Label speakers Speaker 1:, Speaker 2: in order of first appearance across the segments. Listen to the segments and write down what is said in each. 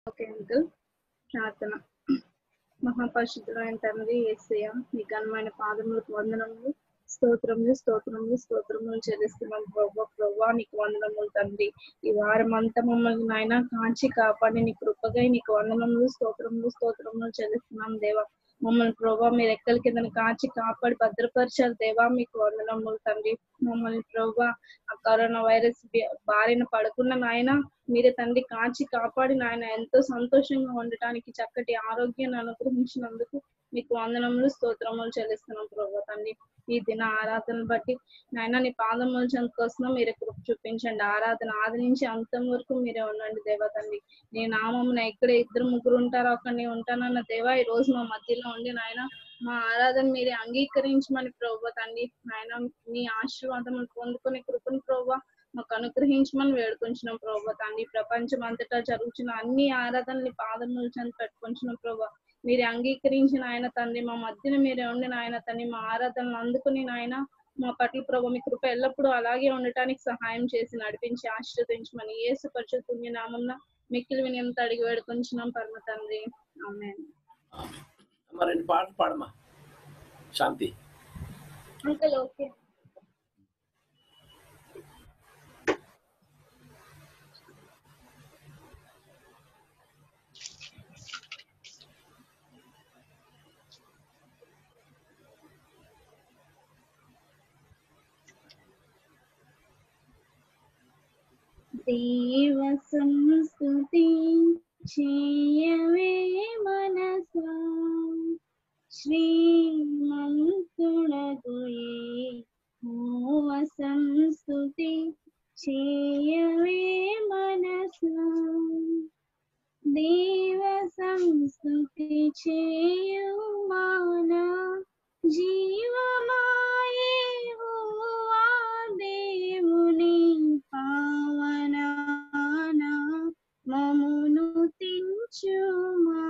Speaker 1: Okay uncle ప్రార్థన మహాపరిశుద్ధుడైన తండ్రి ఏసయ్య మీ ఘనమైన పాదములకు వందనములు స్తోత్రములు స్తోత్రములు స్తోత్రములు చెల్లిస్తున్నాం ప్రభా ప్రభా నీకు వందనములు తండ్రి ఈ వారం అంతా మమ్మల్ని నాయన కాంచి కాపాడి నీ కృపగా నీకు వందనములు స్తోత్రములు స్తోత్రములు చెల్లిస్తున్నాం దేవా మమ్మల్ని ప్రభా మీరు ఎక్కల కింద కాచి కాపాడి భద్రపరిచారు దేవా మీకు వందనములు తండ్రి మమ్మల్ని ప్రభా ఆ కరోనా వైరస్ బి- బారిన పడకుండా నాయన మీరే తండ్రి కాచి కాపాడి నాయన ఎంతో సంతోషంగా ఉండటానికి చక్కటి ఆరోగ్యాన్ని అనుగ్రహించినందుకు మీకు వందనములు స్తోత్రములు చెల్లిస్తున్నాం ప్రభా తండ్రి ఈ దిన ఆరాధన బట్టి నాయన నీ పాదములు చెందుకొస్తున్నా మీరే కృప చూపించండి ఆరాధన ఆది నుంచి అంతం వరకు మీరే ఉండండి దేవా తండ్రి నీ నామమున ఎక్కడ ఇద్దరు ముగ్గురు ఉంటారో అక్కడ నేను ఉంటానన్న దేవా ఈ రోజు మా మధ్యలో ఉండి నాయన మా ఆరాధన మీరే అంగీకరించమని ప్రభు తండ్రి నాయన మీ ఆశీర్వాదములు పొందుకునే కృపను ప్రభు మాకు అనుగ్రహించమని వేడుకొంచున్నాం ప్రభు తండ్రి ప్రపంచం అంతటా జరుగుతున్న అన్ని ఆరాధనని పాదములు చెంది పెట్టుకొంచున్నాం ప్రభు మీరు అంగీకరించిన ఆయన తండ్రి మా మధ్యన మీరే ఉండి నాయన తండ్రి మా ఆరాధనలు అందుకుని నాయన మా పట్ల ప్రభు మీ కృప ఎల్లప్పుడూ అలాగే ఉండటానికి సహాయం చేసి నడిపించి ఆశీర్వదించమని యేసు పరిశుద్ధ పుణ్యనామం మిక్కిలి వినియంతో అడిగి వేడుకొంచున్నాం పరమ తండ్రి ఆమె
Speaker 2: అమ్మ రెండు పాటలు పాడమ్మా శాంతి
Speaker 1: అంకల్ ఓకే దేవ సంస్తుతి చేయవే మనసా శ్రీమంతుడగుయే మోవ సంస్తుతి చేయవే మనసా దేవ సంస్తుతి చేయుమానా జీవమాయే హోవా దేవుని పావనానా మమును తించుమా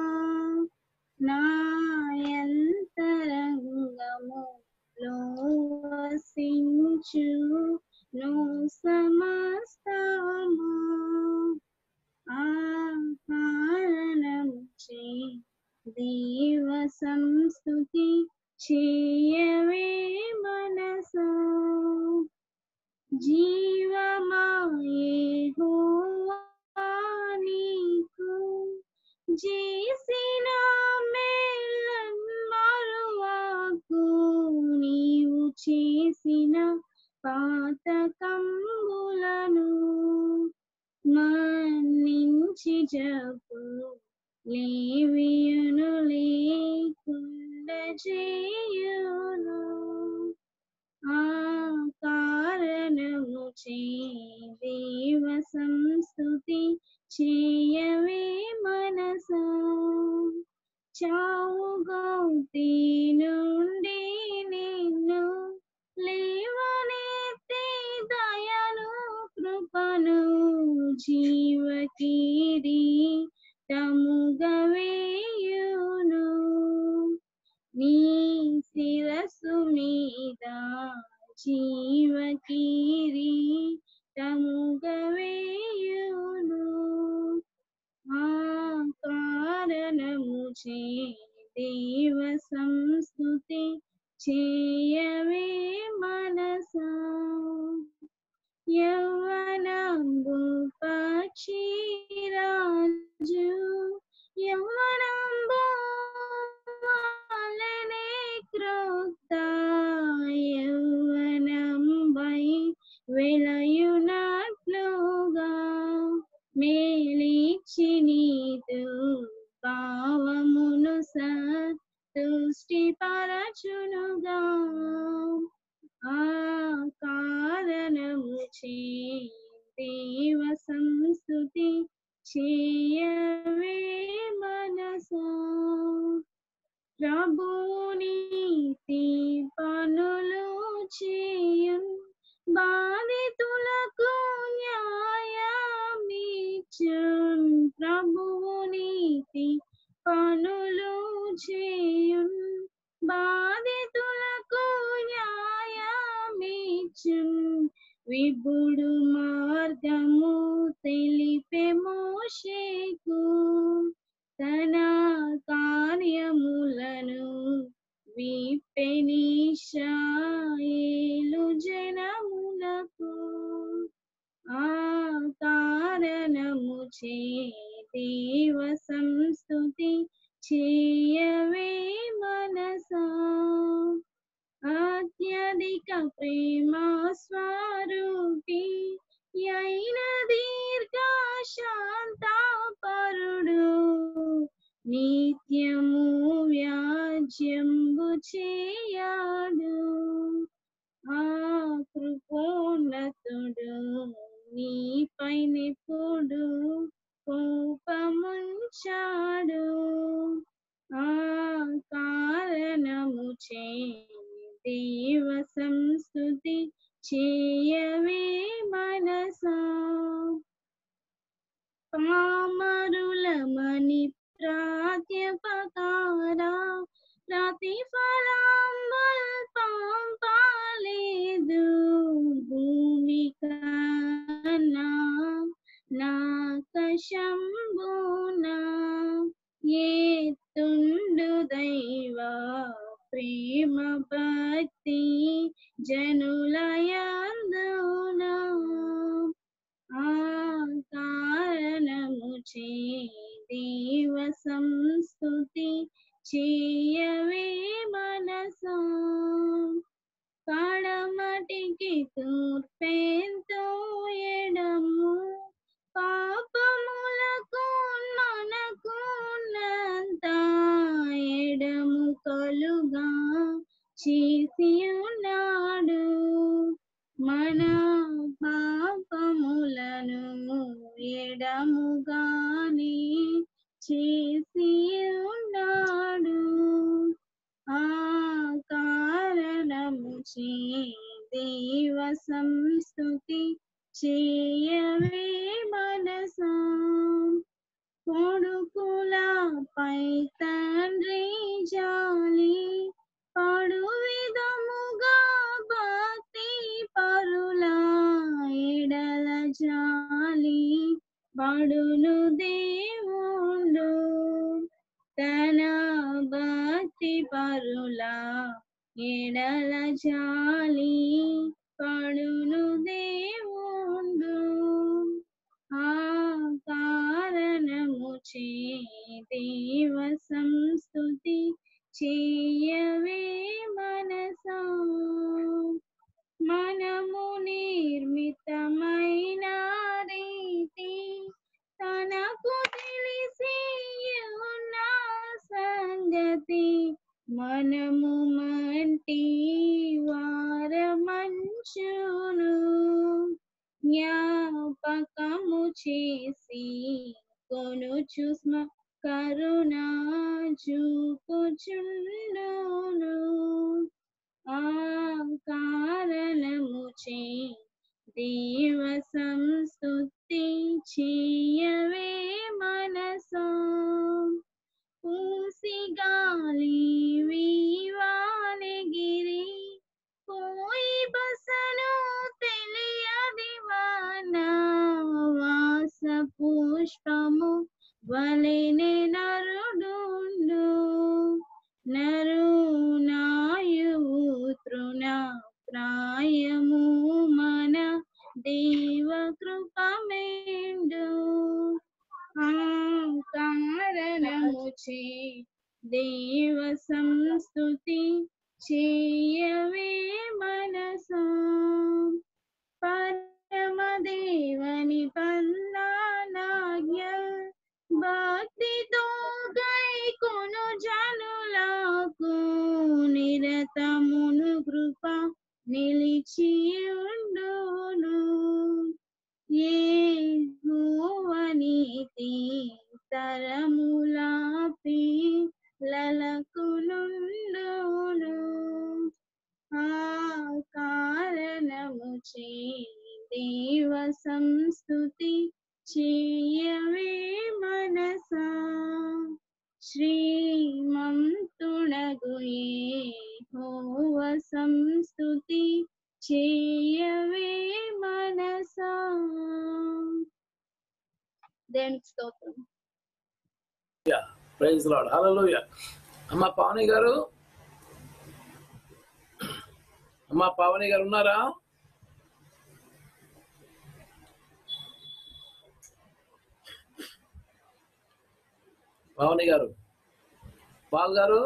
Speaker 1: నాయంతరంగములో వసించు ను సమస్తమా ఆ కారణము చే దేవ సంస్థుతి చేయవే మనసా జీవమాయే హోవా నీకు చేసిన మేలన్ మరువాకు నీవు చేసిన పాతకంబులను మన్నించి జపు లేవియును లేకుండ చేయును ఆ కారణము చే దేవ సంస్థుతి చేయవే మనసా చావు గౌతి నుండి నిన్ను లేవనెత్తి దయను కృపను జీవకీరి తముగవేయును నీ శిరస్సు మీద జీవకీరి తముగవేయును ఆ కారణము చే దేవ సంస్థుతి చేయవే మనసా యవ్వనంబు పక్షిరాజు యవ్వనంబు వలెనే క్రోక్త యవ్వనంబై వెలయునట్లుగా మేలిచ్చి నీదు భావమును సంతుష్టి పరచునుగా ఆ కారణము చే దేవ సంస్థుతి చేయవే మనసా ప్రభు నీతి పనులు చేయు బాధితులకు న్యాయమిచ్చున్ ప్రభువు నీతి పనులు చేయు బాధితులకు న్యాయమిచ్చున్ విభుడు మార్గము తెలిపే మోషేకు దేవ సంస్తుతి చేయవే మనసా అత్యధిక ప్రేమ స్వరూపి అయిన దీర్ఘ శాంతాపరుడు నిత్యము వ్యాజ్యంబు చేయడు ఆ కృపోన్నతుడు నీపై నిపుడు కోపముంచాడు ఆ కారణము చే దేవ సంస్థుతి చేయవే మనసా పామరులమని ప్రాత్యపకారా ప్రతిఫలం పంపలేదు భూమి కన్నా నాకశంబునా ఏతుండు దైవ ప్రేమ భక్తి జనులయందునా ఆ కారణము చే దేవ సంస్థుతి చేయవే మనసా కడమటికి తూర్పెంతో ఎడము పాపములకు మనకు నంత ఎడము కలుగా చేసి ఉన్నాడు మన పాపములను ఎడముగాని చేసి ఉన్నాడు ఆ కారణము చే దేవ సంస్థుతి చేయవే మనసా కొడుకులపై తండ్రి జాలి పడు విధముగా భక్తి పరుల ఎడల జాలి పడును దేవుడు తన భక్తి పరుల ఎడల జాలి పడును దేవుడు ఆ కారణము చే దేవ సంస్థుతి చేయవే మనసా మనము నిర్మితమైన రీతి తనకు తెలిసి ఉన్న సంగతి మనము మంటి వారమంచును జ్ఞాపకము చేసి కొనుచు స్మ కరుణా చూపుచుండును ఆ కారణము చే దేవ సంస్థుతి చేయవే మనసా పూసి గాలి వీవానగిరి పోయి బసను తెలియది వాన వాస పుష్పము వలెనే నరుడుండు నరు నాయువు తృణ ప్రాయము మన దేవ కృపమేండు ఆ కారణము చే దేవ సంస్థుతి చేయవే మనసా పరమదేవని పన్నానాజ్ఞ భక్తితో గై కొను జనులకు నిరతమును కృప నిలిచి ఉండును ఏ నీతి తరములాపి లలకు నుండును ఆ కారణము చే దేవ సంస్థుతి చేయవే మనసా శ్రీమంతుడగు హోవ సంస్థుతి చేయవే మనసా దేవునికి స్తోత్రం
Speaker 2: ప్రైజ్ లాడ్ హల్లెలూయా అమ్మ పావని గారు అమ్మ పావని గారు ఉన్నారా పావని గారు పాల్ గారు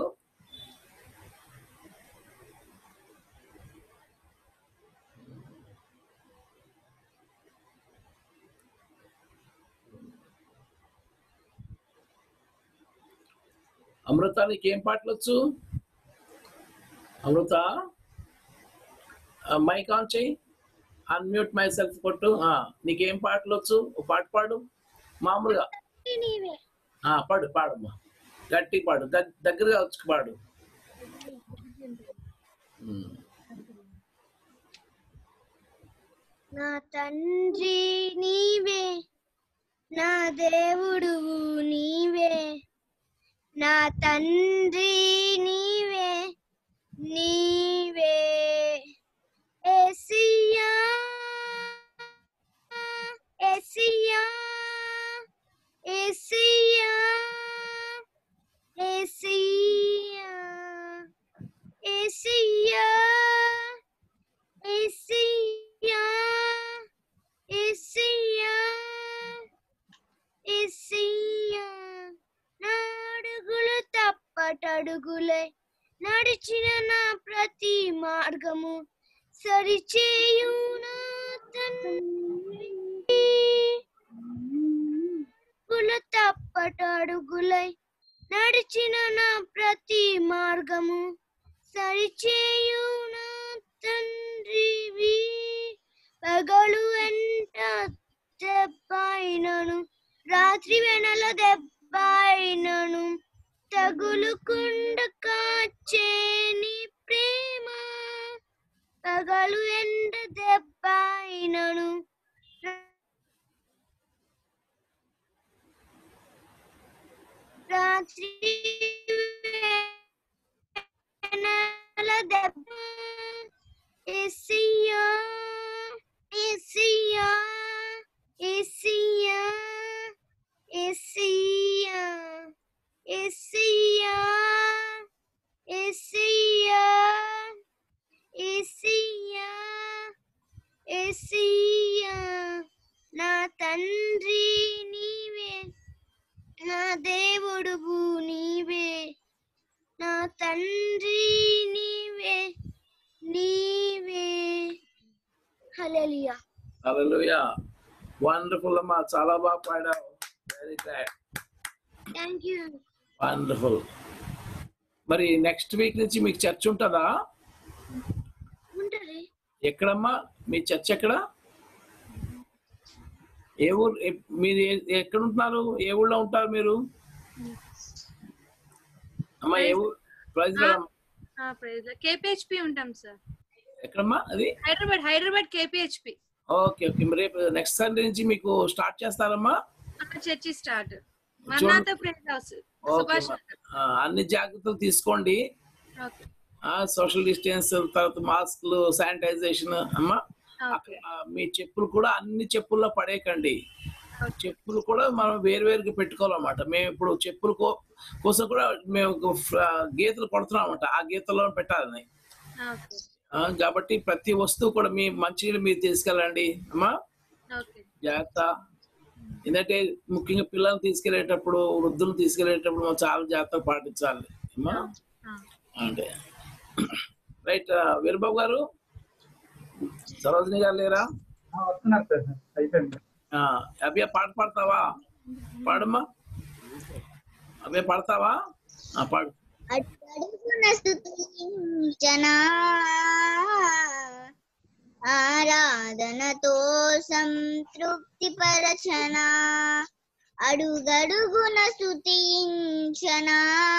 Speaker 2: అమృత నీకేం పాటలు వచ్చు అమృత మైక్ ఆన్ చేయి అన్మ్యూట్ మై సెల్ఫ్ కొట్టు ఆ, నీకేం పాటలు వచ్చు ఓ పాట పాడు మామూలుగా
Speaker 3: నీవే
Speaker 2: ఆ, పాడు పాడమ్మా గట్టి పాడు దగ్- దగ్గరగా వచ్చి పాడు ఉమ్.
Speaker 3: నా తండ్రి నీవే నా దేవుడు నీవే నా తండ్రి నీవే నీవే ఎసియా ఎసియా ఎసియా ఎసియా ఎసియా ఎసియా ఎసియా ఎసియా నాడుగులు తప్పటడుగులై నడిచిన నా ప్రతి మార్గము సరిచేయు నా తండ్రి గులు తప్పటడుగులై నడిచిన నా ప్రతి మార్గము సరిచేయు నా తండ్రివి పగలు వెంట దెబ్బైనను రాత్రి వెనల దెబ్బైనను తగులుకుండ కాచేని ప్రేమ పగలు ఎండ దెబ్బైనను రాత్రి వెనల దెబ్బ ఎసియా ఎసియా ఎసియా ఎసియా ఎసియా ఎసియా ఎసియా ఎసియా నా తండ్రి నీవే నా దేవుడువు నీవే నా తండ్రి నీవే నీవే హల్లెలూయా
Speaker 2: హల్లెలూయా వండర్ఫుల్ అమ్మా చాలా బాగా పాడావు very great
Speaker 3: thank you
Speaker 2: wonderful మరి నెక్స్ట్ వీక్ నుంచి మీకు చర్చ్ ఉంటుందా
Speaker 3: ఉంటది
Speaker 2: ఎక్కడమ్మా మీ చర్చ్ ఎక్కడ ఏ ఊరు ఎ- మీరు ఏ- ఎక్కడ ఉంటున్నారు ఏ ఊళ్ళో ఉంటారు మీరు అమ్మా ఏ ఊరు ప్రైజ్
Speaker 4: కేపిహెచ్పి ఉంటాం సార్
Speaker 2: ఎక్కడమ్మా అది
Speaker 4: Hyderabad Hyderabad KPHB
Speaker 2: okay okay మరి రేపు నెక్స్ట్ సండే నుంచి మీకు స్టార్ట్ చేస్తారమ్మా
Speaker 4: చర్చి స్టార్ట్ మన్నాథ ఫ్రెండ్ హౌస్
Speaker 2: ఓకే
Speaker 4: సుభాష్
Speaker 2: ఆ, అన్ని జాగ్రత్తలు తీసుకోండి
Speaker 4: ఓకే
Speaker 2: సోషల్ డిస్టెన్స్ తర్వాత మాస్క్లు శానిటైజేషన్ అమ్మా
Speaker 4: ఓకే
Speaker 2: ఆ, మీ చెప్పులు కూడా అన్ని చెప్పుల్లో పడేయకండి చెప్పులు కూడా మనం వేరువేరుగా పెట్టుకోవాలన్నమాట మేము ఇప్పుడు చెప్పుల కో- కోసం కూడా మేము ఒక ఫ్ర- గీతలు కొడుతున్నాం అన్నమాట ఆ గీతల్లో పెట్టాలని
Speaker 4: ఓకే
Speaker 2: ఆ, కాబట్టి ప్రతి వస్తువు కూడా మీ మంచినీళ్ళు మీరు తీసుకెళ్ళండి అమ్మా
Speaker 4: ఓకే
Speaker 2: జాగ్రత్త ఎందుకంటే ముఖ్యంగా పిల్లల్ని తీసుకెళ్లేటప్పుడు వృద్ధులు తీసుకెళ్లేటప్పుడు మనం చాలా జాగ్రత్తలు పాటించాలి అమ్మా అంటే రైట్ వీరబాబు గారు సరోజిని గారు లేరా
Speaker 5: ఆ, వస్తున్నారు సార్ అయిపోయింది
Speaker 2: ఆ, అభయ పాట పాడతావా పాడమ్మా అభయ పాడతావా ఆ, పాడు
Speaker 3: అడుగున స్తుతించనా ఆరాధనతో సంతృప్తి పరచనా అడుగడుగున స్తుతించనా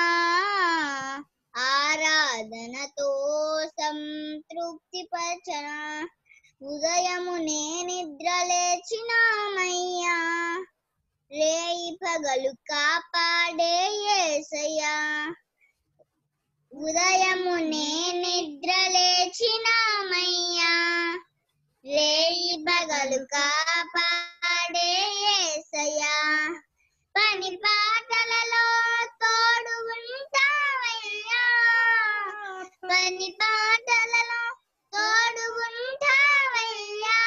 Speaker 3: ఆరాధనతో సంతృప్తి పరచనా ఉదయము నే నిద్ర లేచినామయ్యా రేయి పగలు కాపాడే యేసయ్యా ఉదయము నే నిద్ర లేచినామయ్యా రేయి పగలు కాపాడే యేసయ్యా పని పాటలలో తోడు ఉంటావయ్యా పని పాటలలో తోడు ఉంటావయ్యా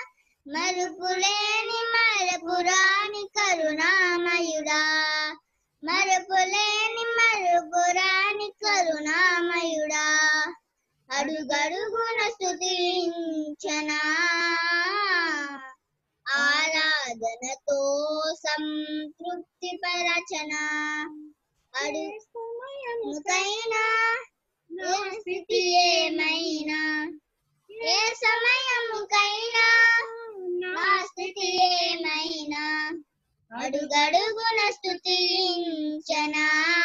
Speaker 3: మరుపులేని మరపురాని కరుణామయుడా మరుపులేని మరుపురాని కరుణామయుడా అడుగడుగున స్తుతించనా ఆరాధనతో సంతృప్తి పరచనా అడు సమయముకైనా నా స్థితి ఏమైనా ఏ సమయముకైనా నా స్థితి ఏమైనా అడుగడుగున స్తుతించనా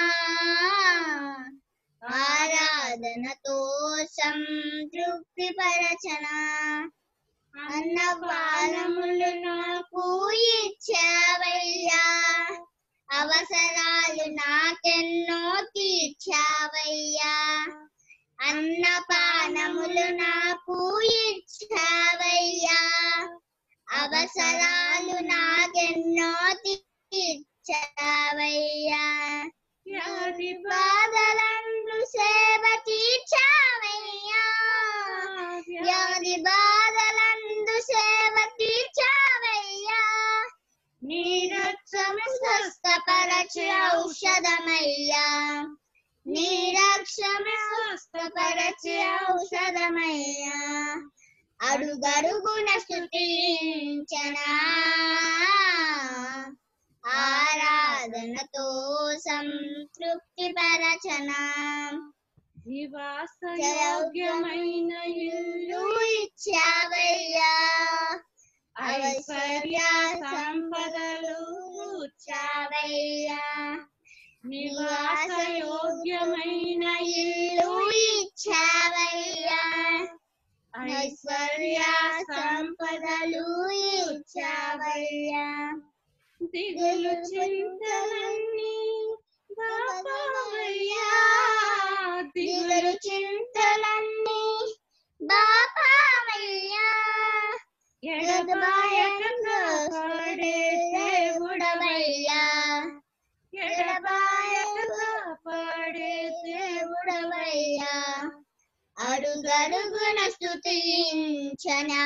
Speaker 3: ఆరాధనతో సంతృప్తి పరచనా అన్న బాలములు నాకు ఇచ్చావయ్యా అవసరాలు నాకెన్నో తీర్చావయ్యా అన్న పానములు నాకు ఇచ్చావయ్యా అవసరాలు నాకెన్నో తీర్చావయ్యా వ్యాధి బాధలందు సేవ తీర్చావయ్యా వ్యాధి బాధలందు సేవ తీర్చావయ్యా నీ రక్షము స్వస్థపరచు ఔషధమయ్యా నీ రక్షము స్వస్థపరచు ఔషధమయ్యా అడుగడుగున స్తుతించనా ఆరాధనతో సంతృప్తి పరచనా
Speaker 4: నివాసయోగ్యమైన
Speaker 3: ఇల్లు ఇచ్చావయ్యా ఐశ్వర్య సంపదలు ఇచ్చావయ్యా
Speaker 4: నివాసయోగ్యమైన
Speaker 3: ఇల్లు ఇచ్చావయ్యా ఐశ్వర్య సంపదలు ఇచ్చావయ్యా
Speaker 4: దిగులు చింతలన్నీ బాపవయ్యా
Speaker 3: దిగులు చింతలన్నీ బాపావయ్యా ఎడబాయక కాపాడే దేవుడవయ్యా ఎడబాయక కాపాడే దేవుడవయ్యా అడుగడుగున స్తుతించనా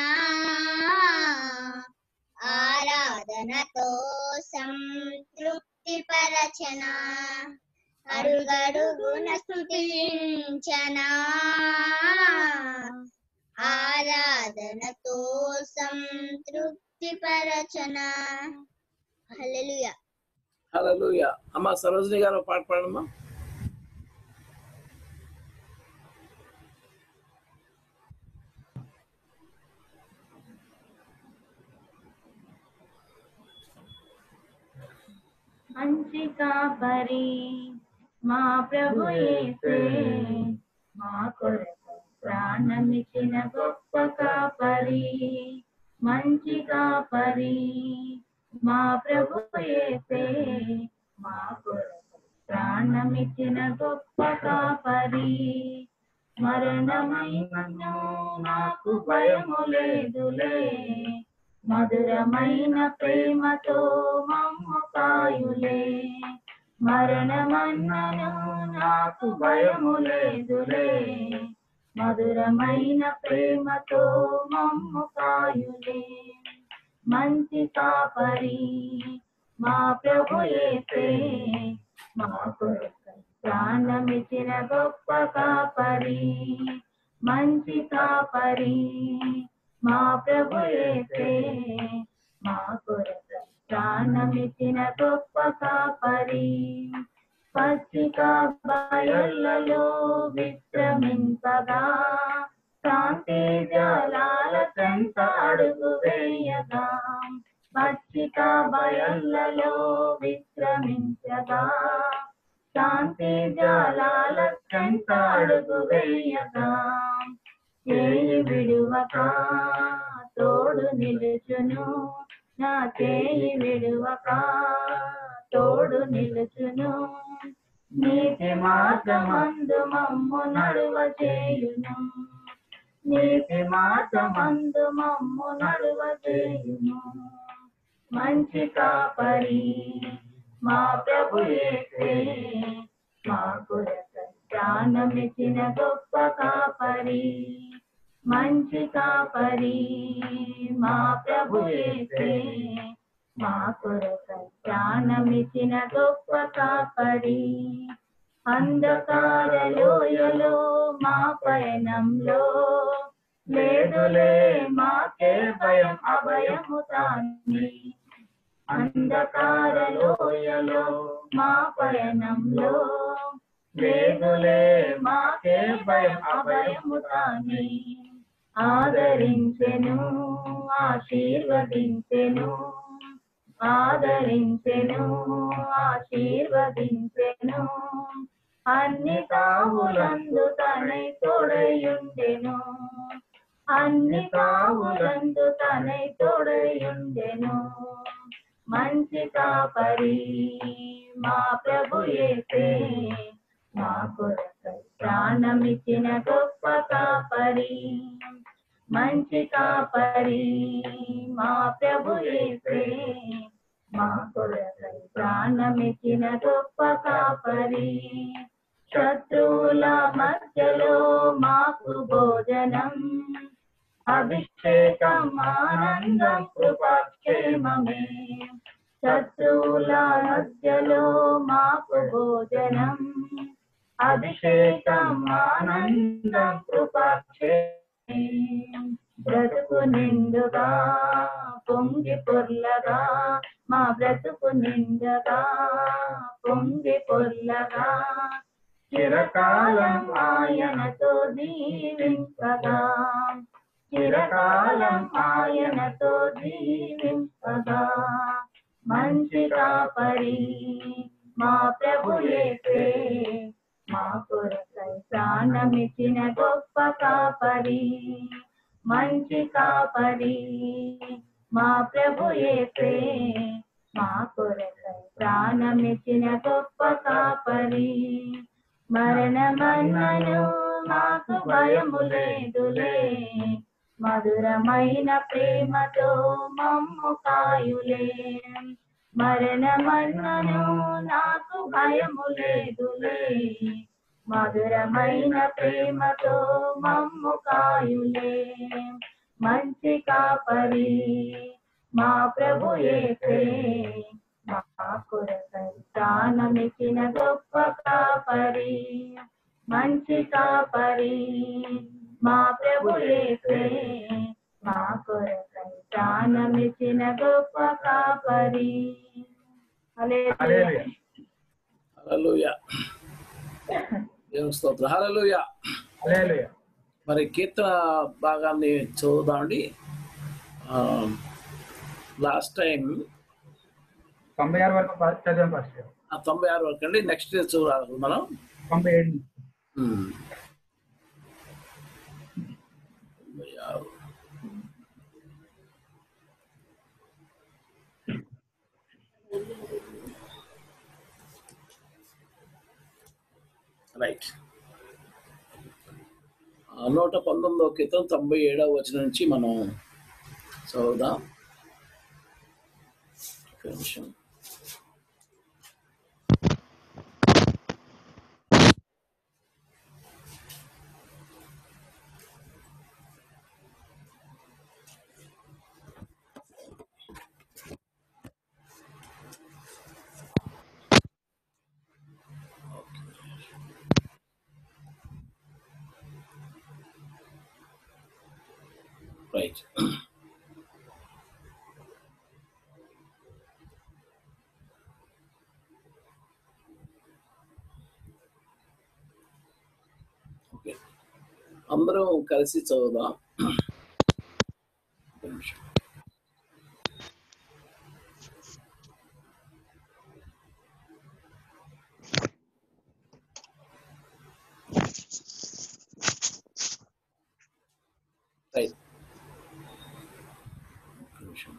Speaker 3: ఆరాధనతో సంతృప్తి పరచనా అడుగడుగున స్తుతించనా ఆరాధనతో సంతృప్తి పరచనా హల్లెలూయా
Speaker 2: హల్లెలూయా అమ్మ సరోజిని గారు ఒక పాట పాడమ్మా
Speaker 6: మంచి కాపరి మా ప్రభు యేసే మా కొరకు ప్రాణమిచ్చిన గొప్ప కాపరి మంచి కాపరి మా ప్రభు యేసే మా కొరకు ప్రాణమిచ్చిన గొప్ప కాపరి మరణమైనను నాకు భయము లేదులే మధురమైన ప్రేమతో మమ్ము కాయులే మరణమన్నను నాకు భయము లేదులే మధురమైన ప్రేమతో మమ్ము కాయులే మంచి కాపరి మా ప్రభు యేసే మా కొరకు ప్రాణమిచ్చిన గొప్ప కాపరి మంచి కాపరి మా ప్రభు యేసే మా కొరకు ప్రాణమిచ్చిన గొప్ప కాపరి పచ్చిక బయళ్ళలో విశ్రమింపగా శాంతి జలాల చెంత అడుగు వేయగా పచ్చిక బయళ్ళలో విశ్రమించగా శాంతి జలాల చెంత అడుగు వేయగా చేయి విడువక తోడు నిలుచును నా చేయి విడువక తోడు నిలుచును నీతి మార్గమందు మమ్ము నడువ చేయును నీతి మార్గమందు మమ్ము నడువ చేయును మంచి కాపరి మా ప్రభు యేసే మా కొరకు ప్రాణమిచ్చిన గొప్ప కాపరి మంచి కాపరి మా ప్రభు యేసే మా కొరకు ప్రాణ ప్రాణమిచిన గొప్ప కాపరి అంధకార లోయలో మా పయనంలో లేదులే మాకే భయం అభయము తాని అంధకార లోయలో మా పయనంలో లేదులే మాకే భయం అభయము తాని ఆదరించెను ఆశీర్వదించెను ఆదరించెను ఆశీర్వదించెను అన్ని తావులందు తనై తోడయుండెను అన్ని తావులందు తనై తోడయుండెను మంచి కాపరి మా ప్రభు ఏసే మా కొరకై ప్రాణమిచ్చిన గొప్ప కాపరి మంచి కాపరి మా ప్రభు ఏసే మా కొరకై ప్రాణమిచ్చిన గొప్ప కాపరి శత్రువుల మధ్యలో మాకు భోజనం అభిషేకం ఆనందం కృపక్షేమమే శత్రువుల మధ్యలో మాకు భోజనం అభిషేకం ఆనందం కృపక్షేమమే బ్రతుకు నిండుగా పొంగి పొర్లగా మా బ్రతుకు నిండుగా పొంగి పొర్లగా చిరకాలం ఆయనతో దీవింపగా చిరకాలం ఆయనతో జీవింపగా మంచి కాపరి మా ప్రభు ఏసే మా కొరకై ప్రాణమిచ్చిన గొప్ప కాపరి మంచి కాపరి మా ప్రభు ఏసే మా కొరకై ప్రాణమిచ్చిన గొప్ప కాపరి మరణమన్నను మాకు భయము లేదులే మధురమైన ప్రేమతో మమ్ము కాయులే మరణమన్నను నాకు భయము లేదులే మధురమైన ప్రేమతో మమ్ము కాయులే మంచి కాపరి మా ప్రభు ఏసే మా కొరకై ప్రాణమిచ్చిన గొప్ప కాపరి మంచి కాపరి మా ప్రభు ఏసే మా కొరకై ప్రాణమిచ్చిన గొప్ప కాపరి హల్లెలూయా.
Speaker 2: హల్లెలూయా దేవుని స్తోత్రం హల్లెలూయా
Speaker 5: హల్లెలూయా.
Speaker 2: మరి కీర్తన భాగాన్ని చదువుదామండి లాస్ట్ టైం
Speaker 5: తొంభై ఆరు వరకు పా- చదివాం ఫస్ట్
Speaker 2: తొంభై ఆరు వరకు అండి నెక్స్ట్ చూడాలి మనం
Speaker 5: తొంభై ఏడు నుంచి.
Speaker 2: ఉమ్. తొంభై ఆరు రైట్ ఆ, నూట పంతొమ్మిదో క్రితం తొంభై ఏడవ వచనం నుంచి మనం చదువుదాం ఒక నిమిషం రైట్ ఓకే అందరం కలిసి చదువుదాం ఒక నిమిషం. రైట్ ఒక నిమిషం.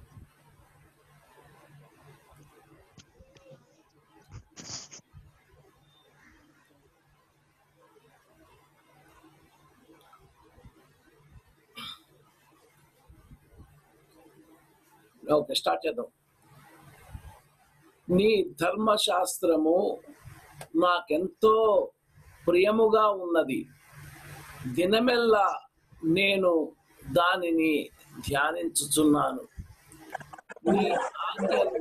Speaker 2: ఓకే స్టార్ట్ చేద్దాం నీ ధర్మశాస్త్రము నాకెంతో ప్రియముగా ఉన్నది దినమెల్లా నేను దానిని ధ్యానించుచున్నాను నీ ఆజ్ఞలు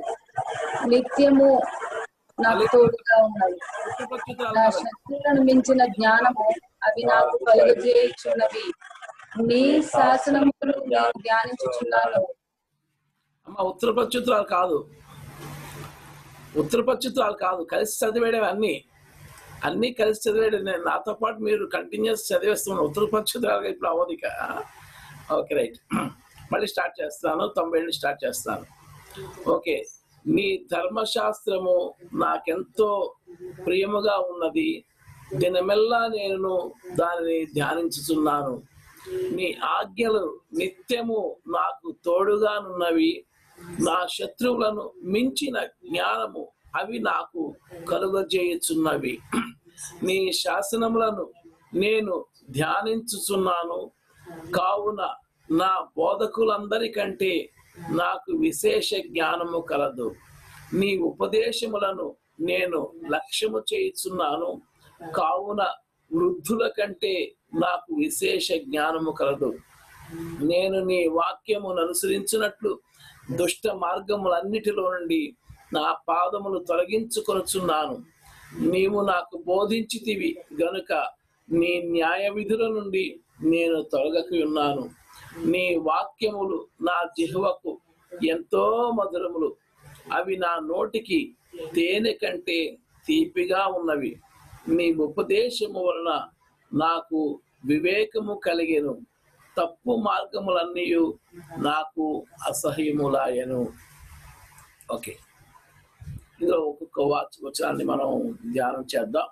Speaker 7: నిత్యము నాకు తోడుగా ఉన్నవి
Speaker 2: ఉత్తరపక్షితురాలు
Speaker 7: నా
Speaker 2: కాదు.
Speaker 7: శక్తులను మించిన జ్ఞానము అవి నాకు కలుగజేయుచున్నవి నీ శాసనములు నేను ధ్యానించుచున్నాను
Speaker 2: అమ్మ ఉత్తరపక్షితురాలు కాదు ఉత్తరపక్షితురాలు కాదు కలిసి చదివేయడం అన్ని అన్ని కలిసి చదివేయడం నేను నాతో పాటు మీరు కంటిన్యూస్ చదివేస్తున్న ఉత్తరపక్షితురాలుగా ఇప్పుడు అవ్వదు ఇక ఓకే రైట్ మళ్ళీ స్టార్ట్ చేస్తాను తొంభై ఏళ్ళు స్టార్ట్ చేస్తాను ఓకే నీ ధర్మశాస్త్రము నాకెంతో ప్రియముగా ఉన్నది దినమెల్లా నేను దానిని ధ్యానించుచున్నాను నీ ఆజ్ఞలు నిత్యము నాకు తోడుగానున్నవి నా శత్రువులను మించిన జ్ఞానము అవి నాకు కలుగజేయుచున్నవి నీ శాసనములను నేను ధ్యానించుచున్నాను కావున నా బోధకులందరికంటే నాకు విశేష జ్ఞానము కలదు నీ ఉపదేశములను నేను లక్ష్యము చేయుచున్నాను కావున వృద్ధుల కంటే నాకు విశేష జ్ఞానము కలదు నేను నీ వాక్యమును అనుసరించినట్లు దుష్ట మార్గములన్నిటిలో నుండి నా పాదములు తొలగించుకొనుచున్నాను నీవు నాకు బోధించితివి గనుక నీ న్యాయ విధుల నుండి నేను తొలగకి ఉన్నాను నీ వాక్యములు నా జిహ్వకు ఎంతో మధురములు అవి నా నోటికి తేనె కంటే తీపిగా ఉన్నవి నీ ఉపదేశము వలన నాకు వివేకము కలిగెను తప్పు మార్గములన్నీ నాకు అసహ్యములాయను ఓకే ఇందులో ఒక్కొక్క వాచ్ వచనాన్ని మనం ధ్యానం చేద్దాం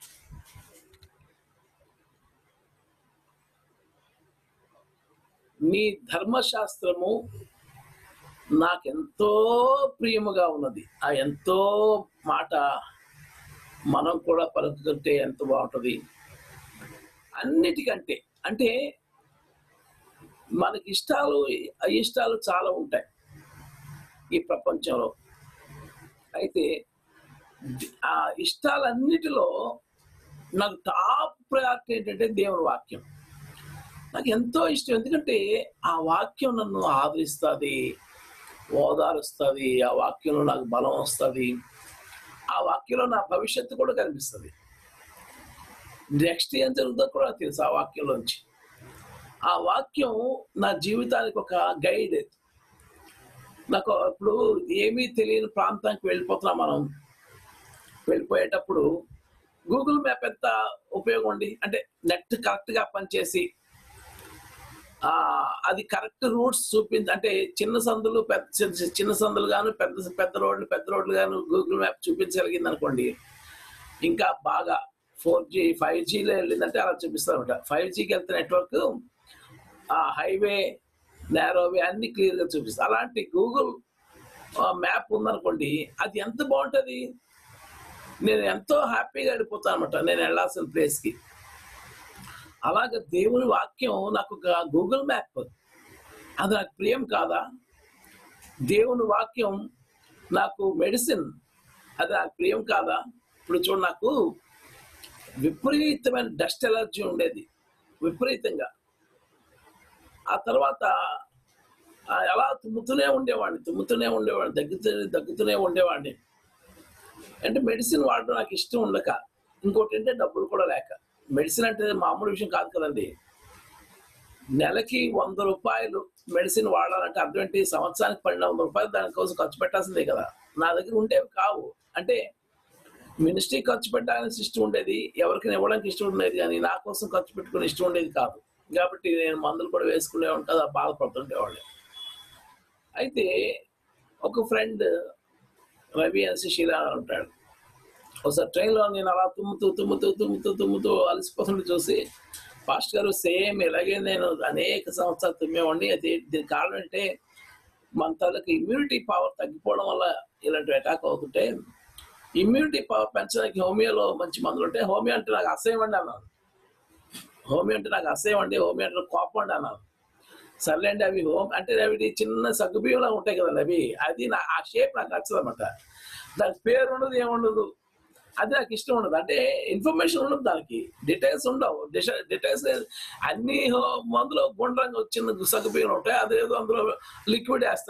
Speaker 2: నీ ధర్మశాస్త్రము నాకెంతో ప్రియముగా ఉన్నది ఆ ఎంతో మాట మనం కూడా పలుకుతుంటే ఎంత బాగుంటుంది అన్నిటికంటే అంటే మనకి ఇష్టాలు అయిష్టాలు చాలా ఉంటాయి ఈ ప్రపంచంలో అయితే ఆ ఇష్టాలన్నిటిలో నాకు టాప్ ప్రయారిటీ ఏంటంటే దేవుని వాక్యం నాకు ఎంతో ఇష్టం ఎందుకంటే ఆ వాక్యం నన్ను ఆదరిస్తుంది ఓదారుస్తుంది ఆ వాక్యంలో నాకు బలం వస్తుంది ఆ వాక్యంలో నా భవిష్యత్తు కూడా కనిపిస్తుంది నెక్స్ట్ ఏం జరుగుతుందో కూడా నాకు తెలుసు ఆ వాక్యంలోంచి ఆ వాక్యం నా జీవితానికి ఒక గైడ్ నాకు ఇప్పుడు ఏమీ తెలియని ప్రాంతానికి వెళ్ళిపోతున్నాం మనం వెళ్ళిపోయేటప్పుడు గూగుల్ మ్యాప్ ఎంత ఉపయోగం అండి అంటే నెట్ కరెక్ట్గా పనిచేసి ఆ అది కరెక్ట్ రూట్స్ చూపించి అంటే చిన్న సందులు పెద్ద చిన్న- చిన్న సందులు గాను పెద్ద పెద్ద రోడ్లు పెద్ద రోడ్లు గాను గూగుల్ మ్యాప్ చూపించగలిగింది అనుకోండి ఇంకా బాగా ఫోర్ జీ ఫైవ్ జీలో వెళ్ళిందంటే అలా చూపిస్తారు అనమాట ఫైవ్ జీకి వెళ్తే నెట్వర్క్ ఆ హైవే నేరోవే అన్ని క్లియర్గా చూపిస్తుంది అలాంటి గూగుల్ మ్యాప్ ఉందనుకోండి అది ఎంత బాగుంటుంది నేను ఎంతో హ్యాపీగా వెళ్ళిపోతాను అనమాట నేను వెళ్ళాల్సిన ప్లేస్కి అలాగే దేవుని వాక్యం నాకు ఒక గూగుల్ మ్యాప్ అది నాకు ప్రియం కాదా దేవుని వాక్యం నాకు మెడిసిన్ అది నాకు ప్రియం కాదా ఇప్పుడు చూడు నాకు విపరీతమైన డస్ట్ ఎలర్జీ ఉండేది విపరీతంగా ఆ తర్వాత ఆ, ఎలా తుమ్ముతూనే ఉండేవాడిని తుమ్ముతూనే ఉండేవాడిని దగ్గుతూ దగ్గుతూనే ఉండేవాడిని అంటే మెడిసిన్ వాడడం నాకు ఇష్టం ఉండక ఇంకోటి అంటే డబ్బులు కూడా లేక మెడిసిన్ అంటే మామూలు విషయం కాదు కదండి నెలకి వంద రూపాయలు మెడిసిన్ వాడాలంటే అర్థం ఏంటి సంవత్సరానికి పన్నెండు వందల రూపాయలు దానికోసం ఖర్చు పెట్టాల్సిందే కదా నా దగ్గర ఉండేవి కావు అంటే మినిస్ట్రీ ఖర్చు పెట్టడానికి ఇష్టం ఉండేది ఎవరికైనా ఇవ్వడానికి ఇష్టం ఉండేది కానీ నా కోసం ఖర్చు పెట్టుకుని ఇష్టం ఉండేది కాదు కాబట్టి నేను మందులు కూడా వేసుకునేవాడిని కదా బాధపడుతుండేవాళ్ళు అయితే ఒక ఫ్రెండ్ రవి అని శిశిల అని ఉంటాడు ఒకసారి ట్రైన్లో నేను అలా తుమ్ముతూ తుమ్ముతూ తుమ్ముతూ తుమ్ముతూ అలసిపోతుంటే చూసి పాస్ట్ గారు సేమ్ ఇలాగే నేను అనేక సంవత్సరాలు తుమ్మేవాడిని అది దీని కారణం అంటే మన తాలూకు ఇమ్యూనిటీ పవర్ తగ్గిపోవడం వల్ల ఇలాంటి అటాక్ అవుతుంటే ఇమ్యూనిటీ పవర్ పెంచడానికి హోమియోలో మంచి మందులు ఉంటాయి హోమియో అంటే నాకు అసహ్యం అండి అన్నాను హోమియో అంటే నాకు అసహ్యం అండి హోమియో అంటే నాకు కోపం అండి అన్నాను సర్లేండి అవి హోమ్ అంటే అవి చిన్న సగ్గుబియ్యంలా ఉంటాయి కదండి అవి అది నా ఆ షేప్ నాకు నచ్చదు అనమాట దాని పేరు ఉండదు ఏముండదు అది నాకు ఇష్టం ఉండదు అంటే ఇన్ఫర్మేషన్ ఉండదు దానికి డీటెయిల్స్ ఉండవు డీటెయిల్స్ అన్ని హో- మందులో గుండ్రంగా వచ్చిన సగ్గుబియ్యం ఉంటాయి అదేదో అందులో లిక్విడ్ వేస్తారు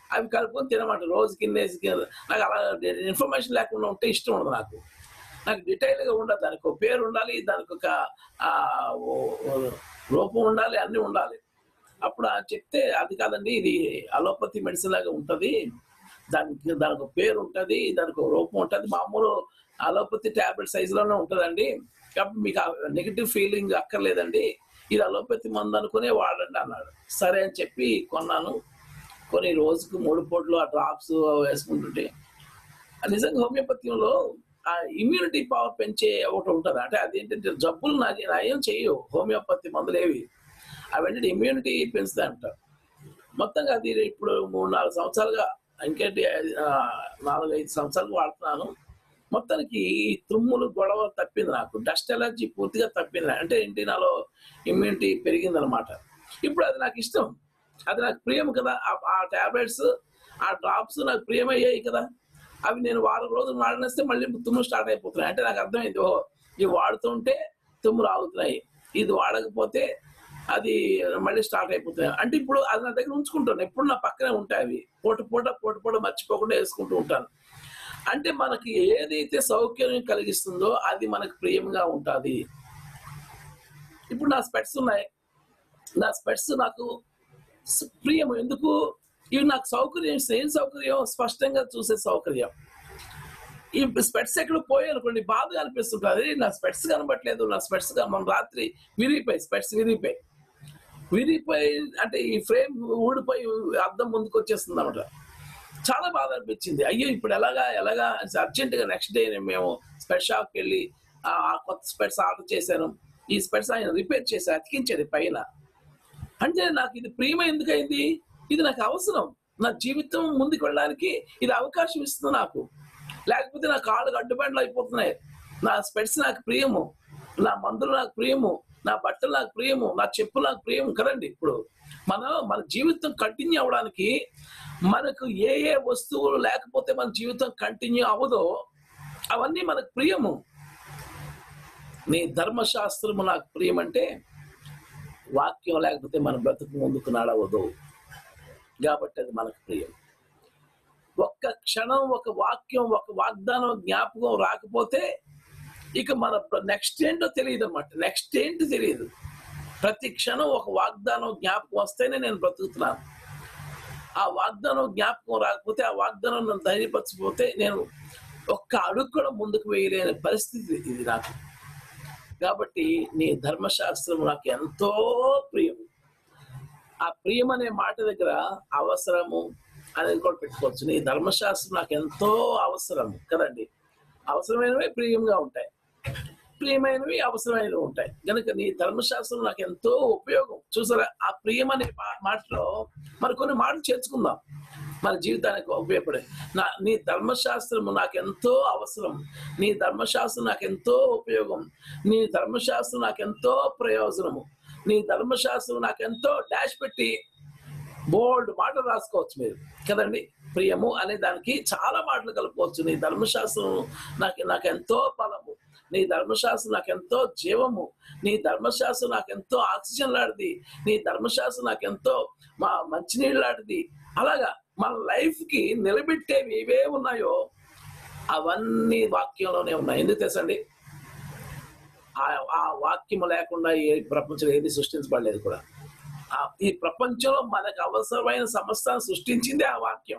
Speaker 2: అవి కలుపుకొని తినమాట రోజుకి ఇన్నేసి నాకు అలా ఇన్ఫర్మేషన్ లేకుండా ఉంటే ఇష్టం ఉండదు నాకు నాకు డీటెయిల్గా ఉండదు దానికి ఒక పేరు ఉండాలి దానికి ఒక ఆ, ఓ- ఓ- రూపం ఉండాలి అన్నీ ఉండాలి అప్పుడు ఆ చెప్తే అది కాదండి ఇది అలోపతి మెడిసిన్ లాగా ఉంటుంది దానికి దానికి ఒక పేరు ఉంటుంది దానికి ఒక రూపం ఉంటుంది మామూలు అలోపతి టాబ్లెట్ సైజులోనే ఉంటుందండి కాబట్టి మీకు నెగిటివ్ ఫీలింగ్ అక్కర్లేదండి ఇది అలోపతి మందు అనుకునే వాడండి అన్నాడు సరే అని చెప్పి కొన్నాను కొన్ని రోజుకు మూడు పూటలు ఆ డ్రాప్స్ వేసుకుంటుంటే నిజంగా హోమియోపతిలో ఆ ఇమ్యూనిటీ పవర్ పెంచే ఒకటి ఉంటుంది అంటే అదేంటంటే జబ్బులు నయ- నయం చేయవు హోమియోపతి మందులేవి అవన్నీ ఇమ్యూనిటీ పెంచుతాయి అంటారు మొత్తంగా అది ఇప్పుడు మూడు నాలుగు సంవత్సరాలుగా ఇంకేంటి ఆ, నాలుగు ఐదు సంవత్సరాలు వాడుతున్నాను మొత్తానికి ఈ తుమ్ములు గొడవ తప్పింది నాకు డస్ట్ ఎలర్జీ పూర్తిగా తప్పింది అంటే ఏంటి నాలో ఇమ్యూనిటీ పెరిగింది అనమాట ఇప్పుడు అది నాకు ఇష్టం అది నాకు ప్రియం కదా ఆ- ఆ టాబ్లెట్స్ ఆ డ్రాప్స్ నాకు ప్రియమయ్యాయి కదా అవి నేను వారం రోజులు వాడినేస్తే మళ్ళీ తుమ్ములు స్టార్ట్ అయిపోతున్నాయి అంటే నాకు అర్థమైంది ఓహో ఇవి వాడుతుంటే తుమ్ములు ఆగుతున్నాయి ఇది వాడకపోతే అది మళ్ళీ స్టార్ట్ అయిపోతున్నాయి అంటే ఇప్పుడు అది నా దగ్గర ఉంచుకుంటాను ఎప్పుడు నా పక్కనే ఉంటాయి అవి పూట పూట పూట పూట మర్చిపోకుండా వేసుకుంటూ ఉంటాను అంటే మనకి ఏదైతే సౌకర్యం కలిగిస్తుందో అది మనకు ప్రియంగా ఉంటుంది ఇప్పుడు నా స్పెట్స్ ఉన్నాయి నా స్పెట్స్ నాకు స్- ప్రియం ఎందుకు ఇవి నాకు సౌకర్యం ఏం సౌకర్యం స్పష్టంగా చూసే సౌకర్యం ఈ స్పెట్స్ ఎక్కడ పోయాయి అనుకోండి బాధగా అనిపిస్తుంటుంది నా స్పెట్స్ కనబట్లేదు నా స్పెట్స్ మన రాత్రి విరిగిపోయి స్పెట్స్ విరిగిపోయి విరిగిపోయి అంటే ఈ ఫ్రేమ్ ఊడిపోయి అద్దం ముందుకు వచ్చేస్తుంది అనమాట చాలా బాధ అనిపించింది అయ్యో ఇప్పుడు ఎలాగా ఎలాగా అర్జెంట్ గా నెక్స్ట్ డే మేము స్పెట్ షాప్కి వెళ్ళి ఆ ఆ కొత్త స్పెట్స్ ఆర్డర్ చేశాను ఈ స్పెట్స్ ఆయన రిపేర్ చేసి అతికించాడు పైన అంటే నాకు ఇది ప్రియమ ఎందుకైంది ఇది నాకు అవసరం నా జీవితం ముందుకు వెళ్ళడానికి ఇది అవకాశం ఇస్తుంది నాకు లేకపోతే నా కాళ్ళు అడ్డుబండ్లు అయిపోతున్నాయి నా స్పెట్స్ నాకు ప్రియము నా మందులు నాకు ప్రియము నా బట్టలు నాకు ప్రియము నా చెప్పులు నాకు ప్రియము కదండి ఇప్పుడు మనం మన జీవితం కంటిన్యూ అవడానికి మనకు ఏ ఏ వస్తువులు లేకపోతే మన జీవితం కంటిన్యూ అవ్వదో అవన్నీ మనకు ప్రియము నీ ధర్మశాస్త్రము నాకు ప్రియం అంటే వాక్యం లేకపోతే మన బ్రతుకు ముందుకు నడవదు కాబట్టి అది మనకు ప్రియం ఒక్క క్షణం ఒక వాక్యం ఒక వాగ్దానం జ్ఞాపకం రాకపోతే ఇక మన నెక్స్ట్ ఏంటో తెలియదు అనమాట నెక్స్ట్ ఏంటి తెలియదు ప్రతి క్షణం ఒక వాగ్దానం జ్ఞాపకం వస్తేనే నేను బ్రతుకుతున్నాను ఆ వాగ్దానం జ్ఞాపకం రాకపోతే ఆ వాగ్దానం నన్ను ధైర్యపరచకపోతే నేను ఒక్క అడుగు కూడా ముందుకు వేయలేని పరిస్థితి ఇది నాకు కాబట్టి నీ ధర్మశాస్త్రం నాకు ఎంతో ప్రియం ఆ ప్రియం అనే మాట దగ్గర అవసరము అనేది కూడా పెట్టుకోవచ్చు నీ ధర్మశాస్త్రం నాకు ఎంతో అవసరము కదండి అవసరమైనవి ప్రియంగా ఉంటాయి ప్రియమైనవి అవసరమైనవి ఉంటాయి కనుక నీ ధర్మశాస్త్రం నాకు ఎంతో ఉపయోగం చూసారా ఆ ప్రియం అనే మా- మాటలో మరి కొన్ని మాటలు చేర్చుకుందాం మన జీవితానికి ఉపయోగపడే నా నీ ధర్మశాస్త్రము నాకు ఎంతో అవసరం నీ ధర్మశాస్త్రం నాకు ఎంతో ఉపయోగం నీ ధర్మశాస్త్రం నాకు ఎంతో ప్రయోజనము నీ ధర్మశాస్త్రం నాకు ఎంతో డాష్ పెట్టి బోల్డ్ మాటలు రాసుకోవచ్చు మీరు కదండి ప్రియము అనే దానికి చాలా మాటలు కలుపుకోవచ్చు నీ ధర్మశాస్త్రం నాకు నాకు ఎంతో బలము నీ ధర్మశాస్త్రం నాకు ఎంతో జీవము నీ ధర్మశాస్త్రం నాకు ఎంతో ఆక్సిజన్ లాంటిది నీ ధర్మశాస్త్రం నాకు ఎంతో మా మంచినీళ్ళు లాంటిది అలాగా మన లైఫ్ కి నిలబెట్టేవి ఏవే ఉన్నాయో అవన్నీ వాక్యంలోనే ఉన్నాయి ఎందుకు తెలుసండి ఆ ఆ వాక్యము లేకుండా ఏ ప్రపంచంలో ఏది సృష్టించబడలేదు కూడా ఆ ఈ ప్రపంచంలో మనకు అవసరమైన సమస్తాన్ని సృష్టించిందే ఆ వాక్యం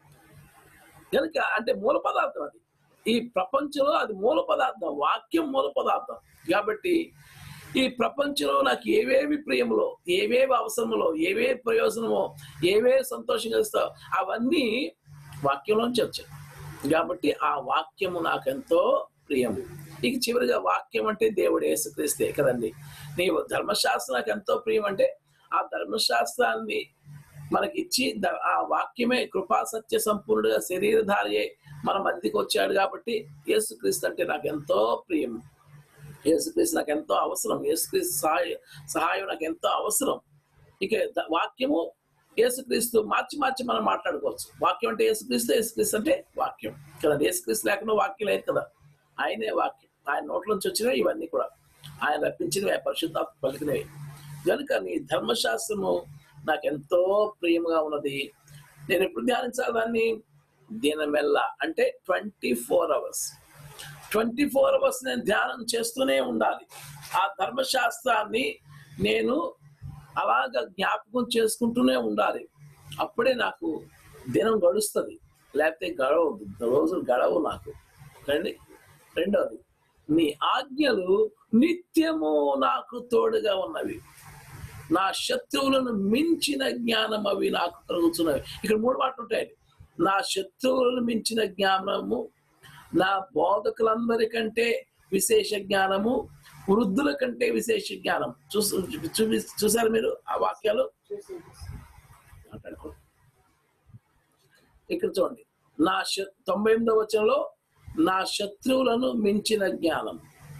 Speaker 2: కనుక అంటే మూల పదార్థం అది ఈ ప్రపంచంలో అది మూల పదార్థం వాక్యం మూల పదార్థం కాబట్టి ఈ ప్రపంచంలో నాకు ఏవేవి ప్రియములో ఏవేవి అవసరములో ఏవేవి ప్రయోజనమో ఏవేవి సంతోషం కలిస్తావు అవన్నీ వాక్యంలోంచి వచ్చాయి కాబట్టి ఆ వాక్యము నాకెంతో ప్రియము ఇక చివరిగా వాక్యం అంటే దేవుడు యేసుక్రీస్తే కదండి నీ ధర్మశాస్త్రం నాకు ఎంతో ప్రియం అంటే ఆ ధర్మశాస్త్రాన్ని మనకి ఇచ్చి ద- ఆ వాక్యమే కృపా సత్య సంపూర్ణుడుగా శరీరధారియే మన మధ్యకి వచ్చాడు కాబట్టి యేసుక్రీస్తు అంటే నాకు ఎంతో ప్రియం యేసుక్రీస్తు నాకు ఎంతో అవసరం యేసుక్రీస్తు సహాయ సహాయం నాకు ఎంతో అవసరం ఇక ద- వాక్యము యేసుక్రీస్తు మార్చి మార్చి మనం మాట్లాడుకోవచ్చు వాక్యం అంటే యేసుక్రీస్తు యేసుక్రీస్తు అంటే వాక్యం కదండి యేసుక్రీస్తు లేకుండా వాక్యం లేదు కదా ఆయనే వాక్యం ఆయన నోట్ల నుంచి వచ్చినవి ఇవన్నీ కూడా ఆయన రప్పించినవి ఆ పరిశుద్ధాత్మ పలికినవి కనుక నీ ధర్మశాస్త్రము నాకు ఎంతో ప్రియముగా ఉన్నది నేను ఎప్పుడు ధ్యానించాలి దాన్ని దినమెల్లా అంటే twenty four hours twenty four hours నేను ధ్యానం చేస్తూనే ఉండాలి ఆ ధర్మశాస్త్రాన్ని నేను అలాగ జ్ఞాపకం చేసుకుంటూనే ఉండాలి అప్పుడే నాకు దినం గడుస్తుంది లేకపోతే గడవదు రోజులు గడవు నాకు రండి రెండవది నీ ఆజ్ఞలు నిత్యము నాకు తోడుగా ఉన్నవి నా శత్రువులను మించిన జ్ఞానం అవి నాకు కలుగుతున్నవి ఇక్కడ మూడు మాటలు ఉంటాయి నా శత్రువులను మించిన జ్ఞానము నా బోధకులందరికంటే విశేష జ్ఞానము వృద్ధుల కంటే విశేష జ్ఞానం చూసు చూపి చూసారు మీరు ఆ వాక్యాలు మాట్లాడుకోండి ఇక్కడ చూడండి నా శ- తొంభై ఎనిమిదో వచనంలో నా శత్రువులను మించిన జ్ఞానం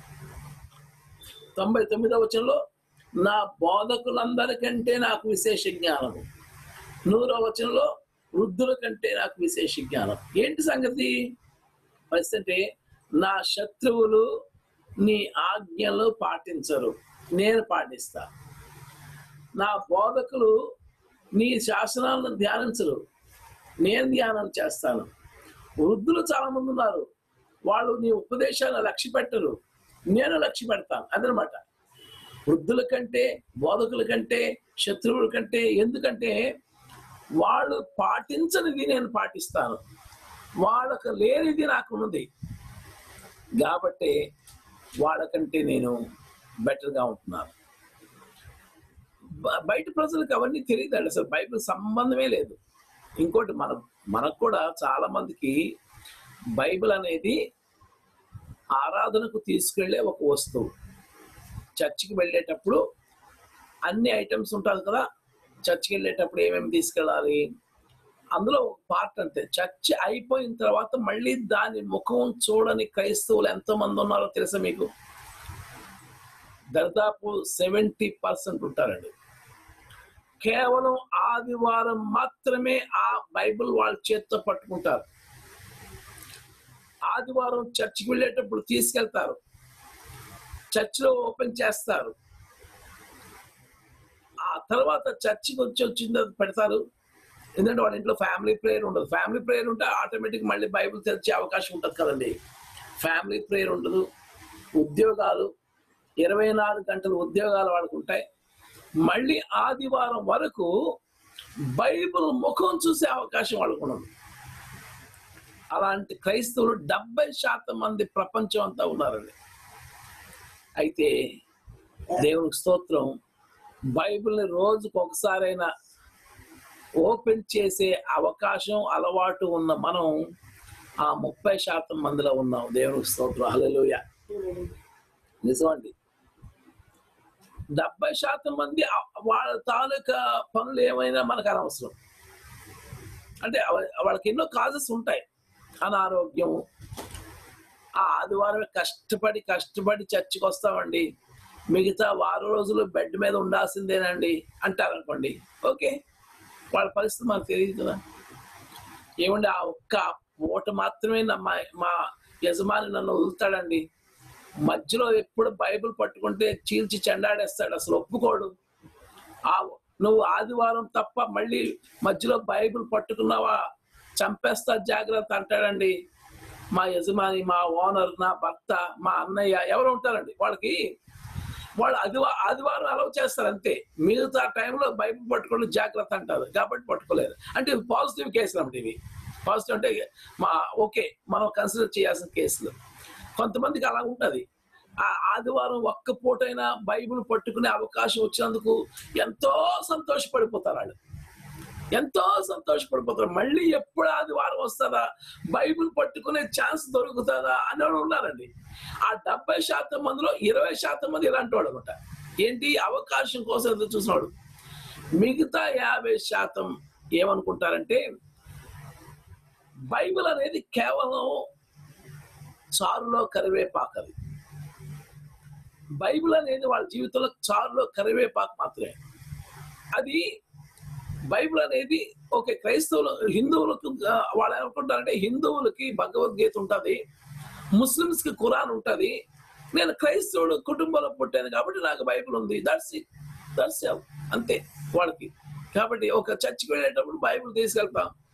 Speaker 2: తొంభై తొమ్మిదో వచనంలో నా బోధకులందరికంటే నాకు విశేష జ్ఞానము నూరో వచనంలో వృద్ధుల కంటే నాకు విశేష జ్ఞానం ఏంటి సంగతి పరిస్థితి అంటే నా శత్రువులు నీ ఆజ్ఞలు పాటించరు నేను పాటిస్తా నా బోధకులు నీ శాసనాలను ధ్యానించరు నేను ధ్యానం చేస్తాను వృద్ధులు చాలా మంది ఉన్నారు వాళ్ళు నీ ఉపదేశాలను లక్ష్య పెట్టరు నేను లక్ష్య పెడతాను అదనమాట వృద్ధుల కంటే బోధకుల కంటే శత్రువుల కంటే ఎందుకంటే వాళ్ళు పాటించనిది నేను పాటిస్తాను వాళ్ళకు లేనిది నాకు ఉన్నది కాబట్టి వాళ్ళకంటే నేను బెటర్గా ఉంటున్నాను బ- బయట ప్రజలకు అవన్నీ తెలియదు అసలు బైబిల్ సంబంధమే లేదు ఇంకోటి మన మనకు కూడా చాలా మందికి బైబిల్ అనేది ఆరాధనకు తీసుకెళ్లే ఒక వస్తువు చర్చికి వెళ్ళేటప్పుడు అన్ని ఐటమ్స్ ఉంటుంది కదా చర్చికి వెళ్ళేటప్పుడు ఏమేమి తీసుకెళ్ళాలి అందులో ఒక పార్ట్ అంతే చర్చ్ అయిపోయిన తర్వాత మళ్ళీ దాని ముఖం చూడని క్రైస్తవులు ఎంతో మంది ఉన్నారో తెలుసా మీకు దాదాపు సెవెంటీ పర్సెంట్ ఉంటారండి కేవలం ఆదివారం మాత్రమే ఆ బైబిల్ వాళ్ళ చేత్తో పట్టుకుంటారు ఆదివారం చర్చికి వెళ్ళేటప్పుడు తీసుకెళ్తారు చర్చిలో ఓపెన్ చేస్తారు ఆ తర్వాత చర్చికి వచ్చి వచ్చిన తర్వాత పెడతారు ఎందుకంటే వాళ్ళ ఇంట్లో ఫ్యామిలీ ప్రేయర్ ఉండదు ఫ్యామిలీ ప్రేయర్ ఉంటే ఆటోమేటిక్ మళ్ళీ బైబిల్ తెరిచే అవకాశం ఉంటుంది కదండి ఫ్యామిలీ ప్రేయర్ ఉండదు ఉద్యోగాలు ఇరవై నాలుగు గంటలు ఉద్యోగాలు వాళ్ళకు ఉంటాయి మళ్ళీ ఆదివారం వరకు బైబిల్ ముఖం చూసే అవకాశం వాళ్ళకు ఉండదు అలాంటి క్రైస్తవులు డెబ్బై శాతం మంది ప్రపంచం అంతా ఉన్నారండి అయితే దేవునికి స్తోత్రం బైబిల్ని రోజుకు ఒకసారైనా ఓపెన్ చేసే అవకాశం అలవాటు ఉన్న మనం ఆ ముప్పై శాతం మందిలో ఉన్నాం దేవునికి స్తోత్రం హల్లెలూయ నిజమండి డెబ్బై శాతం మంది ఆ- వాళ్ళ తాలూకా పనులు ఏమైనా మనకు అనవసరం అంటే అవ- వాళ్ళకి ఎన్నో కాజెస్ ఉంటాయి అనారోగ్యం ఆ ఆదివారం కష్టపడి కష్టపడి చర్చికి వస్తామండి మిగతా వారం రోజులు బెడ్ మీద ఉండాల్సిందేనండి అంటారు అనుకోండి ఓకే వాళ్ళ పరిస్థితి మనకు తెలియదు కదా ఏమండి ఆ ఒక్క పూట మాత్రమే నా మా మా యజమాని నన్ను వదులుతాడండి మధ్యలో ఎప్పుడు బైబిల్ పట్టుకుంటే చీల్చి చెండాడేస్తాడు అసలు ఒప్పుకోడు ఆ నువ్వు ఆదివారం తప్ప మళ్ళీ మధ్యలో బైబిల్ పట్టుకున్నావా చంపేస్తా జాగ్రత్త అంటాడండి మా యజమాని మా ఓనర్ నా భర్త మా అన్నయ్య ఎవరు ఉంటారండి వాళ్ళకి వాళ్ళు ఆదివా ఆదివారం అలవ్ చేస్తారు అంతే మిగతా టైంలో బైబిల్ పట్టుకోవడం జాగ్రత్త అంటారు కాబట్టి పట్టుకోలేదు అంటే పాజిటివ్ కేసులు అన్నమాట ఇవి పాజిటివ్ అంటే మా ఓకే మనం కన్సిడర్ చేయాల్సిన కేసులు కొంతమందికి అలా ఉంటది ఆ ఆదివారం ఒక్క పూటైనా బైబిల్ పట్టుకునే అవకాశం వచ్చినందుకు ఎంతో సంతోషపడిపోతారు వాళ్ళు ఎంతో సంతోషపడిపోతారు మళ్ళీ ఎప్పుడు ఆదివారం వస్తుందా బైబిల్ పట్టుకునే ఛాన్స్ దొరుకుతుందా అని వాళ్ళు ఉన్నారండి ఆ డెబ్బై శాతం మందిలో ఇరవై శాతం మంది ఇలాంటి వాడు అనమాట ఏంటి అవకాశం కోసం ఎదురు చూసినాడు మిగతా యాభై శాతం ఏమనుకుంటారంటే బైబిల్ అనేది కేవలం చారులో కరివేపాకది బైబిల్ అనేది వాళ్ళ జీవితంలో చారులో కరివేపాకు మాత్రమే అది బైబిల్ అనేది ఓకే క్రైస్తవులు హిందువులకు ఆ, వాళ్ళు ఏమనుకుంటారంటే హిందువులకి భగవద్గీత ఉంటుంది ముస్లిమ్స్ కి ఖురాన్ ఉంటుంది నేను క్రైస్తవుడు కుటుంబంలో పుట్టాను కాబట్టి నాకు బైబిల్ ఉంది దట్స్ దట్స్ అంతే వాళ్ళకి కాబట్టి ఒక చర్చికి వెళ్ళేటప్పుడు బైబిల్ తీసుకెళ్తాం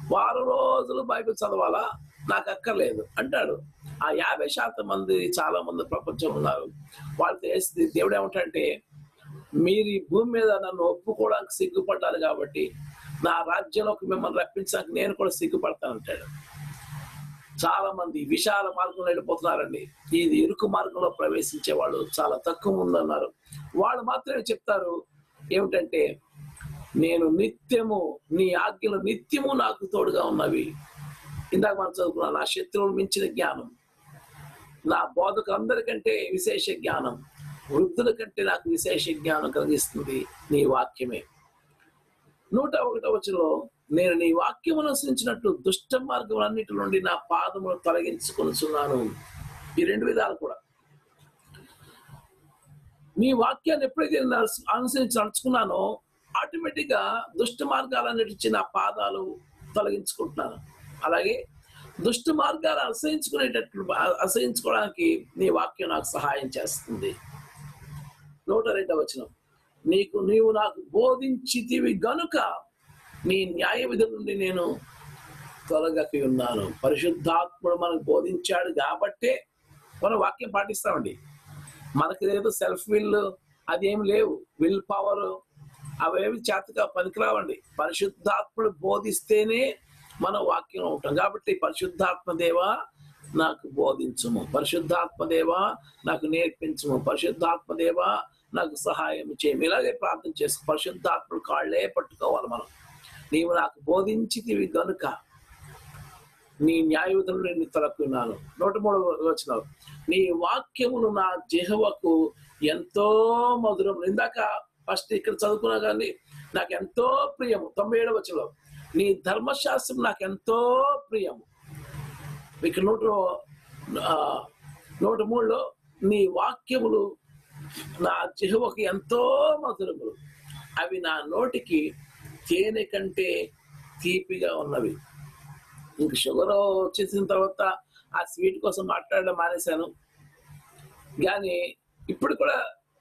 Speaker 2: వారం రోజులు బైబిల్ చదవాలా నాకు అక్కర్లేదు అంటాడు ఆ యాభై శాతం మంది చాలా మంది ప్రపంచం ఉన్నారు వాళ్ళు తెలిసి దేవుడు ఏమంటాడంటే మీరు ఈ భూమి మీద నన్ను ఒప్పుకోవడానికి సిగ్గుపడ్డారు కాబట్టి నా రాజ్యంలోకి మిమ్మల్ని రప్పించడానికి నేను కూడా సిగ్గుపడతానంటాడు చాలా మంది విశాల మార్గంలో వెళ్ళిపోతున్నారండి ఇది ఇరుకు మార్గంలో ప్రవేశించే వాళ్ళు చాలా తక్కువ మంది ఉన్నారు వాళ్ళు మాత్రమే చెప్తారు ఏమిటంటే నేను నిత్యము నీ ఆజ్ఞలు నిత్యము నాకు తోడుగా ఉన్నవి ఇందాక మనం చదువుకున్నాం నా శత్రువులు మించిన జ్ఞానం నా బోధకులందరికంటే విశేష జ్ఞానం వృద్ధుల కంటే నాకు విశేష జ్ఞానం కలిగిస్తుంది నీ వాక్యమే నూట ఒకటో వచనంలో నేను నీ వాక్యమును అనుసరించినట్టు దుష్ట మార్గములన్నిటి నుండి నా పాదములు తొలగించుకొనుచున్నాను ఈ రెండు విధాలు కూడా నీ వాక్యాన్ని ఎప్పుడైతే నేను నడుచు- అనుసరించి నడుచుకున్నానో ఆటోమేటిక్ గా దుష్ట మార్గాలన్నిటి నా పాదాలు తొలగించుకుంటున్నాను అలాగే దుష్ట మార్గాలు అసహించుకునేటట్లు అసహించుకోవడానికి నీ వాక్యం నాకు సహాయం చేస్తుంది నూట రెండవ వచనం నీకు నీవు నాకు బోధించితివి గనుక నీ న్యాయ విధుల నుండి నేను తొలగకి ఉన్నాను పరిశుద్ధాత్ముడు మనకు బోధించాడు కాబట్టే మనం వాక్యం పాటిస్తామండి మనకి ఏదో సెల్ఫ్ విల్ అదేం లేవు విల్ పవర్ అవేమి చేతగా పనికిరావండి పరిశుద్ధాత్ముడు బోధిస్తేనే మనం వాక్యం ఉంటాం కాబట్టి పరిశుద్ధాత్మ దేవా నాకు బోధించుము పరిశుద్ధాత్మ దేవా నాకు నేర్పించుము పరిశుద్ధాత్మ దేవా నాకు సహాయం చేయము ఇలాగే ప్రార్థన చేసుకో పరిశుద్ధాత్ముడు కాళ్ళే పట్టుకోవాలి మనం నీవు నాకు బోధించితివి గనుక నీ న్యాయవిధులు నేను తొలక్కున్నాను నూట మూడు వచ్చిన నీ వాక్యములు నా జిహవకు ఎంతో మధురం ఇందాక ఫస్ట్ ఇక్కడ చదువుకున్నా కానీ నాకు ఎంతో ప్రియము తొంభై ఏడవ వచ్చిన నీ ధర్మశాస్త్రం నాకు ఎంతో ప్రియము ఇక్కడ నూట ఆ, నూట మూడులో నీ వాక్యములు నా జిహవకు ఎంతో మధురములు అవి నా నోటికి తేనె కంటే తీపిగా ఉన్నవి ఇంక షుగర్ వచ్చేసిన తర్వాత ఆ స్వీట్ కోసం మాట్లాడడం మానేశాను కానీ ఇప్పుడు కూడా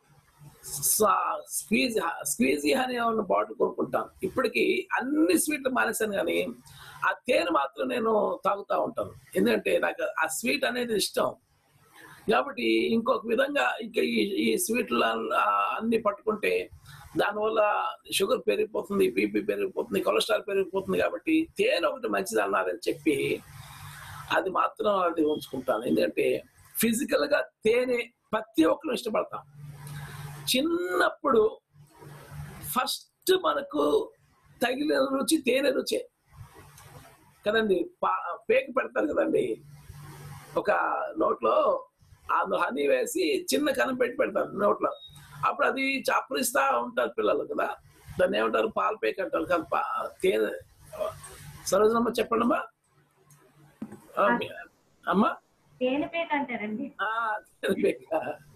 Speaker 2: స్క్వీజ్ స్క్వీజీ హనీ ఉన్న బాటిల్ కొనుక్కుంటాను ఇప్పటికి అన్ని స్వీట్లు మానేశాను కానీ ఆ తేనె మాత్రం నేను తాగుతూ ఉంటాను ఎందుకంటే నాకు ఆ స్వీట్ అనేది ఇష్టం కాబట్టి ఇంకొక విధంగా ఇంకా ఈ ఈ స్వీట్లు అన్ని పట్టుకుంటే దానివల్ల షుగర్ పెరిగిపోతుంది బీపీ పెరిగిపోతుంది కొలెస్ట్రాల్ పెరిగిపోతుంది కాబట్టి తేనె ఒకటి మంచిది అన్నారని చెప్పి అది మాత్రం అది ఉంచుకుంటాను ఎందుకంటే ఫిజికల్ గా తేనె ప్రతి ఒక్కరు ఇష్టపడతాం చిన్నప్పుడు ఫస్ట్ మనకు తగిలిన రుచి తేనె రుచే కదండి పా- పేక పెడతారు కదండి ఒక నోట్లో అందులో హనీ వేసి చిన్న కనం పెట్టి పెడతారు నోట్లో అప్పుడు అది చప్పరిస్తా ఉంటారు పిల్లలు కదా దాన్ని ఏమంటారు పాల పేక అంటారు కదా పా- తేనె సరోజనమ్మ చెప్పండమ్మా ఆ, మీ- అమ్మా
Speaker 6: తేనెపేట అంటారండి
Speaker 2: ఆ, తేనె పేక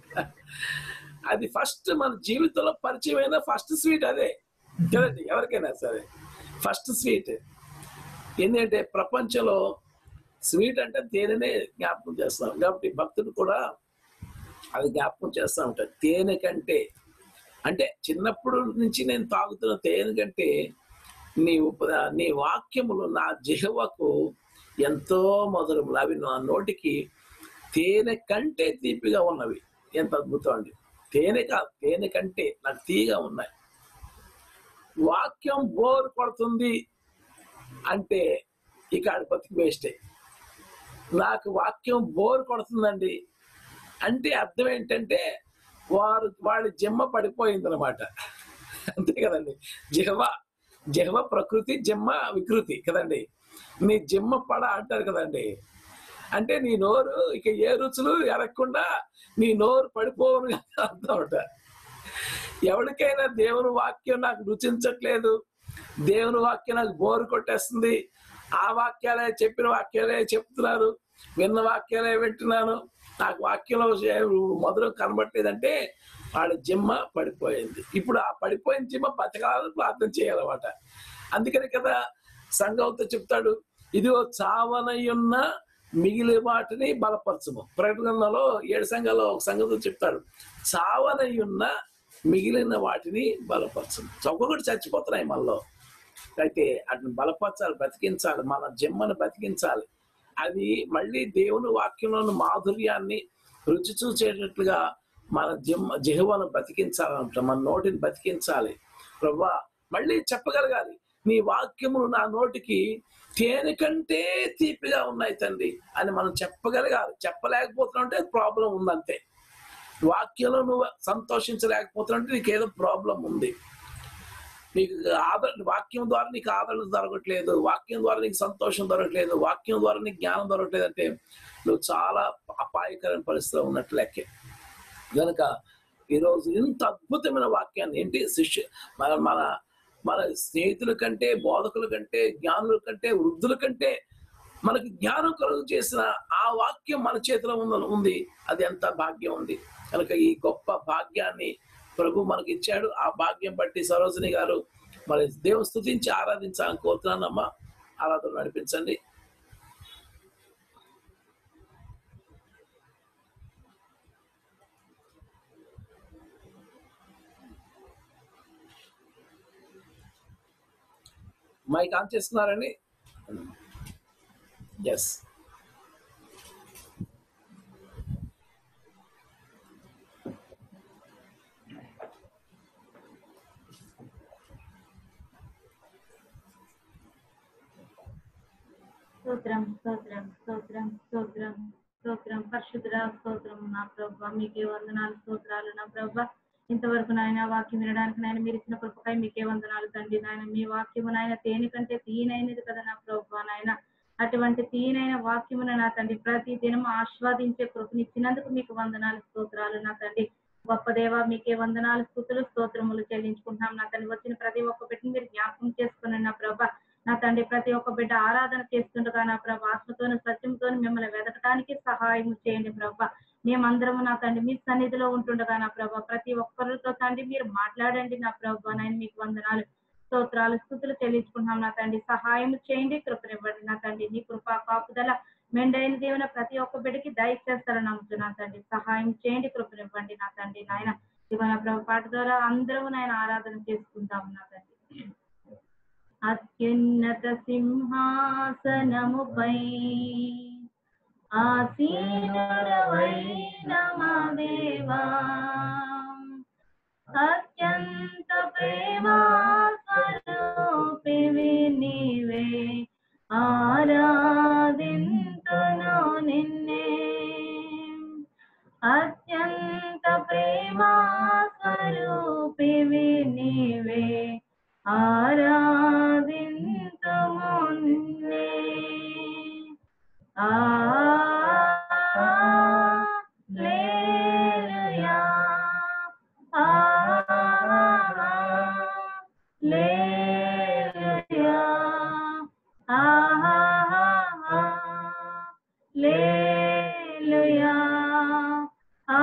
Speaker 2: అది ఫస్ట్ మన జీవితంలో పరిచయమైన ఫస్ట్ స్వీట్ అదే కదండి ఎవరికైనా సరే ఫస్ట్ స్వీట్ ఎందుకంటే ప్రపంచంలో స్వీట్ అంటే తేనెనే జ్ఞాపకం చేస్తాం కాబట్టి భక్తుడు కూడా అది జ్ఞాపకం చేస్తూ ఉంటాడు తేనె కంటే అంటే చిన్నప్పుడు నుంచి నేను తాగుతున్న తేనె కంటే నీ ఉప నీ వాక్యములు నా జిహవకు ఎంతో మధురములు అవి నా నోటికి తేనె కంటే తీపిగా ఉన్నవి ఎంత అద్భుతం అండి తేనె కాదు తేనె కంటే నాకు తీగా ఉన్నాయి వాక్యం బోర్ కొడుతుంది అంటే ఇక ఆడి బతికి వేస్టే నాకు వాక్యం బోర్ కొడుతుందండి అంటే అర్థం ఏంటంటే వారు వాళ్ళ జిమ్మ పడిపోయింది అనమాట అంతే కదండి జిహ్వ జిహ్వ ప్రకృతి జిమ్మ వికృతి కదండి నీ జిమ్మ పడ అంటారు కదండి అంటే నీ నోరు ఇక ఏ రుచులు ఎరగకుండా నీ నోరు పడిపోవును అర్థం అంట ఎవరికైనా దేవుని వాక్యం నాకు రుచించట్లేదు దేవుని వాక్యం నాకు బోరు కొట్టేస్తుంది ఆ వాక్యాలే చెప్పిన వాక్యాలే చెప్తున్నారు విన్న వాక్యాలే వింటున్నాను నాకు వాక్యంలో ఏ- మధురం కనబట్టలేదంటే వాళ్ళ జిమ్మ పడిపోయింది ఇప్పుడు ఆ పడిపోయిన జిమ్మ బతకాలని ప్రార్థన చేయాలన్నమాట అందుకని కదా సంఘంతో చెప్తాడు ఇదిగో చావనయున్న మిగిలి వాటిని బలపరచము ప్రకటనలో ఏడు సంఘాల్లో ఒక సంఘంతో చెప్తాడు చావనయున్న మిగిలిన వాటిని బలపరచము ఒక్కొక్కటి చచ్చిపోతున్నాయి మనలో అయితే అతను బలపరచాలి బ్రతికించాలి మన జమ్మను బ్రతికించాలి అది మళ్ళీ దేవుని వాక్యంలోని మాధుర్యాన్ని రుచి చూసేటట్లుగా మన జిమ్ జిహ్వను బతికించాలంట మన నోటిని బతికించాలి ప్రభా మళ్ళీ చెప్పగలగాలి నీ వాక్యములు నా నోటికి తేనె కంటే తీపిగా ఉన్నాయి తండ్రి అని మనం చెప్పగలగాలి చెప్పలేకపోతున్నాంటే ప్రాబ్లం ఉందంతే వాక్యంలో నువ్వు సంతోషించలేకపోతున్నాంటే నీకు ఏదో ప్రాబ్లం ఉంది నీకు ఆదరణ వాక్యం ద్వారా నీకు ఆదరణ దొరకట్లేదు వాక్యం ద్వారా నీకు సంతోషం దొరకట్లేదు వాక్యం ద్వారా నీకు జ్ఞానం దొరకట్లేదు అంటే నువ్వు చాలా అపాయకరమైన పరిస్థితిలో ఉన్నట్టు లెక్కే కనుక ఈరోజు ఇంత అద్భుతమైన వాక్యాన్ని ఏంటి శిష్యు మన మన మన స్నేహితుల కంటే బోధకుల కంటే జ్ఞానుల కంటే వృద్ధుల కంటే మనకి జ్ఞానం కలుగు చేసిన ఆ వాక్యం మన చేతిలో ఉంది ఉంది అది ఎంత భాగ్యం ఉంది కనుక ఈ గొప్ప భాగ్యాన్ని ప్రభు మనకి ఇచ్చాడు ఆ భాగ్యం బట్టి సరోజిని గారు మరి దేవుని స్థుతించి ఆరాధించాలని కోరుతున్నానమ్మా ఆరాధన నడిపించండి మైక్ ఆన్ చేస్తున్నారండి ఎస్
Speaker 6: స్తోత్రం స్తోత్రం స్తోత్రం స్తోత్రం స్తోత్రం పరిశుద్ధ స్తోత్రం నా ప్రభ మీకే వందనాలు స్తోత్రాలు నా ప్రభ ఇంతవరకు నాయన వాక్యం వినడానికి నాయన మీరు ఇచ్చిన కృపకై మీకే వందనాలు తండ్రి నాయన మీ వాక్యము నాయన తేనె కంటే తీనైనది కదా నా ప్రభ నాయన అటువంటి తీనైన వాక్యమును నా తండ్రి ప్రతి దినం ఆస్వాదించే కృపనిచ్చినందుకు మీకు వందనాలు స్తోత్రాలు నా తండ్రి గొప్ప దేవ మీకే వందనాలు స్థుతులు స్తోత్రములు చెల్లించుకుంటున్నాం నా తండ్రి వచ్చిన ప్రతి ఒక్క బిడ్డని మీరు జ్ఞాపకం చేసుకుని నా ప్రభ నా తండ్రి ప్రతి ఒక్క బిడ్డ ఆరాధన చేస్తుండగా నా ప్రభ ఆత్మతోను సత్యంతో మిమ్మల్ని వెతకడానికి సహాయం చేయండి ప్రభ మేమందరము నా తండ్రి మీ సన్నిధిలో ఉంటుండగా నా ప్రభ ప్రతి ఒక్కరితో తండ్రి మీరు మాట్లాడండి నా ప్రభ నేను మీకు వందనాలు స్తోత్రాలు స్థుతులు చెల్లించుకుంటున్నాం నా తండ్రి సహాయం చేయండి కృపనివ్వండి నా తండ్రి నీ కృప కాపుదల మెండైన దేవుని ప్రతి ఒక్క బిడ్డకి దయచేస్తారని నమ్ముతున్నాను తండ్రి సహాయం చేయండి కృపనివ్వండి నా తండ్రి నాయన ఇవాళ నా ప్రభు పాట ద్వారా అందరూ నాయన ఆరాధన చేసుకుంటాం నా తండ్రి అత్యున్నత సింహాసనముపై ఆసీనుడవైన మా దేవా అత్యంత ప్రేమా స్వరూపివి నీవే ఆరాధింతును నిన్నే అత్యంత ప్రేమా స్వరూపివి నీవే ఆరాధింతుము నిన్నే ఆ లేలుయా ఆ లేలుయా ఆ లేలుయా ఆ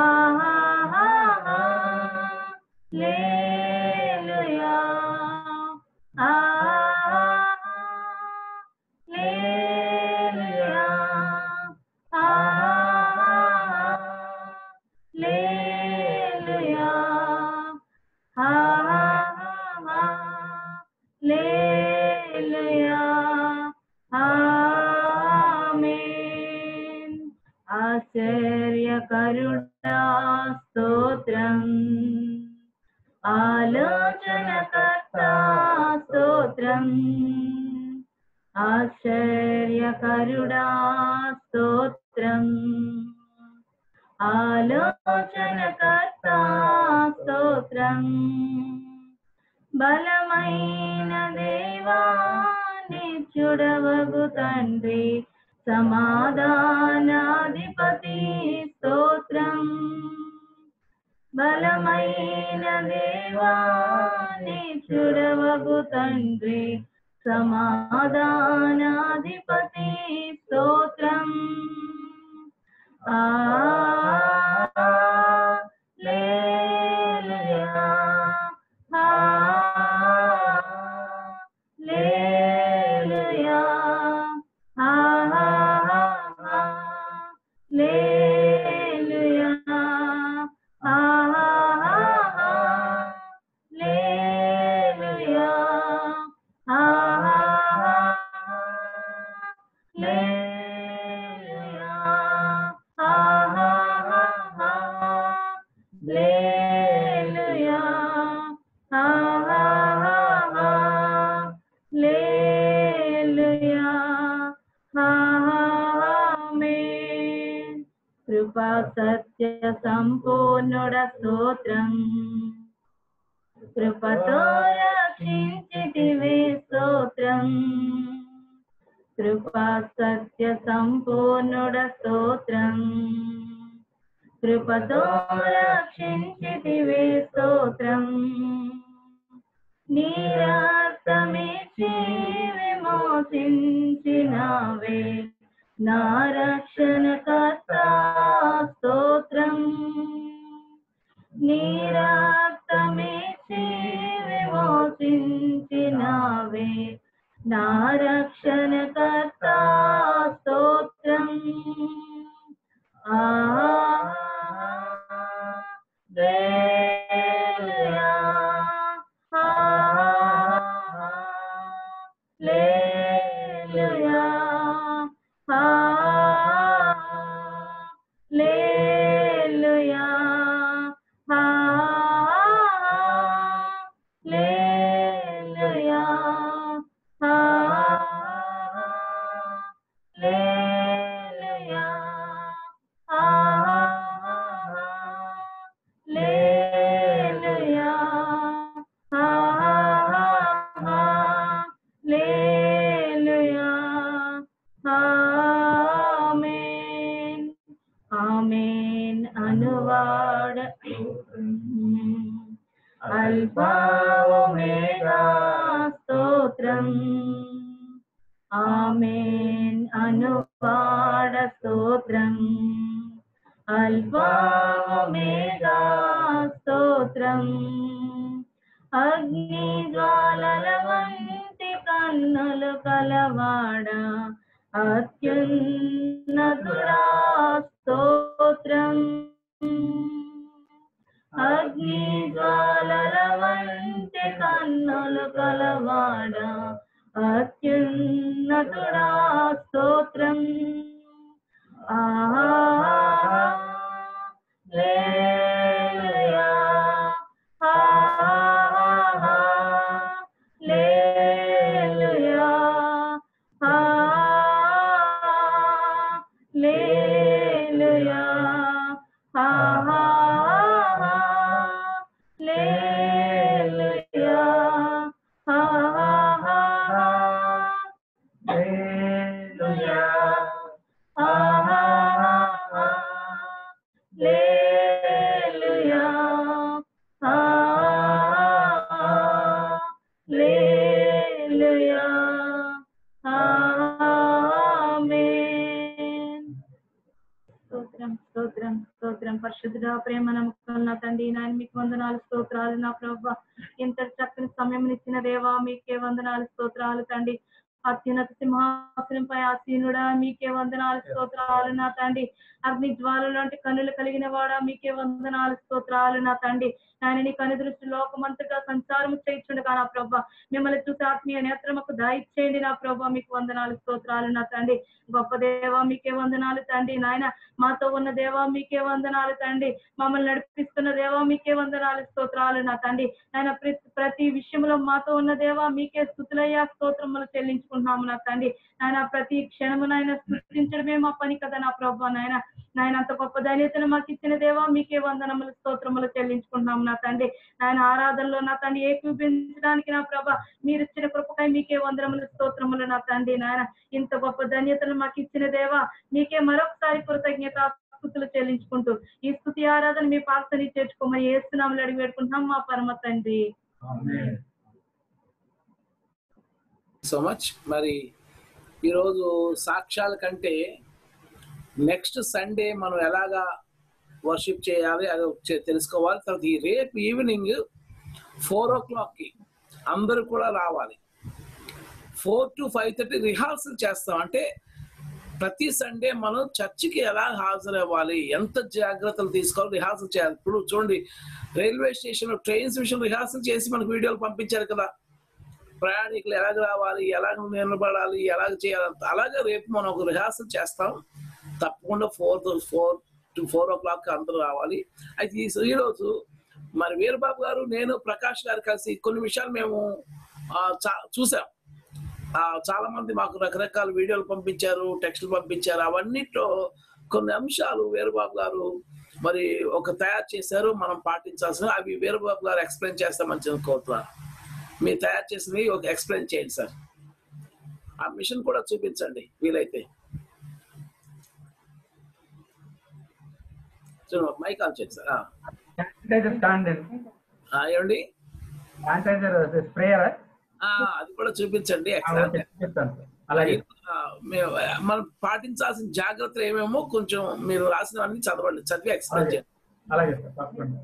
Speaker 6: లేలుయా ఆ లేలుయా ఆ లేలుయా ఆ లేలుయా ఆమేన్ ఆశ్చర్యకరుడా స్తోత్రం ఆలోచనకర్త స్తోత్రం ఆశ్చర్యకరుడా స్తోత్రం ఆలోచనకర్త స్తోత్రం బలమైన దేవా నిత్యుడవగు తండ్రి సమాధానాధిపతి స్తోత్రం బలమైన దేవా నిత్యుడవగు తండ్రి సమాధానాధిపతి స్తోత్రం ఆ లేలుయా ఆ లేలుయా ఆ లేలుయా ఆ లేలుయా ఆ కృపా సత్య సంపూర్ణుడ స్తోత్రం కృపతో రక్షించితివి స్తోత్రం కృపా సత్య సంపూర్ణుడ స్తోత్రం కృపతో రక్షించితివి స్తోత్రం నీరాసమిచ్చి విమోచించినవే నా రక్షణ కర్త స్తోత్రం నీరాసమిచ్చి విమోచించినవే నా రక్షణ కర్త స్తోత్రం ఆ హల్లెలూయా. హల్లెలూయా. హల్లెలూయా. హల్లెలూయా. హల్లెలూయా. హల్లెలూయా. హల్లెలూయా. ఆమేన్. ఆమేన్ అనువాడ అల్ఫా ఒమేగా స్తోత్రం ఆమేన్ అనువాడ స్తోత్రం అల్ఫా ఒమేగా స్తోత్రం అగ్ని జ్వాలల వంటి కన్నులు కలవాడ అత్యున్నతుడా స్తోత్రం అగ్ని జ్వాలల వంటి కన్నులు కలవాడ అత్యున్నతుడా స్తోత్రం ఆహా లేలుయా ఆహా లేలుయా ఆహా లేలుయా ఆహా లేలుయా ఆహా లేలుయా ఆహా లేలుయా ఆహా లేలుయా ఆమేన్ స్తోత్రం స్తోత్రం స్తోత్రం పరిశుద్ధుడ ప్రేమ నమ్మకం నా తండ్రి నాయన మీకు వందనాలు స్తోత్రాలు నా ప్రభా ఎంత చక్కని సమయం ఇచ్చిన దేవా మీకే వందనాలు స్తోత్రాలు తండ్రి అత్యున్నత సింహాసనంపై ఆసీనుడా మీకే వందనాలు స్తోత్రాలు నా తండ్రి అగ్ని జ్వాల లాంటి కన్నులు కలిగిన వాడా మీకే వందనాలు స్తోత్రాలు నా తండ్రి ఆయన నీ కను దృష్టి లోకమంతటా సంచారం చేయించుండగా నా ప్రభా మిమ్మల్ని చూసి ఆత్మీయ నేత్రముకు దయచేయండి నా ప్రభా మీకు వందనాలు స్తోత్రాలు నా తండ్రి గొప్ప దేవా మీకే వందనాలు తండ్రి నాయన మాతో ఉన్న దేవా మీకే వందనాలు తండ్రి మమ్మల్ని నడిపిస్తున్న దేవా మీకే వందనాలు స్తోత్రాలు నా తండ్రి ఆయన ప్రతి ప్రతి విషయంలో మాతో ఉన్న దేవా మీకే స్థుతులయ్యా స్తోత్రములు చెల్లించుకుంటున్నాము నా తండ్రి నాయన ప్రతి క్షణము నాయన స్థుతించడమే మా పని కదా నా ప్రభా నాయన నాయన అంత గొప్ప ధన్యతను మాకు ఇచ్చిన దేవా మీకే వందనములు స్తోత్రములు చెల్లించుకుంటున్నాము నా తండ్రి నాయన ఆరాధనలో నా తండ్రి ఏకీపించడానికి నా ప్రభ మీరు ఇచ్చిన కృపకై మీకే వందనములు స్తోత్రములు నా తండ్రి నాయన ఇంత గొప్ప ధన్యతను మాకు ఇచ్చిన దేవా మీకే మరొకసారి కృతజ్ఞత స్థుతులు చెల్లించుకుంటూ ఈ స్థుతి ఆరాధన మీ పార్సని చేర్చుకోమని ఏస్తున్నాములు అడిగి పెట్టుకుంటున్నాం మా పరమ తండ్రి
Speaker 2: సో మచ్ మరి ఈరోజు సాక్ష్యాల కంటే నెక్స్ట్ సండే మనం ఎలాగా వర్షిప్ చేయాలి అది ఒకటి తెలుసుకోవాలి తర్వాత ఈ రేపు ఈవినింగ్ ఫోర్ ఓ క్లాక్కి అందరూ కూడా రావాలి four to five thirty rehearsal చేస్తాం అంటే ప్రతి సండే మనం చర్చికి ఎలా హాజరవ్వాలి ఎంత జాగ్రత్తలు తీసుకోవాలి రిహార్సల్ చేయాలి ఇప్పుడు చూడండి రైల్వే స్టేషన్ ట్రైన్స్ విషయం రిహార్సల్ చేసి మనకు వీడియోలు పంపించారు కదా ప్రయాణికులు ఎలాగ రావాలి ఎలాగ నిలబడాలి ఎలాగ చేయాలి అలాగే రేపు మనం ఒక రిహార్సల్ చేస్తాం తప్పకుండా four four to four o'clock అందరూ రావాలి అయితే ఈ- ఈరోజు మరి వీరబాబు గారు నేను ప్రకాష్ గారు కలిసి కొన్ని విషయాలు మేము ఆ, చా- చూసాం ఆ, చాలా మంది మాకు రకరకాల వీడియోలు పంపించారు టెక్స్ట్లు పంపించారు అవన్నిట్లో కొన్ని అంశాలు వీరబాబు గారు మరి ఒక తయారు చేశారు మనం పాటించాల్సిన అవి వీరబాబు గారు ఎక్స్ప్లెయిన్ చేస్తామని కోరుతున్నాను మీరు తయారు చేసినవి ఒక ఎక్స్ప్లెయిన్ చేయండి సార్ ఆ మిషన్ కూడా చూపించండి వీలైతే చూడు, మైక్ ఆన్ చేయండి సార్ ఆ.
Speaker 5: శానిటైజర్ స్టాండ్ అండి
Speaker 2: ఆ, ఏమండి
Speaker 5: శానిటైజర్ స్ప్రేయర్
Speaker 2: ఆ, అది కూడా చూపించండి
Speaker 5: ఓకే చెప్తాను సార్ అలాగే
Speaker 2: ఆ, మేము మనం పాటించాల్సిన జాగ్రత్తలు ఏమేమో కొంచెం మీరు రాసినవన్నీ చదవండి చదివి ఎక్స్ప్లెయిన్
Speaker 5: అలాగే
Speaker 2: చేయండి
Speaker 5: అలాగే సార్ తప్పకుండా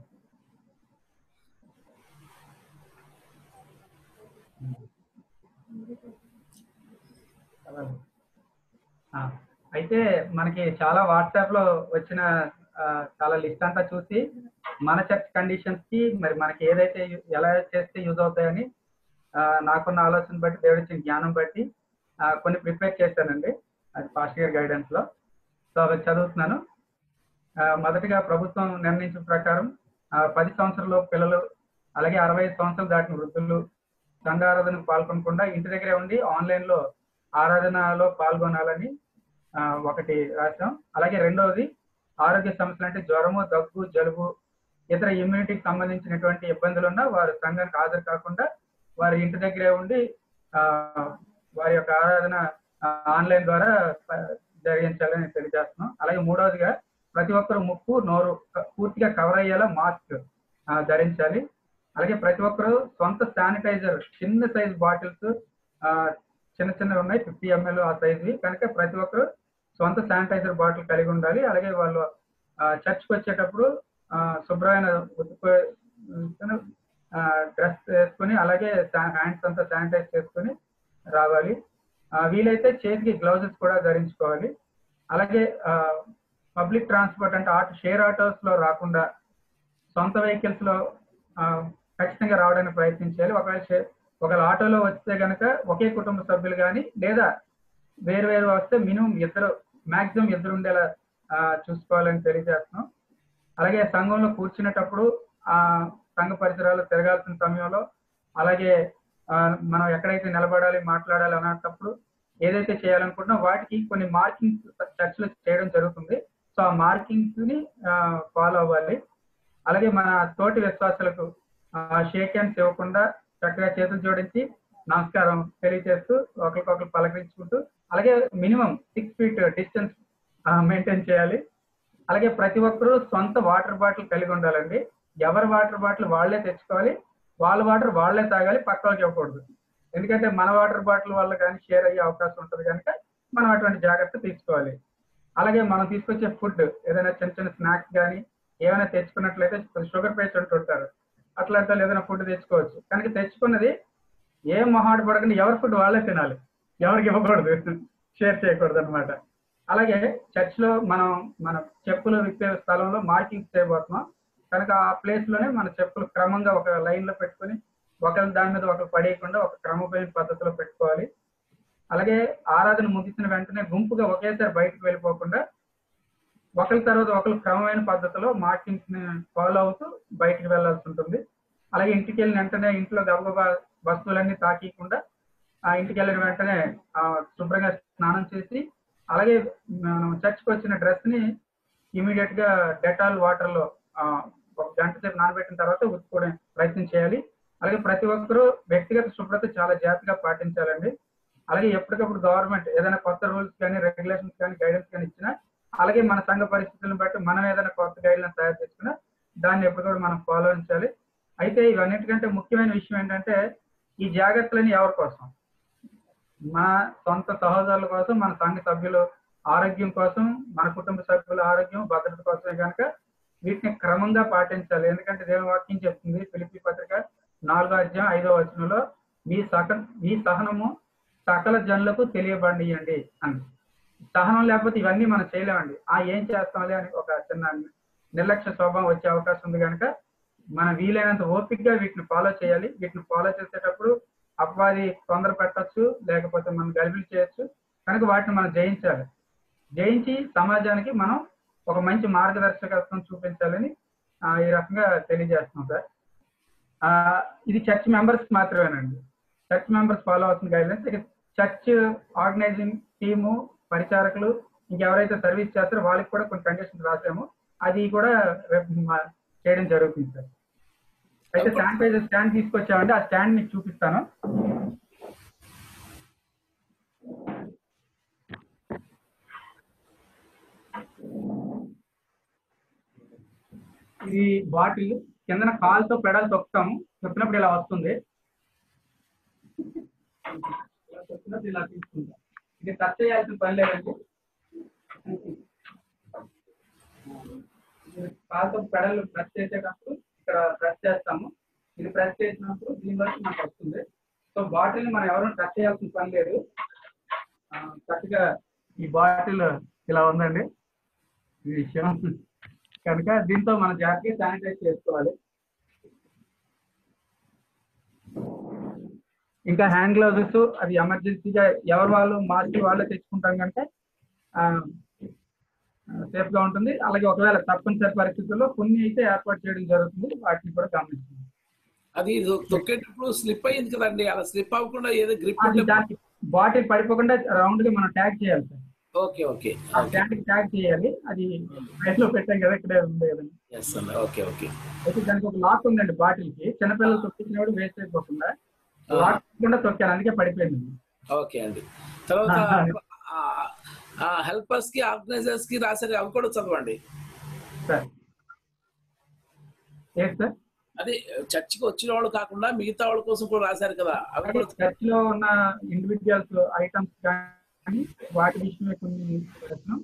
Speaker 5: అలాగే. ఆ, అయితే మనకి చాలా వాట్సాప్ లో వచ్చిన ఆ, చాలా లిస్ట్ అంతా చూసి మన చర్చ్ కండిషన్స్ కి మరి మనకి ఏదైతే యు- ఎలా చేస్తే యూజ్ అవుతాయని ఆ, నాకున్న ఆలోచన బట్టి దేవుడి ఇచ్చిన జ్ఞానం బట్టి ఆ, కొన్ని ప్రిపేర్ చేశానండి అది పాస్ట్ ఇయర్ గైడెన్స్ లో సో అవి చదువుతున్నాను ఆ, మొదటిగా ప్రభుత్వం నిర్ణయించిన ప్రకారం ఆ, పది సంవత్సరాల పిల్లలు అలాగే అరవై ఐదు సంవత్సరాలు దాటిన వృద్ధులు సంఘారాధనకు పాల్గొనకుండా ఇంటి దగ్గరే ఉండి ఆన్లైన్ లో ఆరాధనలో పాల్గొనాలని ఆ, ఒకటి రాశాం అలాగే రెండవది ఆరోగ్య సమస్యలు అంటే జ్వరము దగ్గు జలుబు ఇతర ఇమ్యూనిటీకి సంబంధించినటువంటి ఇబ్బందులు ఉన్నా వారు సంఘానికి హాజరు కాకుండా వారి ఇంటి దగ్గరే ఉండి ఆ, వారి యొక్క ఆరాధన ఆన్లైన్ ద్వారా ఆ, జరిగించాలని తెలియజేస్తున్నాం అలాగే మూడవదిగా ప్రతి ఒక్కరు ముక్కు నోరు క- పూర్తిగా కవర్ అయ్యేలా మాస్క్ ఆ, ధరించాలి అలాగే ప్రతి ఒక్కరు సొంత శానిటైజర్ చిన్న సైజ్ బాటిల్స్ చిన్న చిన్నవి ఉన్నాయి ఫిఫ్టీ ఎంఎల్ ఆ సైజ్వి కనుక ప్రతి ఒక్కరు సొంత శానిటైజర్ బాటిల్ కలిగి ఉండాలి అలాగే వాళ్ళు చర్చ్కి వచ్చేటప్పుడు ఆ, శుభ్రమైన డ్రెస్ వేసుకుని అలాగే హ్యాండ్స్ అంతా శానిటైజ్ చేసుకుని రావాలి ఆ, వీలైతే చేతికి గ్లౌజెస్ కూడా ధరించుకోవాలి అలాగే పబ్లిక్ ట్రాన్స్పోర్ట్ అంటే ఆటో షేర్ ఆటోస్ లో రాకుండా సొంత వెహికల్స్ లో ఆ, ఖచ్చితంగా రావడానికి ప్రయత్నించాలి ఒకవేళ షే- ఒకవేళ ఆటోలో వస్తే గనక ఒకే కుటుంబ సభ్యులు కానీ లేదా వేరు వేరు వస్తే మినిమం ఇద్దరు మాక్సిమం ఇద్దరు ఉండేలా ఆ, చూసుకోవాలని తెలియజేస్తున్నాం అలాగే సంఘంలో కూర్చునేటప్పుడు ఆ సంఘ పరిసరాలు తిరగాల్సిన సమయంలో అలాగే ఆ, మనం ఎక్కడైతే నిలబడాలి మాట్లాడాలి అన్నప్పుడు ఏదైతే చేయాలనుకుంటున్నా వాటికి కొన్ని మార్కింగ్స్ చర్చలు చేయడం జరుగుతుంది సో ఆ మార్కింగ్స్ ని ఫాలో అవ్వాలి అలాగే మన తోటి విశ్వాసులకు షేక్ హ్యాండ్స్ ఇవ్వకుండా చక్కగా చేతులు జోడించి నమస్కారం తెలియజేస్తూ ఒకరికొకరు పలకరించుకుంటూ అలాగే minimum six feet distance maintain చేయాలి అలాగే ప్రతి ఒక్కరూ సొంత వాటర్ బాటిల్ కలిగి ఉండాలండి ఎవరి వాటర్ బాటిల్ వాళ్ళే తెచ్చుకోవాలి వాళ్ళ వాటర్ వాళ్ళే తాగాలి పక్క వాళ్ళకి ఇవ్వకూడదు ఎందుకంటే మన వాటర్ బాటిల్ వల్ల కానీ షేర్ అయ్యే అవకాశం ఉంటుంది కనుక మనం అటువంటి జాగ్రత్త తీసుకోవాలి అలాగే మనం తీసుకొచ్చే ఫుడ్ ఏదైనా చిన్న చిన్న స్నాక్స్ కానీ ఏమైనా తెచ్చుకున్నట్లయితే షుగర్ పేషెంట్ ఉంటారు అట్లాంటి వాళ్ళు ఏదైనా ఫుడ్ తెచ్చుకోవచ్చు కనుక తెచ్చుకున్నది ఏం మొహాడు పడకుండా ఎవరి ఫుడ్ వాళ్ళే తినాలి ఎవరికి ఇవ్వకూడదు షేర్ చేయకూడదు అనమాట అలాగే చర్చ్ లో మనం మన చెప్పులు విప్పే స్థలంలో మార్కింగ్ చేయబోతున్నాం కనుక ఆ ప్లేస్ లోనే మన చెప్పులు క్రమంగా ఒక లైన్ లో పెట్టుకొని ఒకరి దాని మీద ఒకరు పడేయకుండా ఒక క్రమమైన పద్ధతిలో పెట్టుకోవాలి అలాగే ఆరాధన ముగిసిన వెంటనే గుంపుగా ఒకేసారి బయటకు వెళ్ళిపోకుండా ఒకరి తర్వాత ఒకరు క్రమమైన పద్ధతిలో మార్కింగ్స్ ని ఫాలో అవుతూ బయటికి వెళ్ళాల్సి ఉంటుంది అలాగే ఇంటికి వెళ్ళిన వెంటనే ఇంట్లో గబగబా వస్తువులన్నీ తాకీయకుండా ఆ ఇంటికి వెళ్ళిన వెంటనే ఆ శుభ్రంగా స్నానం చేసి అలాగే మనం చర్చ్కి వచ్చిన డ్రెస్ ని ఇమీడియట్ గా డెటాల్ వాటర్ లో ఆ, ఒక గంట సేపు నానబెట్టిన తర్వాత ఉతుకోవడం ప్రయత్నం చేయాలి అలాగే ప్రతి ఒక్కరూ వ్యక్తిగత శుభ్రత చాలా జాగ్రత్తగా పాటించాలండి అలాగే ఎప్పటికప్పుడు గవర్నమెంట్ ఏదైనా కొత్త రూల్స్ కానీ రెగ్యులేషన్స్ కానీ గైడెన్స్ కానీ ఇచ్చినా అలాగే మన సంఘ పరిస్థితులను బట్టి మనం ఏదైనా కొత్త గైడ్లైన్స్ తయారు చేసుకున్నా దాన్ని ఎప్పటికప్పుడు మనం ఫాలో చేయాలి అయితే ఇవన్నిటికంటే ముఖ్యమైన విషయం ఏంటంటే ఈ జాగ్రత్తలని ఎవరి కోసం మన సొంత సహోదరుల కోసం మన సంఘ సభ్యులు ఆరోగ్యం కోసం మన కుటుంబ సభ్యుల ఆరోగ్యం భద్రత కోసమే కనుక వీటిని క్రమంగా పాటించాలి ఎందుకంటే దేవుని వాక్యం చెప్తుంది పిలిపి పత్రిక నాలుగో అధ్యాయం ఐదో వచనంలో మీ సహ మీ సహనము సకల జనులకు తెలియబడియండి అని సహనం లేకపోతే ఇవన్నీ మనం చేయలేమండి ఆ ఏం చేస్తాంలే అని ఒక చిన్న నిర్లక్ష్య స్వభావం వచ్చే అవకాశం ఉంది కనుక మనం వీలైనంత ఓపికగా వీటిని ఫాలో చేయాలి వీటిని ఫాలో చేసేటప్పుడు అపవాది తొందర పెట్టచ్చు లేకపోతే మనం గలిబిలి చేయొచ్చు కనుక వాటిని మనం జయించాలి జయించి సమాజానికి మనం ఒక మంచి మార్గదర్శకత్వం చూపించాలని ఆ, ఈ రకంగా తెలియజేస్తున్నాం సార్ ఆ, ఇది చర్చ్ మెంబర్స్ మాత్రమేనండి చర్చ్ మెంబర్స్ ఫాలో అవుతున్న గైడ్లైన్స్ ఇక చర్చ్ ఆర్గనైజింగ్ టీము పరిచారకులు ఇంకెవరైతే సర్వీస్ చేస్తారో వాళ్ళకి కూడా కొన్ని కండిషన్స్ రాసాము అది కూడా రేపు మా- చేయడం జరుగుతుంది సార్ అయితే శానిటైజర్ స్టాండ్ తీసుకొచ్చామంటే ఆ స్టాండ్ మీకు చూపిస్తాను ఇది బాటిల్ కిందన కాలుతో పెడల్ తొక్కుతాము తొక్కినప్పుడు ఇలా వస్తుంది ఇలా తొక్కినప్పుడు ఇలా తీసుకుంటాం ఇది టచ్ చేయాల్సిన పని లేదండి ఇది కాలుతో పెడల్ ప్రెస్ చేసేటప్పుడు ఇక్కడ ప్రెస్ చేస్తాము ఇది ప్రెస్ చేసినప్పుడు దీని వరకు మనకు వస్తుంది సో బాటిల్ మనం ఎవరు టచ్ చేయాల్సిన పని లేదు ఆ, చక్కగా ఈ బాటిల్ ఇలా ఉందండి ఈ విషయం కనుక దీంతో మనం జాగ్రత్తగా శానిటైజ్ చేసుకోవాలి ఇంకా హ్యాండ్ గ్లౌజెస్ అది ఎమర్జెన్సీగా ఎవరు వాళ్ళు మాస్క్ వాళ్ళే తెచ్చుకుంటాం కనుక సేఫ్ గా ఉంటుంది అలాగే ఒకవేళ తప్పనిసరి పరిస్థితుల్లో కొన్ని అయితే ఏర్పాటు చేయడం జరుగుతుంది వాటిని కూడా గమనిస్తుంది
Speaker 2: అది తొ- తొక్కేటప్పుడు స్లిప్ అయ్యింది కదండి అలా స్లిప్ అవ్వకుండా ఏదో గ్రిప్
Speaker 5: అది
Speaker 2: ఉంటే
Speaker 5: దానికి బాటిల్ పడిపోకుండా రౌండ్ గా మనం ట్యాగ్ చేయాలి సార్
Speaker 2: ఓకే ఓకే
Speaker 5: ఆ ట్యాగ్ ట్యాగ్ చేయాలి అది బయట లో పెట్టాం కదా ఇక్కడే ఉంది కదండి
Speaker 2: ఎస్ అండి ఓకే ఓకే
Speaker 5: అయితే దానికి ఒక లాక్ ఉందండి బాటిల్ కి చిన్నపిల్లలు తొక్కించినప్పుడు వేస్ట్ అయిపోకుండా లాక్ కూడా తొక్కాను అందుకే పడిపోయింది
Speaker 2: ఓకే అండి తర్వాత
Speaker 5: ఆ.
Speaker 2: హెల్పర్స్ కి ఆర్గనైజర్స్ కి రాశారు అవి కూడా చదవండి
Speaker 5: సార్ ఏంటి సార్
Speaker 2: అదే చర్చికి వచ్చిన వాళ్ళు కాకుండా మిగతా వాళ్ళ కోసం కూడా రాశారు కదా అవి కూడా
Speaker 5: చర్చ్ లో ఉన్న ఇండివిజువల్స్ ఐటమ్స్ కానీ వాటి విషయమే కొన్ని ప్రశ్న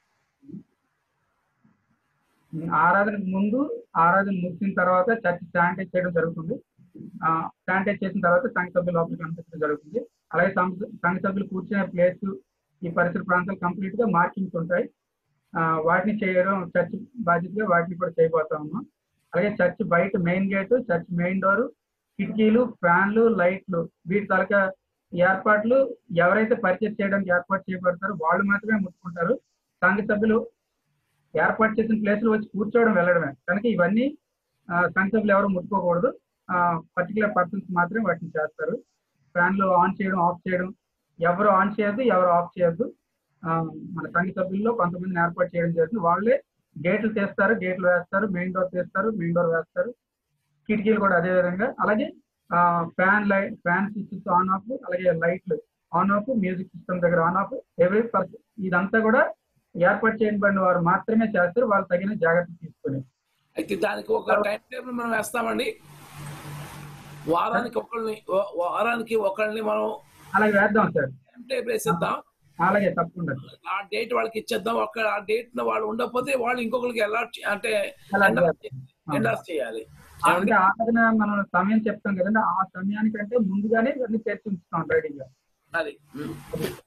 Speaker 5: ఆరాధనకు ముందు ఆరాధన ముగిసిన తర్వాత చర్చ్ శానిటైజ్ చేయడం జరుగుతుంది శానిటైజ్ చేసిన తర్వాత సంఘ సభ్యులు లోపలికి కనిపించడం జరుగుతుంది అలాగే సంఘ- సంఘ సభ్యులు కూర్చునే ప్లేస్ ఈ పరిసర ప్రాంతాలు కంప్లీట్ గా మార్కింగ్స్ ఉంటాయి ఆ, వాటిని చేయడం చర్చ్ బాధ్యతగా వాటిని కూడా చేయబోతా ఉన్నాం అలాగే చర్చ్ బయట main gate church main door కిటికీలు ఫ్యాన్లు లైట్లు వీటి తాలూకా ఏర్పాట్లు ఎవరైతే పర్చేస్ చేయడానికి ఏర్పాటు చేయబడతారో వాళ్ళు మాత్రమే ముట్టుకుంటారు సంఘ సభ్యులు ఏర్పాటు చేసిన ప్లేస్లో వచ్చి కూర్చోవడం వెళ్ళడమే కనుక ఇవన్నీ ఆ, సంఘ సభ్యులు ఎవరు ముట్టుకోకూడదు పర్టికులర్ పర్సన్స్ మాత్రమే వాటిని చేస్తారు ఫ్యాన్లు ఆన్ చేయడం ఆఫ్ చేయడం ఎవరు ఆన్ చేయొద్దు ఎవరు ఆఫ్ చేయొద్దు ఆ, మన సంఘ సభ్యుల్లో కొంతమందిని ఏర్పాటు చేయడం జరుగుతుంది వాళ్ళే గేట్లు తీస్తారు గేట్లు వేస్తారు మెయిన్ డోర్ తీస్తారు మెయిన్ డోర్ వేస్తారు కిటికీలు కూడా అదే విధంగా అలాగే fan light fan switch on off అలాగే లైట్లు ఆన్ ఆఫ్ మ్యూజిక్ సిస్టమ్ దగ్గర ఆన్ ఆఫ్ ఎవరీ పర్సన్ ఇదంతా కూడా ఏర్పాటు చేయబడిన వారు మాత్రమే చేస్తారు వాళ్ళు తగిన జాగ్రత్త తీసుకుని
Speaker 2: అయితే దానికి ఒక టైం టేబుల్ మనం వేస్తామండి వారానికి ఒకళ్ళని వా- వారానికి ఒకళ్ళని మనం
Speaker 5: అలాగే వేద్దాం సార్
Speaker 2: టైం టేబుల్ వేసేద్దాం
Speaker 5: అలాగే తప్పకుండా
Speaker 2: ఆ డేట్ వాళ్ళకి ఇచ్చేద్దాం ఒక ఆ డేట్ వాళ్ళు ఉండకపోతే వాళ్ళు ఇంకొకరికి ఎలా అంటే
Speaker 5: అలాగే
Speaker 2: ఎండాస్ చేయాలి
Speaker 5: అంటే ఆరాధన మనం సమయం చెప్తాం కదండి ఆ సమయానికంటే ముందుగానే ఇవన్నీ తెచ్చి ఉంచుతాం రెడీగా
Speaker 2: అది ఉమ్.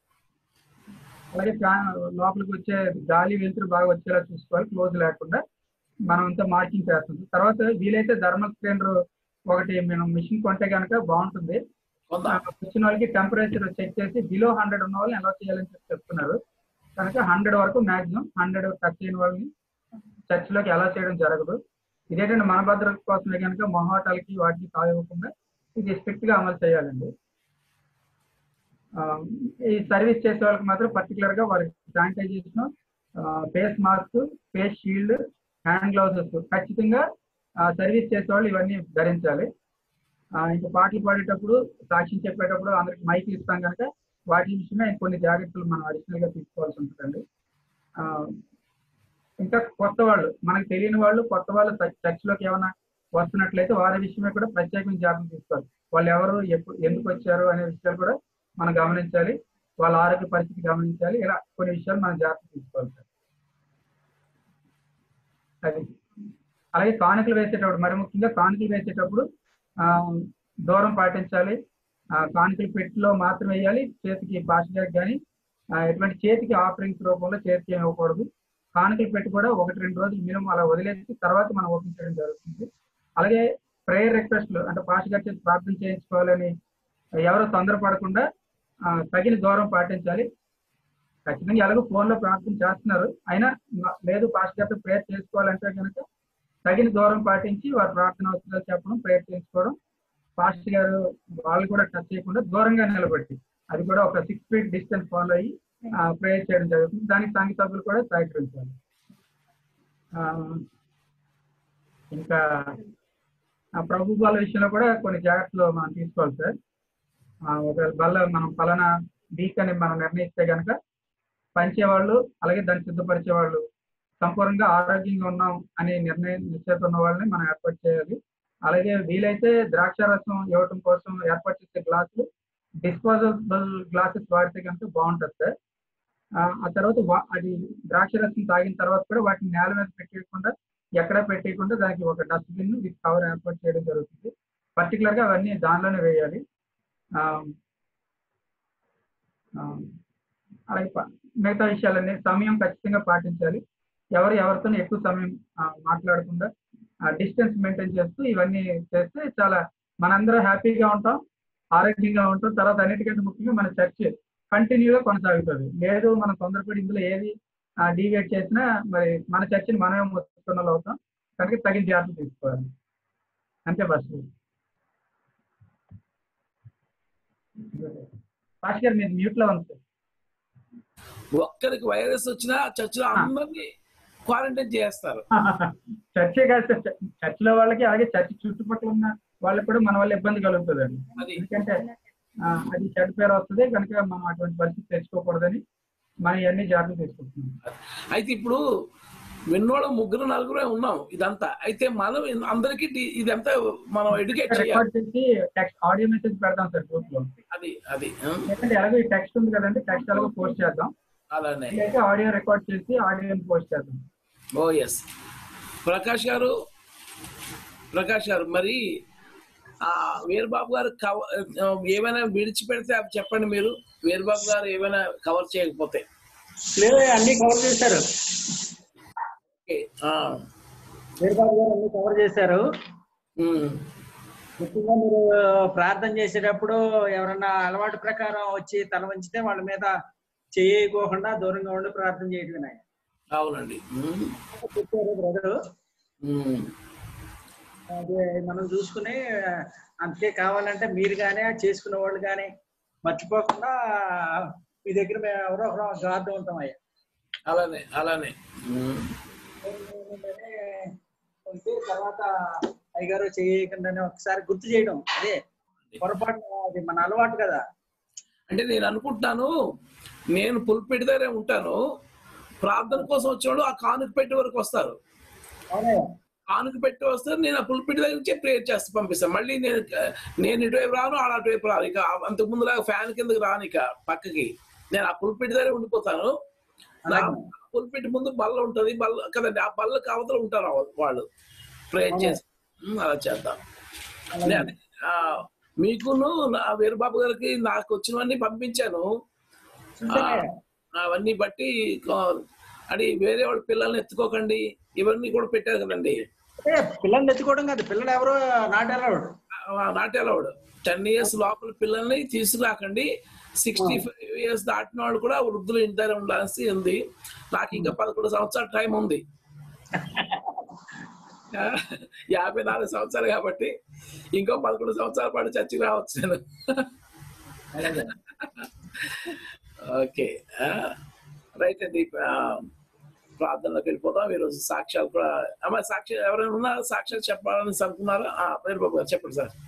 Speaker 5: అలాగే ఫ్యాన్ లోపలికి వచ్చే గాలి వెలుతురు బాగా వచ్చేలా చూసుకోవాలి క్లోజ్ లేకుండా మనం అంతా మార్కింగ్ చేస్తుంది తర్వాత వీలైతే థర్మల్ స్క్రీనర్ ఒకటి మనం మిషన్ కొంటే కనుక బాగుంటుంది
Speaker 2: కొందాం
Speaker 5: వచ్చిన వాళ్ళకి టెంపరేచర్ చెక్ చేసి బిలో హండ్రెడ్ ఉన్న వాళ్ళని ఎలా చేయాలని చెప్పి చెప్తున్నారు కనుక హండ్రెడ్ వరకు మాక్సిమం హండ్రెడ్ టచ్ అయిన వాళ్ళని చర్చ్ లోకి ఎలా చేయడం జరగదు ఇదేంటంటే మన భద్రత కోసమే కనుక మొహాటాలకి వాటికి తాగివ్వకుండా ఇది స్ట్రిక్ట్ గా అమలు చేయాలండి ఆ, ఈ సర్వీస్ చేసే వాళ్ళకి మాత్రం పర్టికులర్ గా వారికి sanitisation face mask face shield hand gloves ఖచ్చితంగా సర్వీస్ చేసే వాళ్ళు ఇవన్నీ ధరించాలి ఆ, ఇంకా పాటలు పాడేటప్పుడు సాక్ష్యం చెప్పేటప్పుడు అందరికి మైక్ ఇస్తాం కనుక వాటి విషయమే కొన్ని జాగ్రత్తలు మనం అడిషనల్ గా తీసుకోవాల్సి ఉంటుందండి ఆ, ఇంకా కొత్త వాళ్ళు మనకు తెలియని వాళ్ళు కొత్త వాళ్ళు చర్చ్ లోకి ఏమైనా వస్తున్నట్లయితే వారి విషయమే కూడా ప్రత్యేకమైన జాగ్రత్తలు తీసుకోవాలి వాళ్ళు ఎవరు ఎప్పుడు ఎందుకు వచ్చారు అనే విషయాలు కూడా మనం గమనించాలి వాళ్ళ ఆరోగ్య పరిస్థితి గమనించాలి ఇలా కొన్ని విషయాలు మనం జాగ్రత్త తీసుకోవాలి సార్ అది అలాగే కానుకలు వేసేటప్పుడు మరి ముఖ్యంగా కానుకలు వేసేటప్పుడు ఆ, దూరం పాటించాలి ఆ, కానుకలు పెట్టిలో మాత్రం వేయాలి చేతికి పాస్ గారికి కానీ ఎటువంటి చేతికి ఆఫరింగ్స్ రూపంలో చేతికి ఏమి ఇవ్వకూడదు కానుకలు పెట్టి కూడా ఒకటి రెండు రోజులు మినిమం అలా వదిలేసి తర్వాత మనం ఓపెన్ చేయడం జరుగుతుంది అలాగే ప్రేయర్ రిక్వెస్ట్లు అంటే పాస్ గారి చేతి ప్రార్థన చేయించుకోవాలని ఎవరో తొందరపడకుండా ఆ, తగిన దూరం పాటించాలి ఖచ్చితంగా ఎలాగో ఫోన్ లో ప్రార్థన చేస్తున్నారు అయినా న- లేదు పాస్ గారితో ప్రేయర్ చేసుకోవాలంటే కనుక తగిన దూరం పాటించి వారి ప్రార్థన అవసరాలు చెప్పడం ప్రేయర్ చేసుకోవడం పాస్టర్ గారు వాళ్ళు కూడా టచ్ చేయకుండా దూరంగా నిలబెట్టి అది కూడా ఒక సిక్స్ ఫీట్ డిస్టెన్స్ ఫాలో అయ్యి ప్రేయర్ చేయడం జరుగుతుంది దానికి సంఘ సభ్యులు కూడా సహకరించాలి ఆ, ఇంకా ఆ ప్రభు బల విషయంలో కూడా కొన్ని జాగ్రత్తలు మనం తీసుకోవాలి సార్ ఆ, ఒకవేళ బల్ల మనం పలానా వీక్ అని మనం నిర్ణయిస్తే కనుక పంచేవాళ్ళు అలాగే దాన్ని సిద్ధపరిచే వాళ్ళు సంపూర్ణంగా ఆరోగ్యంగా ఉన్నాం అనే నిర్ణయం నిశ్చయిత ఉన్న వాళ్ళని మనం ఏర్పాటు చేయాలి అలాగే వీలైతే ద్రాక్ష రసం ఇవ్వటం కోసం ఏర్పాటు చేసే గ్లాసులు డిస్పోజబుల్ గ్లాసెస్ వాడితే కనుక బాగుంటుంది సార్ ఆ, ఆ తర్వాత వా- అది ద్రాక్ష రసం తాగిన తర్వాత కూడా వాటిని నేల మీద పెట్టేయకుండా ఎక్కడ పెట్టేయకుండా దానికి ఒక డస్ట్బిన్ విత్ కవర్ ఏర్పాటు చేయడం జరుగుతుంది పర్టికులర్ గా అవన్నీ దానిలోనే వేయాలి ఆ, ఆ, అలాగే ప- మిగతా విషయాలన్నీ సమయం ఖచ్చితంగా పాటించాలి ఎవరు ఎవరితో ఎక్కువ సమయం ఆ, మాట్లాడకుండా డిస్టెన్స్ మెయింటైన్ చేస్తూ ఇవన్నీ చేస్తే చాలా మనందరం హ్యాపీగా ఉంటాం ఆరోగ్యంగా ఉంటాం తర్వాత అన్నిటికంటే ముఖ్యంగా మన చర్చ్ కంటిన్యూగా కొనసాగుతుంది లేదు మనం తొందరపడి ఇందులో ఏది డీవియేట్ చేసినా మరి మన చర్చిని మనమే మొత్తుకున్న వాళ్ళు అవుతాం కనుక తగిన జాగ్రత్తలు తీసుకోవాలి అంతే ఫస్ట్ ఫాస్ట్ గారు మీరు మ్యూట్ లో ఉంది సార్.
Speaker 2: ఒక్కరికి వైరస్ వచ్చినా చర్చిలో అందరినీ క్వారంటైన్ చేస్తారు
Speaker 5: చర్చే కాదు సార్ చ- చర్చిలో వాళ్ళకి అలాగే చర్చి చుట్టుపక్కల ఉన్న వాళ్ళకి కూడా మన వల్ల ఇబ్బంది కలుగుతుంది అండి
Speaker 2: అది
Speaker 5: ఎందుకంటే ఆ, అది చెడ్డ పేరు వస్తుంది కనుక మనం అటువంటి పరిస్థితి తెచ్చుకోకూడదని మనం ఇవన్నీ జాగ్రత్తలు తీసుకుంటున్నాం
Speaker 2: అయితే ఇప్పుడు విన్నోళ్ళం ముగ్గురు నలుగురే ఉన్నాం ఇదంతా అయితే మనం అందరికి ఇదంతా మనం ఎడ్యుకేట్ చేయాలి
Speaker 5: రికార్డ్ చేసి టెక్స్ట్ ఆడియో మెసేజ్ పెడతాం సార్ గ్రూప్ లో
Speaker 2: అది అది ఆ,
Speaker 5: ఎందుకంటే ఎలాగో ఈ టెక్స్ట్ ఉంది కదండి టెక్స్ట్ ఎలాగో పోస్ట్ చేద్దాం
Speaker 2: అలానే
Speaker 5: అయితే ఆడియో రికార్డ్ చేసి ఆడియో పోస్ట్ చేద్దాం
Speaker 2: ఓ ఎస్ ప్రకాష్ గారు ప్రకాష్ గారు మరి ఆ వీరబాబు గారు కవ ఆ, ఏమైనా విడిచిపెడితే అవి చెప్పండి మీరు వీరబాబు గారు ఏమైనా కవర్ చేయకపోతే
Speaker 8: లేదు అన్ని కవర్ చేశారు
Speaker 2: ఓకే ఆ,
Speaker 8: వీరబాబు గారు అన్ని కవర్ చేశారు
Speaker 2: ఉమ్,
Speaker 8: ముఖ్యంగా మీరు ప్రార్థన చేసేటప్పుడు ఎవరన్నా అలవాటు ప్రకారం వచ్చి తల వంచితే వాళ్ళ మీద చేయకోకుండా దూరంగా ఉండి ప్రార్థన చేయటమే నాయన.
Speaker 2: అవునండి ఉమ్,
Speaker 8: చెప్పారు బ్రదరు
Speaker 2: ఉమ్,
Speaker 8: అదే మనం చూసుకుని అంతే కావాలంటే మీరు కానీ చేసుకునే వాళ్ళు కానీ మర్చిపోకుండా మీ దగ్గర మేము ఎవరో ఒకరో గార్డు ఉంటాం అయ్యా
Speaker 2: అలానే అలానే ఉమ్,
Speaker 8: ఏంటంటే ఉంటే తర్వాత అయ్యగారు చేయకుండానే ఒకసారి గుర్తు చేయడం అదే పొరపాటు అది మన అలవాటు కదా
Speaker 2: అంటే నేను అనుకుంటున్నాను నేను పుల్పెట్టి దగ్గరే ఉంటాను ప్రార్థన కోసం వచ్చేవాళ్ళు ఆ కానుక పెట్టి వరకు వస్తారు
Speaker 8: అవునయ్యా
Speaker 2: కానుక పెట్టి వస్తే నేను ఆ పుల్పిటి దగ్గర నుంచి ప్రేయర్ చేసి పంపిస్తాను మళ్ళీ నేను నేను ఇటువైపు రాను ఆడ అటువైపు రాను ఇక అంతకు ముందులాగా ఫ్యాన్ కిందకి రాను ఇక పక్కకి నేను ఆ పుల్పిటి దగ్గర ఉండిపోతాను నా పుల్పిటి ముందు బల్ల ఉంటది బల్ల కదండి ఆ బల్లకి అవతల ఉంటారు వాళ్ళు ప్రేయర్ చేసి ఉమ్, అలా చేద్దాం నేను, ఆ, మీకును నా వీరబాబు గారికి నాకు వచ్చినవన్నీ పంపించాను ఆ, అవన్నీ బట్టి ఆ, అది వేరే వాళ్ళ పిల్లల్ని ఎత్తుకోకండి ఇవన్నీ కూడా పెట్టారు కదండి
Speaker 8: అంటే పిల్లల్ని ఎత్తుకోవడం కాదు పిల్లలు ఎవరు not allowed
Speaker 2: not allowed ten years లోపల పిల్లల్ని తీసుకురాకండి సిక్స్టీ ఫైవ్ ఇయర్స్ దాటిన వాళ్ళు కూడా వృద్ధులు ఇంటి దగ్గర ఉండాల్సి ఉంది నాకు ఇంకా పదకొండు సంవత్సరాల టైం ఉంది ఆ, యాభై నాలుగు సంవత్సరాలు కాబట్టి ఇంకో పదకొండు సంవత్సరాల పాటు చర్చికి రావచ్చు నేను ఓకే రైట్ అండి ఆ, ప్రార్థనలోకి వెళ్ళిపోదాం ఈరోజు సాక్ష్యాలు కూడా అమ్మ సాక్షి ఎవరైనా ఉన్నారా సాక్ష్యాలు చెప్పాలని అనుకున్నారా ఆ, పేరు బాబు గారు చెప్పండి సార్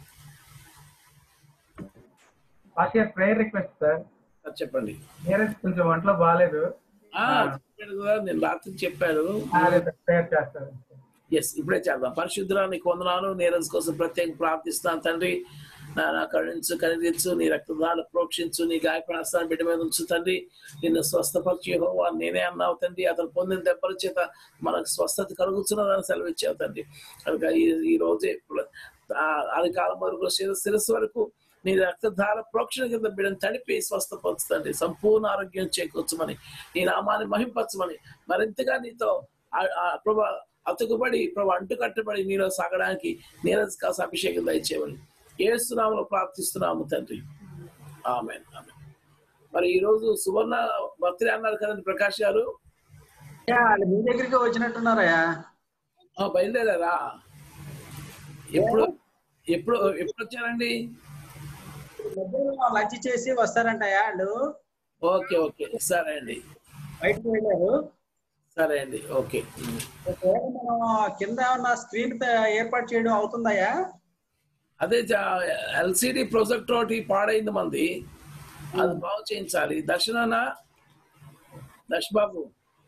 Speaker 5: ఫాస్ట్ గారు ప్రేయర్ రిక్వెస్ట్ సార్
Speaker 2: సార్ చెప్పండి
Speaker 5: వేరే కొంచెం ఒంట్లో బాగాలేదు
Speaker 2: ఆ, చెప్పాడు కదా నేను రాత్రి చెప్పాడు
Speaker 5: ప్రేయర్ చేస్తారు
Speaker 2: ఎస్ ఇప్పుడే చేద్దాం పరిశుద్ధుల నీకు వందనాలు నీరజ్ కోసం ప్రత్యేక ప్రార్థిస్తాను తండ్రి నాన్న కరుణించు కనిపించు నీ రక్తదాలు ప్రోక్షించు నీ గాయపడాస్తాను బిడ్డ మీద ఉంచు తండ్రి నిన్ను స్వస్థపరిచి యెహోవా నేనే అన్నావు తండ్రి అతను పొందిన దెబ్బల చేత మనకు స్వస్థత కలుగుతున్నదని సెలవిచ్చావు తండ్రి కనుక ఈ ఈ రోజే ఆ, ఆది కాలం వరకు శిర- శిరస్సు వరకు నీ రక్తధార ప్రోక్షణ కింద బిడ్డను తడిపి స్వస్థపరుచుతండి సంపూర్ణ ఆరోగ్యం చేకూర్చమని నీ నామాన్ని మహింపరచమని మరింతగా నీతో ఆ- ఆ ప్రభా అతుకుబడి ప్రభు అంటు కట్టబడి నీలో సాగడానికి నీరజ్ కాస్త అభిషేకం దయచేయమని ఏస్తున్నాములో ప్రార్థిస్తున్నాము తండ్రి ఆమె మరి ఈ రోజు సువర్ణ బర్త్డే అన్నారు కదండి ప్రకాష్ గారు
Speaker 8: అయ్యా, వాళ్ళు మీ దగ్గరికి వచ్చినట్టున్నారయ్యా
Speaker 2: ఆ, బయలుదేరారా ఎప్పుడు ఎప్పుడు ఎప్పుడు వచ్చారండి
Speaker 8: లంచ్ చేసి వస్తారంటయ్యా వాళ్ళు
Speaker 2: ఓకే ఓకే సరే అండి
Speaker 8: బయటకు వెళ్ళారు
Speaker 2: సరే అండి ఓకే
Speaker 8: ఒకవేళ మనం కింద ఉన్న స్క్రీన్ ఏర్పాటు చేయడం అవుతుందయ్యా
Speaker 2: అదే ఎల్సిడి ప్రొజెక్టర్ ఒకటి పాడైంది మంది అది బాగు చేయించాలి దర్శన దర్శ బాబు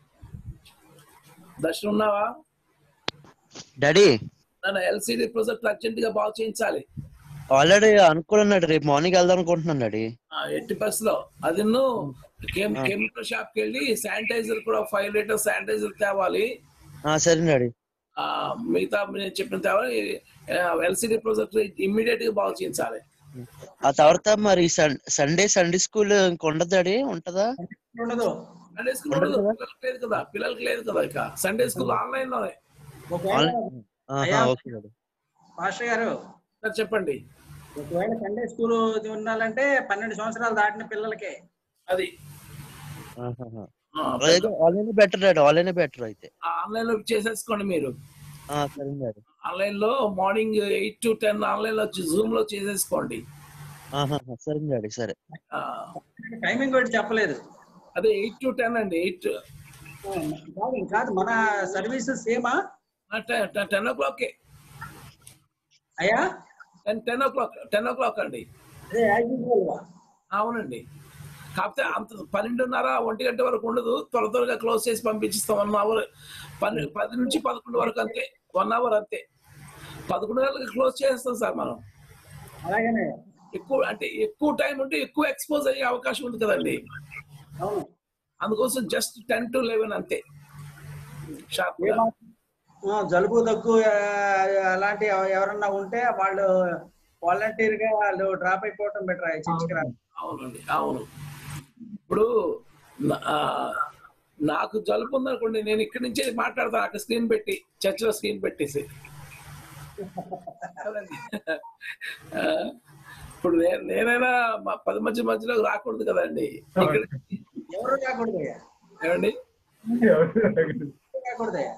Speaker 2: దర్శనం ఉన్నావా
Speaker 9: డాడీ
Speaker 2: నన్ను ఎల్సిడి ప్రొజెక్టర్ అర్జెంట్ గా బాగు చేయించాలి
Speaker 9: ఆల్రెడీ అనుకున్నాడు రేపు మార్నింగ్ వెళ్దాం అనుకుంటున్నాను డాడీ
Speaker 2: ఆ, ఎట్టి బస్ లో అది కెమికల్ షాప్ కి వెళ్ళి శానిటైజర్ కూడా ఫైవ్ లీటర్ శానిటైజర్ తేవాలి
Speaker 9: ఆ, సరే డాడీ
Speaker 2: ఆ, మిగతా నేను చెప్పిన తేవాలి ఎల్సిడి ప్రొజెక్టర్ ఇమ్మీడియట్ గా బాగు చేయించాలి
Speaker 9: ఆ తర్వాత మరి సన్- సండే సండే స్కూల్ ఇంక ఉండదు డాడీ ఉంటదా
Speaker 8: ఉండదు
Speaker 2: సండే స్కూల్ ఉండదు పిల్లలకి లేదు కదా పిల్లలకి లేదు కదా ఇక సండే స్కూల్ ఆన్లైన్ లోనే
Speaker 8: ఒకవేళ
Speaker 9: ఆన్లైన్ ఆహా,
Speaker 8: అయ్యా.
Speaker 9: ఓకే డాడీ
Speaker 8: పాస్టర్ గారు
Speaker 2: సార్ చెప్పండి
Speaker 8: ఒకవేళ సండే స్కూల్ ఉండాలంటే పన్నెండు సంవత్సరాలు దాటిన పిల్లలకే
Speaker 2: అది
Speaker 9: ఆహాహా.
Speaker 2: ఆ,
Speaker 9: అదైతే online better daddy online better అయితే
Speaker 2: ఆన్లైన్ లో చేసేసుకోండి మీరు
Speaker 9: ఆ, సరే డాడీ
Speaker 2: ఆన్లైన్ లో morning eight to ten online లో జూమ్ లో చేసేసుకోండి
Speaker 9: ఆహాహా, సరే డాడీ సరే
Speaker 2: ఆ,
Speaker 8: టైమింగ్ కూడా చెప్పలేదు
Speaker 2: అదే ఎయిట్ టు టెన్ అండి ఎయిట్
Speaker 8: కాదు కాదు మన సర్వీసెస్ సేమా
Speaker 2: టెన్ ఓ క్లాక్
Speaker 8: అయ్యా
Speaker 2: ten ten o'clock ten o'clock అండి
Speaker 8: అదే యాజ్ యూజువల్ గా
Speaker 2: అవునండి కాకపోతే అంత పన్నెండున్నర ఒంటి గంట వరకు ఉండదు త్వర త్వరగా క్లోజ్ చేసి పంపించిస్తాం వన్ అవర్ పన్నెండు పది నుంచి పదకొండు వరకు అంతే వన్ అవర్ అంతే పదకొండు గంటలకు క్లోజ్ చేస్తాం సార్ మనం
Speaker 8: అలాగనే
Speaker 2: ఎక్కువ అంటే ఎక్కువ టైం ఉంటే ఎక్కువ ఎక్స్పోజ్ అయ్యే అవకాశం ఉంది కదండి
Speaker 8: అవును
Speaker 2: అందుకోసం జస్ట్ టెన్ టు లెవెన్ అంతే షార్ప్ గా
Speaker 8: ఆ, జలుబు దగ్గు ఆ, అలాంటి ఎవ- ఎవరన్నా ఉంటే వాళ్ళు వాలంటీర్ గా వాళ్ళు డ్రాప్ అయిపోవటం బెటర్ చర్చికి రా
Speaker 2: అవునండి అవును ఇప్పుడు నా- ఆ, నాకు జలుబు ఉందనుకోండి నేను ఇక్కడి నుంచే మాట్లాడతాను అక్కడ స్క్రీన్ పెట్టి చర్చిలో స్క్రీన్ పెట్టేసి కదండి. ఆ, ఇప్పుడు నేను నేనైనా మా పది మధ్య మధ్యలో రాకూడదు కదండి ఇక్కడ
Speaker 8: ఎవరు రాకూడదు అయ్యా
Speaker 2: ఏమండి
Speaker 8: ఎవరు రాకూడదు అయ్యా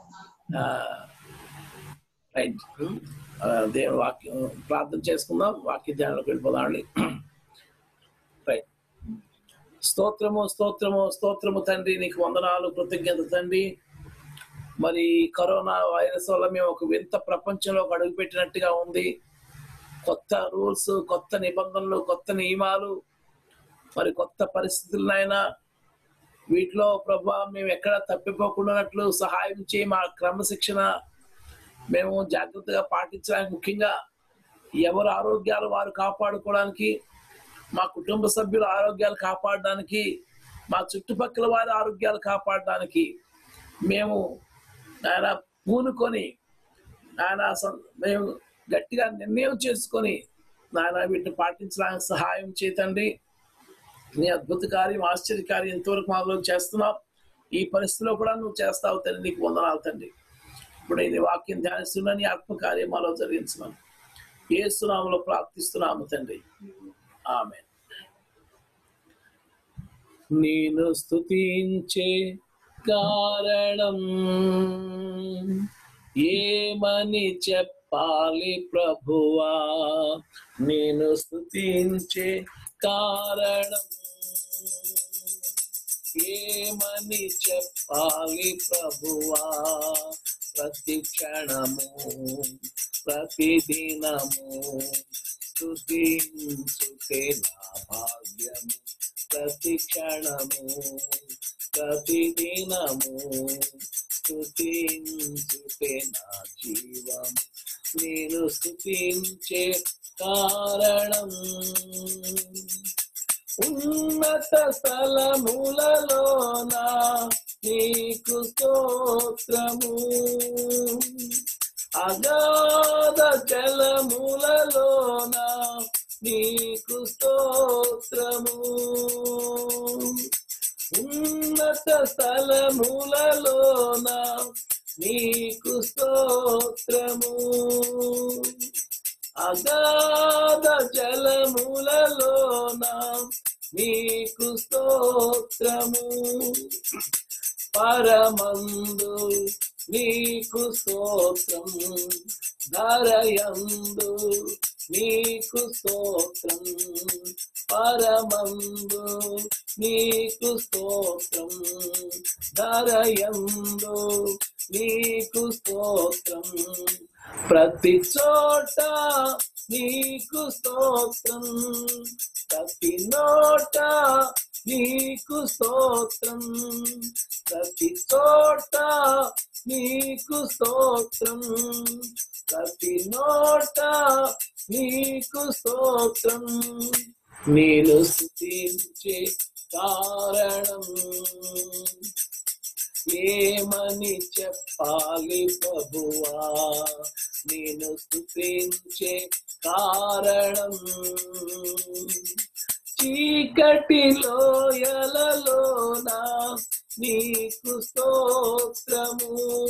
Speaker 2: రైట్ దేవుని వాక్యం ప్రార్థన చేసుకుందాం వాక్య ధ్యానంలోకి వెళ్ళిపోదామండి రైట్ స్తోత్రము స్తోత్రము స్తోత్రము తండ్రి నీకు వందనాలు కృతజ్ఞత తండ్రి మరి కరోనా వైరస్ వల్ల మేము ఒక వింత ప్రపంచంలో అడుగు పెట్టినట్టుగా ఉంది కొత్త రూల్స్ కొత్త నిబంధనలు కొత్త నియమాలు మరి కొత్త పరిస్థితులనైనా వీటిలో ప్రభా మేము ఎక్కడ తప్పిపోకుండానట్లు సహాయం చేయి మా క్రమశిక్షణ మేము జాగ్రత్తగా పాటించడానికి ముఖ్యంగా ఎవరు ఆరోగ్యాలు వారు కాపాడుకోవడానికి మా కుటుంబ సభ్యుల ఆరోగ్యాలు కాపాడడానికి మా చుట్టుపక్కల వారి ఆరోగ్యాలు కాపాడడానికి మేము ఆయన పూనుకొని ఆయన సం- మేము గట్టిగా నిర్ణయం చేసుకొని నాయన వీటిని పాటించడానికి సహాయం చేతండి నీ అద్భుత కార్యం ఆశ్చర్య కార్యం ఎంతవరకు మాలో చేస్తున్నావు ఈ పరిస్థితిలో కూడా నువ్వు చేస్తావు తండ్రి నీకు వందనాలు తండ్రి ఇప్పుడు నీ వాక్యం ధ్యానిస్తున్నా నీ ఆత్మ కార్యం మాలో జరిగించున్నాను ఏ సునామలో ప్రార్థిస్తున్నాము తండ్రి ఆమె నేను స్తుతించే కారణం ఏమని చెప్పాలి ప్రభువా నేను స్తుతించే కారణం ఏమని చెప్పాలి ప్రభువా ప్రతి క్షణము ప్రతి దినము స్తుతించుతే నా భాగ్యము ప్రతి క్షణము ప్రతి దినము స్తుతించుతే నా జీవము నేను స్తుతించే కారణం ఉన్నత స్థలములలోన నీకు స్తోత్రము అగాధ జలములలోన నీకు స్తోత్రము ఉన్నత స్థలములలోన నీకు స్తోత్రము అగాధ జలములలోన నీకు స్తోత్రము పరమందు నీకు స్తోత్రం ధరయందు నీకు స్తోత్రం పరమందు నీకు స్తోత్రం ధరయందు నీకు స్తోత్రం ప్రతి చోట నీకు స్తోత్రం ప్రతి నోట నీకు స్తోత్రం ప్రతి చోట నీకు స్తోత్రం ప్రతి నోట నీకు స్తోత్రం నేను స్థుతించే కారణం ఏమని చెప్పాలి ప్రభువా నేను స్థుతించే కారణం చీకటి లోయలలోన నీకు స్తోత్రము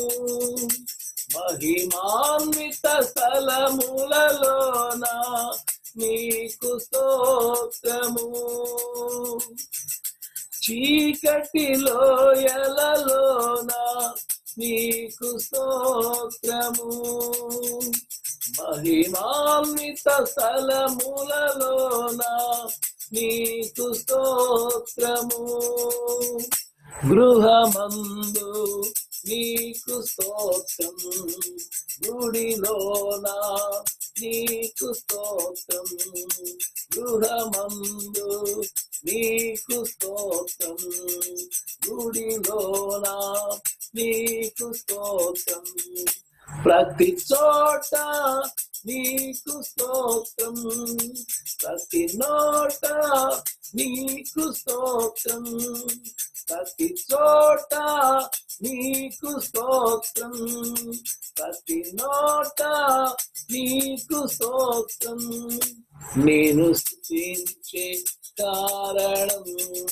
Speaker 2: మహిమాన్విత స్థలములలోన నీకు స్తోత్రము చీకటి లోయలలోన నీకు స్తోత్రము మహిమాన్విత స్థలములలోన నీకు స్తోత్రము గృహమందు నీకు స్తోత్రం గుడిలోన నీకు స్తోత్రం గృహమందు నీకు స్తోత్రం గుడిలోన నీకు స్తోత్రం ప్రతి చోట నీకు స్తోత్రం ప్రతి నోట నీకు స్తోత్రం ప్రతి చోట నీకు స్తోత్రం ప్రతి నోట నీకు స్తోత్రం నేను స్థుతించే కారణం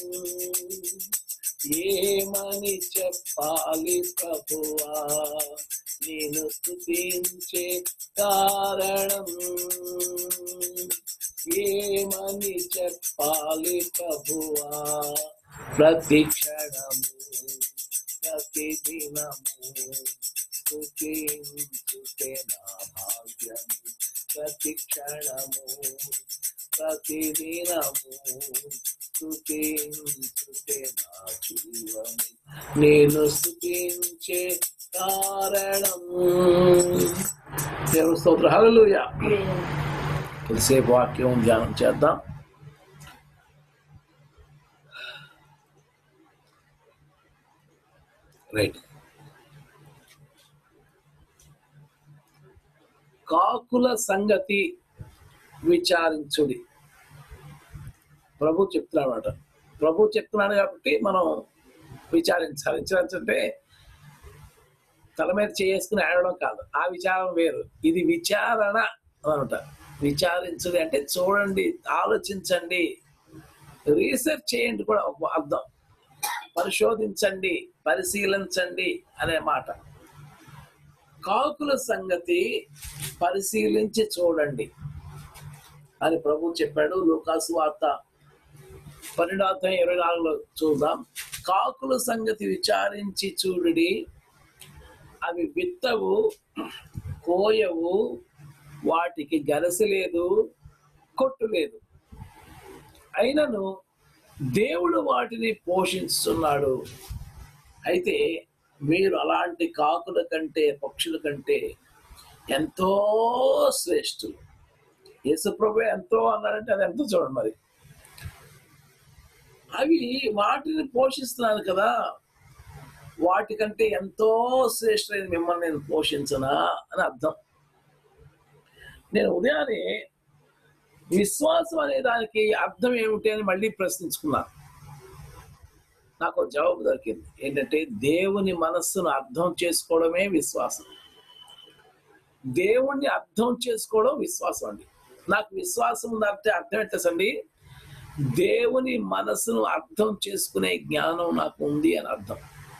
Speaker 2: ఏమని చెప్పాలి ప్రభువా నేను స్థుతించే కారణం ఏమని చెప్పాలి ప్రభువా ప్రతి క్షణము ప్రతి దినము స్థుతించుటే నా భాగ్యము ప్రతి క్షణము ప్రతి దినము స్థుతించుటే నా జీవము నేను స్థుతించే కారణం దేవుని స్తోత్ర హల్లెలూయా కొద్దిసేపు వాక్యం ధ్యానం చేద్దాం రైట్ కాకుల సంగతి విచారించుడి ప్రభు చెప్తున్నాడు ప్రభు చెప్తున్నాడు కాబట్టి మనం విచారించాలి విచారించంటే తల మీద చేసుకుని ఆడడం కాదు ఆ విచారం వేరు ఇది విచారణ అనమాట విచారించుడి అంటే చూడండి ఆలోచించండి రీసెర్చ్ చేయండి కూడా ఒక అర్థం పరిశోధించండి పరిశీలించండి అనే మాట కాకుల సంగతి పరిశీలించి చూడండి అని ప్రభు చెప్పాడు లూకాసు వార్త పన్నెండో అధ్యాయం ఇరవై నాలుగులో చూద్దాం కాకుల సంగతి విచారించి చూడుడి అవి విత్తవు కోయవు వాటికి గరసి లేదు కొట్టు లేదు అయినను దేవుడు వాటిని పోషిస్తున్నాడు అయితే మీరు అలాంటి కాకుల కంటే పక్షుల కంటే ఎంతో శ్రేష్ఠులు యేసుప్రభు ఎంతో అన్నారంటే అది ఎంతో చూడండి మరి అవి వాటిని పోషిస్తున్నాను కదా వాటికంటే ఎంతో శ్రేష్ఠమైన మిమ్మల్ని నేను పోషించనా అని అర్థం నేను ఉదయాన్నే విశ్వాసం అనే దానికి అర్థం ఏమిటి అని మళ్ళీ ప్రశ్నించుకున్నాను నాకు ఒక జవాబు దొరికింది ఏంటంటే దేవుని మనస్సును అర్థం చేసుకోవడమే విశ్వాసం దేవుణ్ణి అర్థం చేసుకోవడం విశ్వాసం అండి నాకు విశ్వాసం ఉందంటే అర్థం ఏంటండి దేవుని మనసును అర్థం చేసుకునే జ్ఞానం నాకు ఉంది అని అర్థం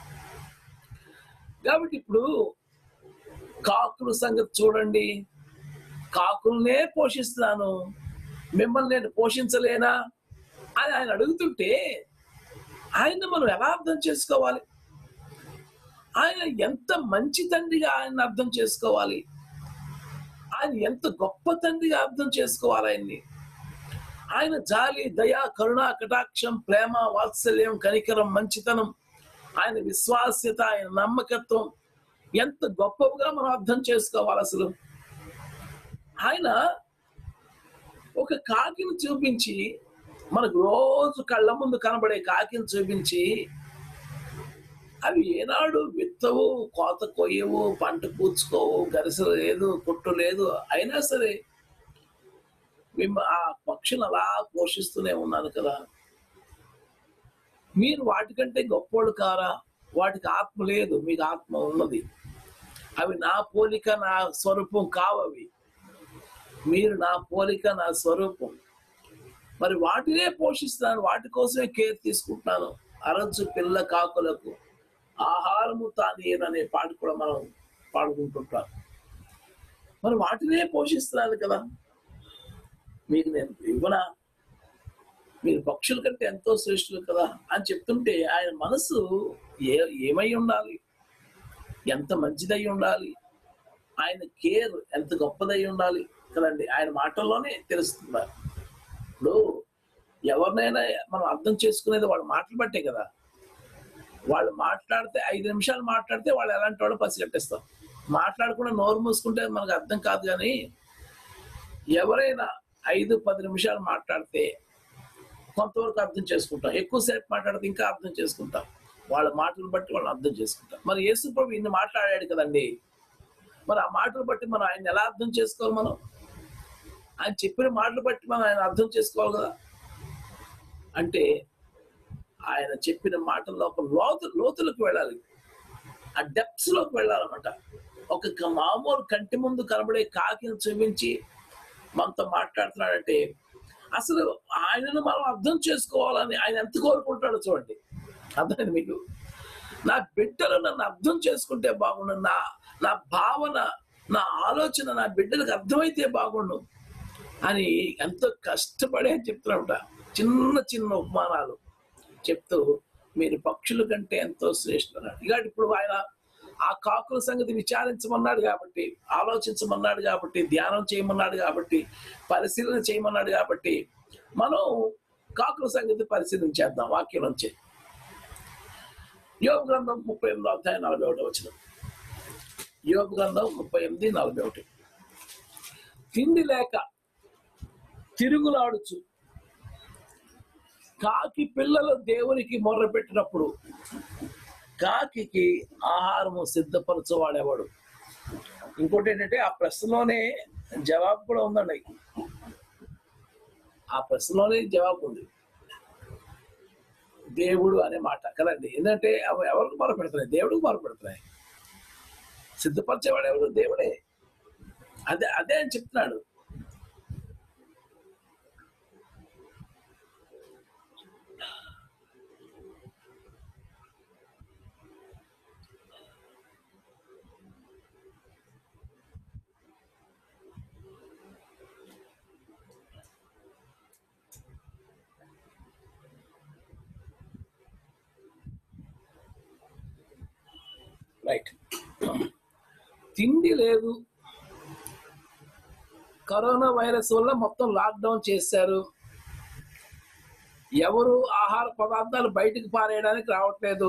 Speaker 2: కాబట్టి ఇప్పుడు కాకుల సంగతి చూడండి కాకులనే పోషిస్తున్నాను మిమ్మల్ని నేను పోషించలేనా అని ఆయన అడుగుతుంటే ఆయన మనం ఎలా అర్థం చేసుకోవాలి ఆయన ఎంత మంచి తండ్రిగా ఆయన అర్థం చేసుకోవాలి ఆయన ఎంత గొప్ప తండ్రిగా అర్థం చేసుకోవాలి ఆయన్ని ఆయన జాలి దయ కరుణ కటాక్షం ప్రేమ వాత్సల్యం కనికరం మంచితనం ఆయన విశ్వాస్యత ఆయన నమ్మకత్వం ఎంత గొప్పగా మనం అర్థం చేసుకోవాలి అసలు ఆయన ఒక కాకిని చూపించి మనకు రోజు కళ్ళ ముందు కనబడే కాకిని చూపించి అవి ఏనాడు విత్తవు కోత కొయ్యవు పంట పూచుకోవు గరిస లేదు కుట్టు లేదు అయినా సరే మేము ఆ పక్షులు అలా పోషిస్తూనే ఉన్నాను కదా మీరు వాటికంటే గొప్పోడు కారా వాటికి ఆత్మ లేదు మీకు ఆత్మ ఉన్నది అవి నా పోలిక నా స్వరూపం కావవి మీరు నా పోలిక నా స్వరూపం మరి వాటినే పోషిస్తున్నాను వాటి కోసమే కేర్ తీసుకుంటున్నాను అరచు పిల్ల కాకులకు ఆహారము తానేననే పాట కూడా మనం పాడుకుంటుంటాం మరి వాటినే పోషిస్తున్నాను కదా మీకు నేను ఇవ్వనా మీరు పక్షుల కంటే ఎంతో శ్రేష్ఠులు కదా అని చెప్తుంటే ఆయన మనసు ఏ ఏమై ఉండాలి ఎంత మంచిదై ఉండాలి ఆయన కేర్ ఎంత గొప్పదై ఉండాలి కదండి ఆయన మాటల్లోనే తెలుస్తున్నారు ఇప్పుడు ఎవరినైనా మనం అర్థం చేసుకునేది వాళ్ళ మాటలు బట్టే కదా వాళ్ళు మాట్లాడితే ఐదు నిమిషాలు మాట్లాడితే వాళ్ళు ఎలాంటి వాళ్ళు పసిగట్టేస్తాం మాట్లాడకుండా నోరు మూసుకుంటే మనకు అర్థం కాదు కానీ ఎవరైనా ఐదు పది నిమిషాలు మాట్లాడితే కొంతవరకు అర్థం చేసుకుంటాం ఎక్కువసేపు మాట్లాడితే ఇంకా అర్థం చేసుకుంటాం వాళ్ళ మాటలు బట్టి వాళ్ళు అర్థం చేసుకుంటాం మరి యేసు ప్రభు ఇన్ని మాట్లాడాడు కదండి మరి ఆ మాటలు బట్టి మనం ఆయన ఎలా అర్థం చేసుకోవాలి మనం ఆయన చెప్పిన మాటలు బట్టి మనం ఆయన అర్థం చేసుకోవాలి కదా అంటే ఆయన చెప్పిన మాటల్లో ఒక లోతు లోతులకు వెళ్ళాలి ఆ డెప్త్స్ లోకి వెళ్ళాలన్నమాట ఒక క- మామూలు కంటి ముందు కనబడే కాకిని చూపించి మనతో మాట్లాడుతున్నాడంటే అసలు ఆయనను మనం అర్థం చేసుకోవాలని ఆయన ఎంత కోరుకుంటాడో చూడండి అర్థమైంది మీకు నా బిడ్డలు నన్ను అర్థం చేసుకుంటే బాగుండు నా నా భావన నా ఆలోచన నా బిడ్డలకు అర్థమైతే బాగుండు అని ఎంతో కష్టపడే చెప్తున్నట చిన్న చిన్న ఉపమానాలు చెప్తూ మీరు పక్షుల కంటే ఎంతో శ్రేష్ఠున్నాడు ఇక ఇప్పుడు ఆయన ఆ కాకుల సంగతి విచారించమన్నాడు కాబట్టి ఆలోచించమన్నాడు కాబట్టి ధ్యానం చేయమన్నాడు కాబట్టి పరిశీలన చేయమన్నాడు కాబట్టి మనం కాకుల సంగతి పరిశీలించేద్దాం వాక్యం నుంచి యోగ గ్రంథం ముప్పై ఎనిమిది అధ్యాయం నలభై ఒకటి వచ్చిన యోగ గ్రంథం ముప్పై ఎనిమిది నలభై ఒకటి తిండి లేక తిరుగులాడుచు కాకి పిల్లలు దేవునికి మొర్ర పెట్టినప్పుడు కాకికి ఆహారము సిద్ధపరచవాడేవాడు ఇంకోటి ఏంటంటే ఆ ప్రశ్నలోనే జవాబు కూడా ఉందండి ఆ ప్రశ్నలోనే జవాబు ఉంది దేవుడు అనే మాట కదండి ఎందుకంటే అవి ఎవరికి మొర పెడుతున్నాయి దేవుడికి మొర పెడుతున్నాయి సిద్ధపరిచేవాడు ఎవరు దేవుడే అదే అదే అని చెప్తున్నాడు రైట్ తిండి లేదు కరోనా వైరస్ వల్ల మొత్తం లాక్డౌన్ చేశారు ఎవరు ఆహార పదార్థాలు బయటకు పారేయడానికి రావట్లేదు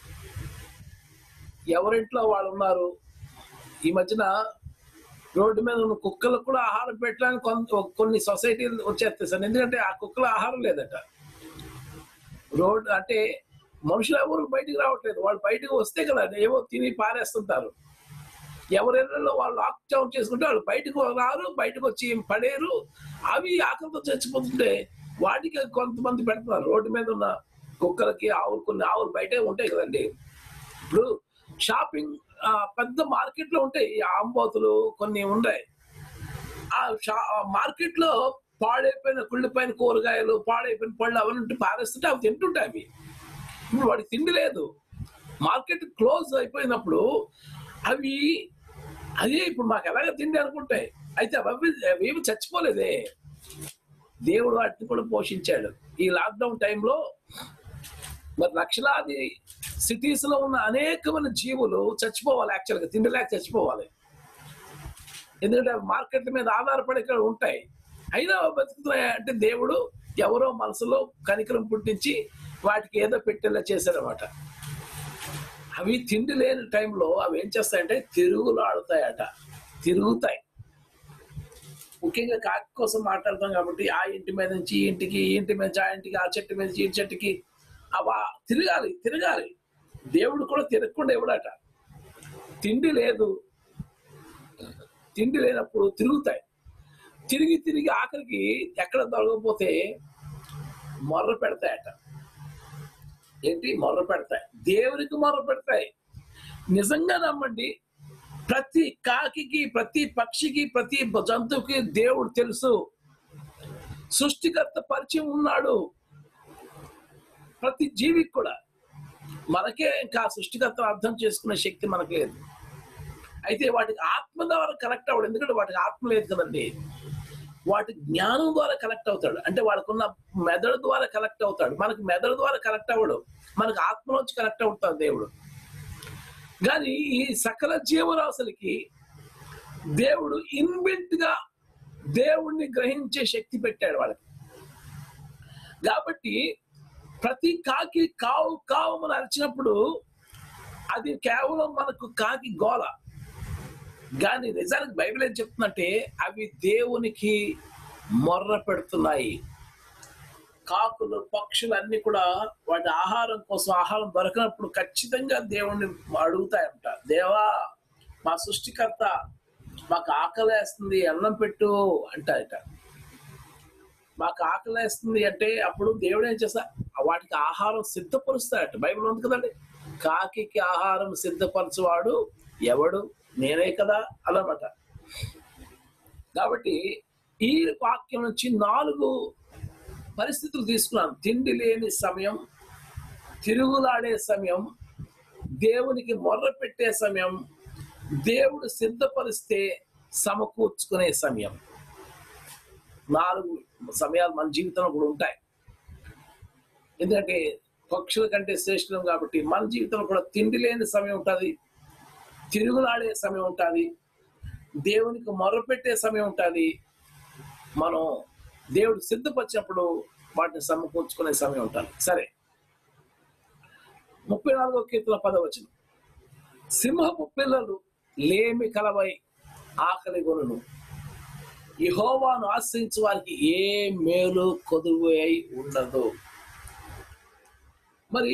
Speaker 2: ఎవరింట్లో వాళ్ళు ఉన్నారు ఈ మధ్యన రోడ్డు మీద ఉన్న కుక్కలకు కూడా ఆహారం పెట్టడానికి కొంత కొన్ని సొసైటీలు వచ్చేస్తాయి సార్ ఎందుకంటే ఆ కుక్కల ఆహారం లేదట రోడ్ అంటే మనుషులు ఎవరు బయటికి రావట్లేదు వాళ్ళు బయటకు వస్తే కదా ఏవో తిని పారేస్తుంటారు ఎవరెళ్ళలో వాళ్ళు లాక్డౌన్ చేసుకుంటే వాళ్ళు బయటకు రారు బయటకు వచ్చి పడేరు అవి ఆకలితో చచ్చిపోతుంటే వాటికి కొంతమంది పెడుతున్నారు రోడ్డు మీద ఉన్న కుక్కలకి ఆవులు కొన్ని ఆవులు బయటే ఉంటాయి కదండి ఇప్పుడు షాపింగ్ ఆ, పెద్ద మార్కెట్ లో ఉంటాయి ఈ ఆంబోతులు కొన్ని ఉంటాయి ఆ షా మార్కెట్ లో పాడైపోయిన కుళ్ళిపోయిన కూరగాయలు పాడైపోయిన పళ్ళు అవన్నీ ఉంటే పారేస్తుంటే అవి తింటుంటాయి అవి ఇప్పుడు వాడికి తిండి లేదు మార్కెట్ క్లోజ్ అయిపోయినప్పుడు అవి అదే ఇప్పుడు మాకు ఎలాగ తిండి అనుకుంటాయి అయితే అవి అవి ఏమి చచ్చిపోలేదే దేవుడు వాటిని కూడా పోషించాడు ఈ లాక్డౌన్ టైంలో మరి లక్షలాది సిటీస్ లో ఉన్న అనేకమైన జీవులు చచ్చిపోవాలి యాక్చువల్గా తిండి లేక చచ్చిపోవాలి ఎందుకంటే అవి మార్కెట్ మీద ఆధారపడి ఇక్కడ ఉంటాయి అయినా అవి బతుకుతున్నాయి అంటే దేవుడు ఎవరో మనసులో కనికరం పుట్టించి వాటికి ఏదో పెట్టేలా చేశాడనమాట అవి తిండి లేని టైంలో అవి ఏం చేస్తాయంటే తిరుగులు ఆడుతాయట తిరుగుతాయి ముఖ్యంగా కాకి కోసం మాట్లాడతాం కాబట్టి ఆ ఇంటి మీద నుంచి ఈ ఇంటికి ఈ ఇంటి మీద నుంచి ఆ ఇంటికి ఆ చెట్టు మీద నుంచి ఈ చెట్టుకి అవా తిరగాలి తిరగాలి దేవుడు కూడా తిరగకుండా ఎవడట తిండి లేదు తిండి లేనప్పుడు తిరుగుతాయి తిరిగి తిరిగి ఆఖరికి ఎక్కడ దొరకకపోతే మొర్ర పెడతాయట ఏంటి మొర్ర పెడతాయి దేవునికి మొర్ర పెడతాయి నిజంగా నమ్మండి ప్రతి కాకికి ప్రతి పక్షికి ప్రతి జంతువుకి దేవుడు తెలుసు సృష్టికర్త పరిచయం ఉన్నాడు ప్రతి జీవికి కూడా మనకే ఇంకా సృష్టికర్తను అర్థం చేసుకునే శక్తి మనకు లేదు అయితే వాటికి ఆత్మ ద్వారా కనెక్ట్ అవ్వడు ఎందుకంటే వాటికి ఆత్మ లేదు కదండి వాటి జ్ఞానం ద్వారా కనెక్ట్ అవుతాడు అంటే వాళ్ళకున్న మెదడు ద్వారా కనెక్ట్ అవుతాడు మనకి మెదడు ద్వారా కనెక్ట్ అవ్వడు మనకు ఆత్మలోంచి కనెక్ట్ అవుతాడు దేవుడు కానీ ఈ సకల జీవరాశులకి దేవుడు ఇన్బిల్ట్ గా దేవుణ్ణి గ్రహించే శక్తి పెట్టాడు వాళ్ళకి కాబట్టి ప్రతి కాకి కావు కావు అని అరిచినప్పుడు అది కేవలం మనకు కాకి గోల కానీ నిజానికి బైబిల్ ఏం చెప్తుందంటే అవి దేవునికి మొర్ర పెడుతున్నాయి కాకులు పక్షులు అన్ని కూడా వాటి ఆహారం కోసం ఆహారం దొరకనప్పుడు ఖచ్చితంగా దేవుణ్ణి అడుగుతాయంట దేవా మా సృష్టికర్త మాకు ఆకలేస్తుంది అన్నం పెట్టు అంటాయట మాకు ఆకలేస్తుంది అంటే అప్పుడు దేవుడు ఏం చేస్తా వాటికి ఆహారం సిద్ధపరుస్తాడట బైబిల్ ఉంది కదండి కాకి ఆహారం సిద్ధపరచువాడు ఎవడు నేనే కదా అన్నమాట కాబట్టి ఈ వాక్యం నుంచి నాలుగు పరిస్థితులు తీసుకున్నాను తిండి లేని సమయం తిరుగులాడే సమయం దేవునికి మొర్ర పెట్టే సమయం దేవుడు సిద్ధపరిస్తే సమకూర్చుకునే సమయం నాలుగు సమయాలు మన జీవితంలో కూడా ఉంటాయి ఎందుకంటే పక్షుల కంటే శ్రేష్టం కాబట్టి మన జీవితంలో కూడా తిండి లేని సమయం ఉంటుంది తిరుగులాడే సమయం ఉంటుంది దేవునికి మొర్రపెట్టే సమయం ఉంటుంది మనం దేవుడు సిద్ధపరిచినప్పుడు వాటిని సమకూర్చుకునే సమయం ఉంటుంది సరే ముప్పై నాలుగో కీర్తన పదవచనం సింహపు పిల్లలు లేమి కలవై ఆకలి కొనును యహోవాను ఆశ్రయించే వారికి ఏ మేలు కొదువు అయి ఉండదు మరి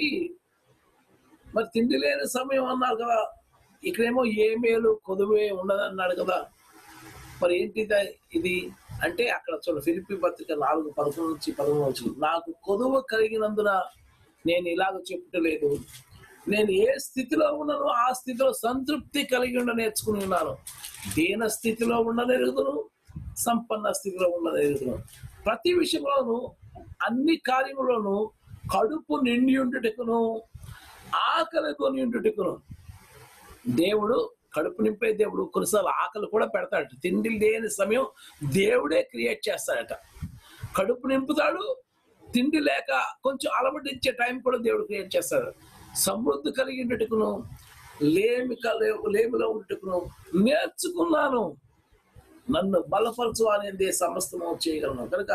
Speaker 2: మరి తిండి లేని సమయం అన్నారు కదా ఇక్కడేమో ఏ మేలు కొదువే ఉండదు అన్నాడు కదా మరి ఏంటి ఇది- ఇది అంటే అక్కడ చూడ ఫిలిపి పత్రిక నాలుగు పదకొండు నుంచి పదమూడు నుంచి నాకు కొదువ కలిగినందున నేను ఇలాగ చెప్పుటలేదు నేను ఏ స్థితిలో ఉన్నానో ఆ స్థితిలో సంతృప్తి కలిగి ఉండ నేర్చుకుని ఉన్నాను దీన స్థితిలో ఉండనెరుగుదును సంపన్న స్థితిలో ఉండనెరుగుదును ప్రతి విషయంలోనూ అన్ని కార్యములోనూ కడుపు నిండి ఉండుటకును ఆకలి కొని ఉండుటకును దేవుడు కడుపు నింపే దేవుడు కొన్నిసార్లు ఆకలి కూడా పెడతాడట తిండి లేని సమయం దేవుడే క్రియేట్ చేస్తాడట కడుపు నింపుతాడు తిండి లేక కొంచెం అలమటించే టైం కూడా దేవుడు క్రియేట్ చేస్తాడు సమృద్ధి కలిగి ఉండుటకును లేమి కల- లేమిలో ఉండుటకును నేర్చుకున్నాను నన్ను బలపరచు అనేది సమస్తము చేయగలను కనుక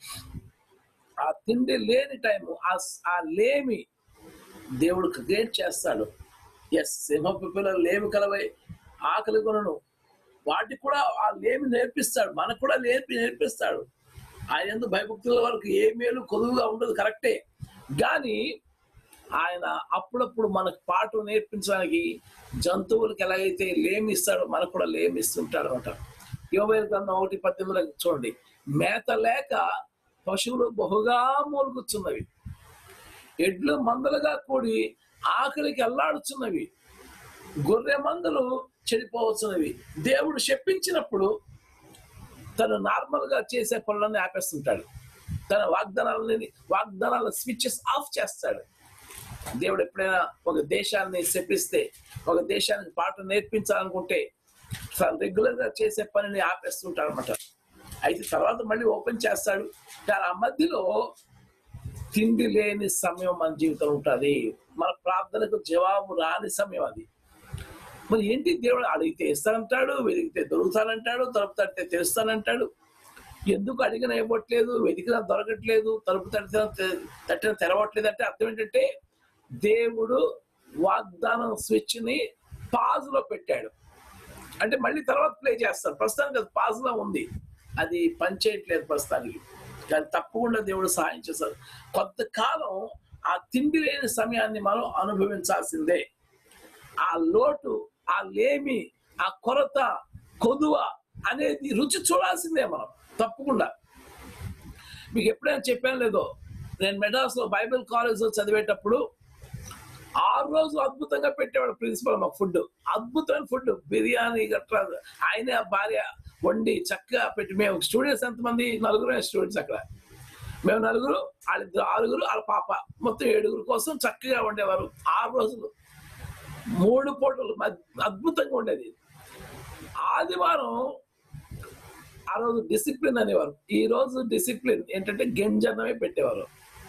Speaker 2: ఆ తిండి లేని టైము ఆ- ఆ లేమి దేవుడు క్రియేట్ చేస్తాడు ఎస్ సింహపు పిల్లలు లేమి కలవై ఆకలి కొనను వాటికి కూడా ఆ లేమి నేర్పిస్తాడు మనకు కూడా నేర్పి నేర్పిస్తాడు ఆయన ఎందుకు భయభక్తుల వరకు ఏ మేలు కొదువుగా ఉండదు కరెక్టే కానీ ఆయన అప్పుడప్పుడు మనకు పాటు నేర్పించడానికి జంతువులకు ఎలాగైతే లేమి ఇస్తాడో మనకు కూడా లేమి ఇస్తుంటాడు అనమాట యోవేలు గ్రంథం ఒకటి పద్దెనిమిదిలో చూడండి మేత లేక పశువులు బహుగా మూలుగుచున్నవి ఎడ్లు మందలుగా కూడి ఆకలికి అల్లాడుచున్నవి గొర్రె మందలు చెడిపోవచ్చున్నవి దేవుడు శప్పించినప్పుడు తను నార్మల్ గా చేసే పనులన్నీ ఆపేస్తుంటాడు తన వాగ్దానాలని వాగ్దానాల స్విచ్చెస్ ఆఫ్ చేస్తాడు దేవుడు ఎప్పుడైనా ఒక దేశాన్ని శపిస్తే ఒక దేశానికి పాట నేర్పించాలనుకుంటే తను రెగ్యులర్ గా చేసే పనిని ఆపేస్తుంటాడు అనమాట అయితే తర్వాత మళ్ళీ ఓపెన్ చేస్తాడు కానీ ఆ మధ్యలో తిండి లేని సమయం మన జీవితంలో ఉంటుంది మన ప్రార్థనకు జవాబు రాని సమయం అది మరి ఏంటి దేవుడు అడిగితే ఇస్తానంటాడు వెతికితే దొరుకుతానంటాడు తలుపు తడితే తెరుస్తానంటాడు ఎందుకు అడిగిన ఇవ్వట్లేదు వెతికినా దొరకట్లేదు తలుపు తట్టిన తట్టిన తెరవట్లేదు అంటే అర్థం ఏంటంటే దేవుడు వాగ్దానం స్విచ్ ని పాజ్ లో పెట్టాడు అంటే మళ్ళీ తర్వాత ప్లే చేస్తారు ప్రస్తుతానికి అది పాజ్ లో ఉంది అది పనిచేయట్లేదు ప్రస్తుతానికి కానీ తప్పకుండా దేవుడు సహాయం చేశారు కొంతకాలం ఆ తిండి లేని సమయాన్ని మనం అనుభవించాల్సిందే ఆ లోటు ఆ లేమి ఆ కొరత కొదువ అనేది రుచి చూడాల్సిందే మనం తప్పకుండా మీకు ఎప్పుడైనా చెప్పాను లేదో నేను మెడ్రాస్ లో బైబిల్ కాలేజ్ లో చదివేటప్పుడు ఆరు రోజులు అద్భుతంగా పెట్టేవాడు ప్రిన్సిపల్ మాకు ఫుడ్ అద్భుతమైన ఫుడ్ బిర్యానీ గట్రా ఆయనే ఆ భార్య వండి చక్కగా పెట్టి మేము స్టూడెంట్స్ ఎంతమంది నలుగురు స్టూడెంట్స్ అక్కడ మేము నలుగురు వాళ్ళిద్దరు ఆరుగురు వాళ్ళ పాప మొత్తం ఏడుగురు కోసం చక్కగా వండేవారు ఆరు రోజులు మూడు పూటలు మద్- అద్భుతంగా ఉండేది ఆదివారం ఆ రోజు డిసిప్లిన్ అనేవారు ఈ రోజు డిసిప్లిన్ ఏంటంటే గంజన్నమే పెట్టేవారు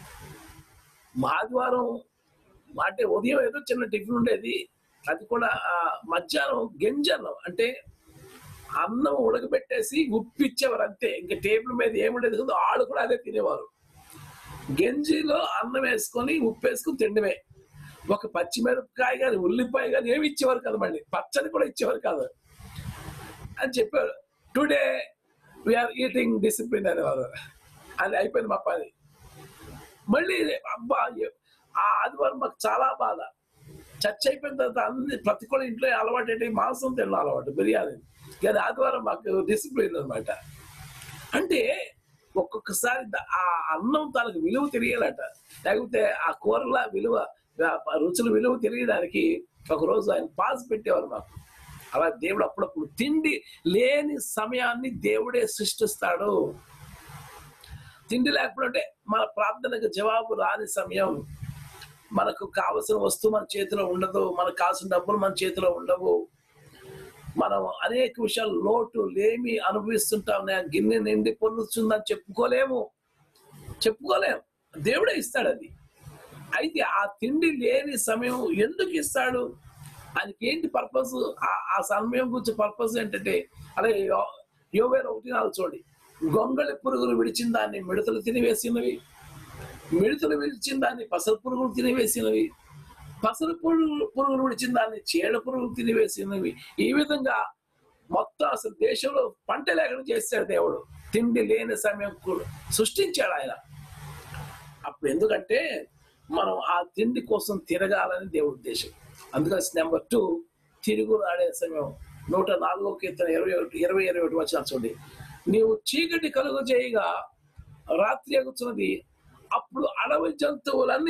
Speaker 2: మా ఆదివారం అంటే ఉదయం ఏదో చిన్న టిఫిన్ ఉండేది అది కూడా ఆ, మధ్యాహ్నం గంజన్నం అంటే అన్నం ఉడకబెట్టేసి ఉప్పిచ్చేవారు అంతే ఇంకా టేబుల్ మీద ఏముండేది కదా ఆడు కూడా అదే తినేవారు గంజిలో అన్నం వేసుకొని ఉప్పు వేసుకొని తిండమే ఒక పచ్చిమిరపకాయ కానీ ఉల్లిపాయ కానీ ఏమి ఇచ్చేవారు కదా మళ్ళీ పచ్చడి కూడా ఇచ్చేవారు కాదు అని చెప్పారు టుడే వీఆర్ ఈటింగ్ డిసిప్లిన్ అనేవారు అది అయిపోయింది మా పని మళ్ళీ అబ్బా ఏ- ఆ ఆదివారం మాకు చాలా బాధ చర్చ అయిపోయిన తర్వాత అన్ని ప్రతి కూడా ఇంట్లో అలవాటు ఏంటి మాంసం తిన్న అలవాటు బిర్యానీ కానీ ఆదివారం మాకు డిసిప్లిన్ అన్నమాట అంటే ఒక్కొక్కసారి ద- ఆ అన్నం తనకు విలువ తెలియాలట లేకపోతే ఆ కూరల విలువ ఆ రుచుల విలువ తెలియడానికి ఒక రోజు ఆయన పాస్ పెట్టేవారు మాకు అలా దేవుడు అప్పుడప్పుడు తిండి లేని సమయాన్ని దేవుడే సృష్టిస్తాడు తిండి లేకపోతే మన ప్రార్థనకు జవాబు రాని సమయం మనకు కావలసిన వస్తువు మన చేతిలో ఉండదు మనకు కావాల్సిన డబ్బులు మన చేతిలో ఉండవు మనం అనేక విషయాలు లోటు లేమి అనుభవిస్తుంటాం నేను గిన్నె నిండి పొందుతుందని చెప్పుకోలేము చెప్పుకోలేము దేవుడే ఇస్తాడు అది అయితే ఆ తిండి లేని సమయం ఎందుకు ఇస్తాడు ఆయనకి ఏంటి పర్పస్ ఆ సమయం గురించి పర్పస్ ఏంటంటే అలాగే యో- యోవేరు ఒకటి నాలుగు చూడండి గొంగళి పురుగులు విడిచిన దాన్ని మిడతలు తినివేసినవి మిడతలు విడిచిన దాన్ని పసరు పురుగులు తినివేసినవి పసరు పురుగులు పురుగులు విడిచిన దాన్ని చీడ పురుగులు తినివేసినవి ఈ విధంగా మొత్తం అసలు దేశంలో పంట లేకుండా చేశాడు దేవుడు తిండి లేని సమయం కూడా సృష్టించాడు ఆయన అప్పుడు ఎందుకంటే మనం ఆ తిండి కోసం తిరగాలని దేవుడి ఉద్దేశం అందుకని నెంబర్ టూ తిరుగు ఆడే సమయం నూట నాలుగో కీర్తన ఇరవై ఒకటి ఇరవై ఇరవై ఒకటి వచ్చిన చూడండి నీవు చీకటి కలుగు చేయగా రాత్రి అగుతున్నది అప్పుడు అడవి జంతువులన్నీ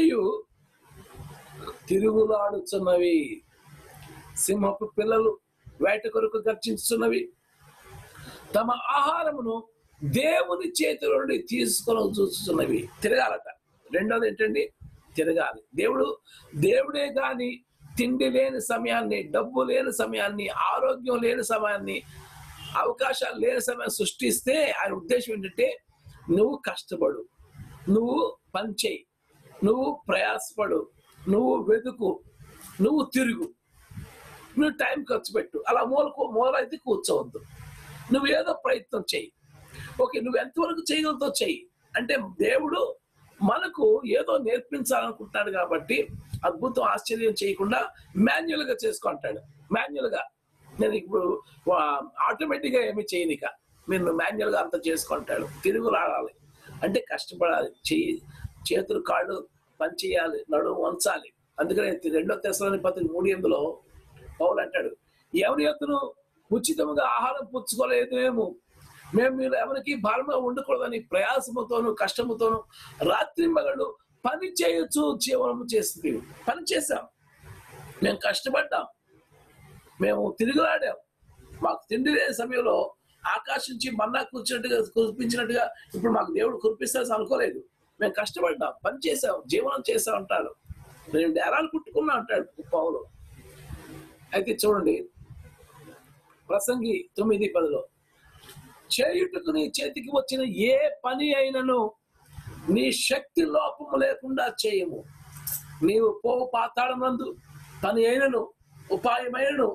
Speaker 2: తిరుగులాడుచున్నవి సింహపు పిల్లలు వేట కొరకు గర్జించుతున్నవి తమ ఆహారమును దేవుని చేతిలో నుండి తీసుకొని చూస్తున్నవి తిరగాలట రెండోది ఏంటండి తిరగాలి దేవుడు దేవుడే గాని తిండి లేని సమయాన్ని డబ్బు లేని సమయాన్ని ఆరోగ్యం లేని సమయాన్ని అవకాశాలు లేని సమయం సృష్టిస్తే ఆయన ఉద్దేశం ఏంటంటే నువ్వు కష్టపడు నువ్వు పని చేయి నువ్వు ప్రయాసపడు నువ్వు వెతుకు నువ్వు తిరుగు నువ్వు టైం ఖర్చు పెట్టు అలా మూలకు మూల అయితే కూర్చోవద్దు నువ్వు ఏదో ప్రయత్నం చెయ్యి ఓకే నువ్వు ఎంతవరకు చేయగలుగుతావు చెయ్యి అంటే దేవుడు మనకు ఏదో నేర్పించాలనుకుంటున్నాడు కాబట్టి అద్భుతం ఆశ్చర్యం చేయకుండా మాన్యువల్ గా చేసుకుంటాడు మాన్యువల్ గా నేను ఇప్పుడు ఆటోమేటిక్ గా ఏమి చేయనిక మీరు మాన్యువల్ గా అంత చేసుకుంటాడు తిరుగు రాడాలి అంటే కష్టపడాలి చెయ్యి చేతులు కాళ్ళు పని చేయాలి నడుము వంచాలి అందుకనే రెండో తెసలోని పత్రిక మూడు ఎనిమిదిలో పౌలు అంటాడు ఎవరి ఎత్తును ఉచితముగా ఆహారం పుచ్చుకోలేదేమో మేము మీరు ఎవరికి భారంగా ఉండకూడదని ప్రయాసముతోను కష్టముతోను రాత్రి మగళ్ళు పని చేయొచ్చు జీవనము చేస్తుంది పని చేశాం మేము కష్టపడ్డాం మేము తిరుగులాడాం మాకు తిండి లేని సమయంలో ఆకాశం నుంచి మన్నా కూర్చున్నట్టుగా కురిపించినట్టుగా ఇప్పుడు మాకు దేవుడు కురిపిస్తారని అనుకోలేదు మేము కష్టపడ్డాం పని చేసాం జీవనం చేసాం అంటాడు మేము డేరాలు కుట్టుకున్నా అంటాడు పౌలు అయితే చూడండి ప్రసంగి తొమ్మిది పదిలో చేయుటకు నీ చేతికి వచ్చిన ఏ పని అయినను నీ శక్తి లోపము లేకుండా చేయము నీవు పోవు పాతాళమందు పని అయినను ఉపాయమైనను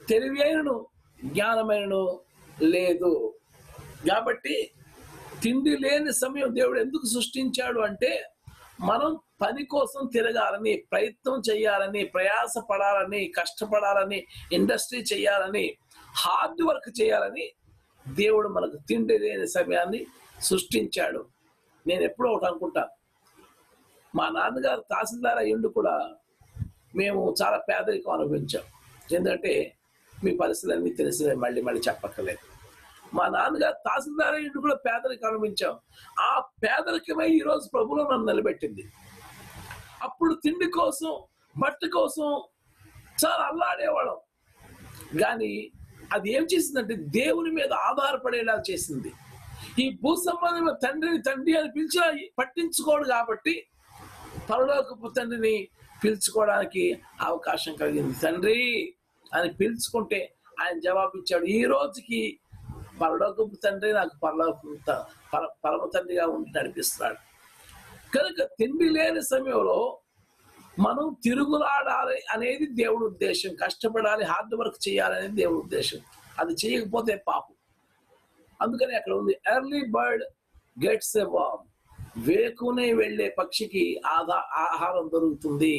Speaker 2: తెలివి అయినను జ్ఞానమైనను లేదు కాబట్టి తిండి లేని సమయం దేవుడు ఎందుకు సృష్టించాడు అంటే మనం పని కోసం తిరగాలని ప్రయత్నం చేయాలని ప్రయాస పడాలని కష్టపడాలని ఇండస్ట్రీ చేయాలని హార్డ్ వర్క్ చేయాలని దేవుడు మనకు తిండి లేని సమయాన్ని సృష్టించాడు నేను ఎప్పుడో ఒకటి అనుకుంటాను మా నాన్నగారు తహసీల్దార్ అయ్యిండు కూడా మేము చాలా పేదరికం అనుభవించాం ఎందుకంటే మీ పరిస్థితులన్నీ తెలిసినవి మళ్ళీ మళ్ళీ చెప్పక్కర్లేదు మా నాన్నగారు తహసీల్దార్ అయ్యిండు కూడా పేదరికం అనుభవించాం ఆ పేదరికమే ఈరోజు ప్రభులో నన్ను నిలబెట్టింది అప్పుడు తిండి కోసం బట్ట కోసం చాలా అల్లాడేవాళ్ళం కానీ అది ఏం చేసిందంటే దేవుని మీద ఆధారపడేలా చేసింది ఈ భూ సంబంధమైన తండ్రిని తండ్రి అని పిలిచినా పట్టించుకోడు కాబట్టి పరలోకపు తండ్రిని పిలుచుకోవడానికి అవకాశం కలిగింది తండ్రి అని పిలుచుకుంటే ఆయన జవాబిచ్చాడు ఈ రోజుకి పరలోకపు తండ్రి నాకు పరలోక పర పరమ తండ్రిగా ఉండి నడిపిస్తున్నాడు కనుక తిండి లేని సమయంలో మనం తిరుగులాడాలి అనేది దేవుడి ఉద్దేశం కష్టపడాలి హార్డ్ వర్క్ చేయాలి అనేది దేవుడి ఉద్దేశం అది చేయకపోతే పాపం అందుకని అక్కడ ఉంది early bird gets a worm వేకునే వెళ్ళే పక్షికి ఆదా ఆహారం దొరుకుతుంది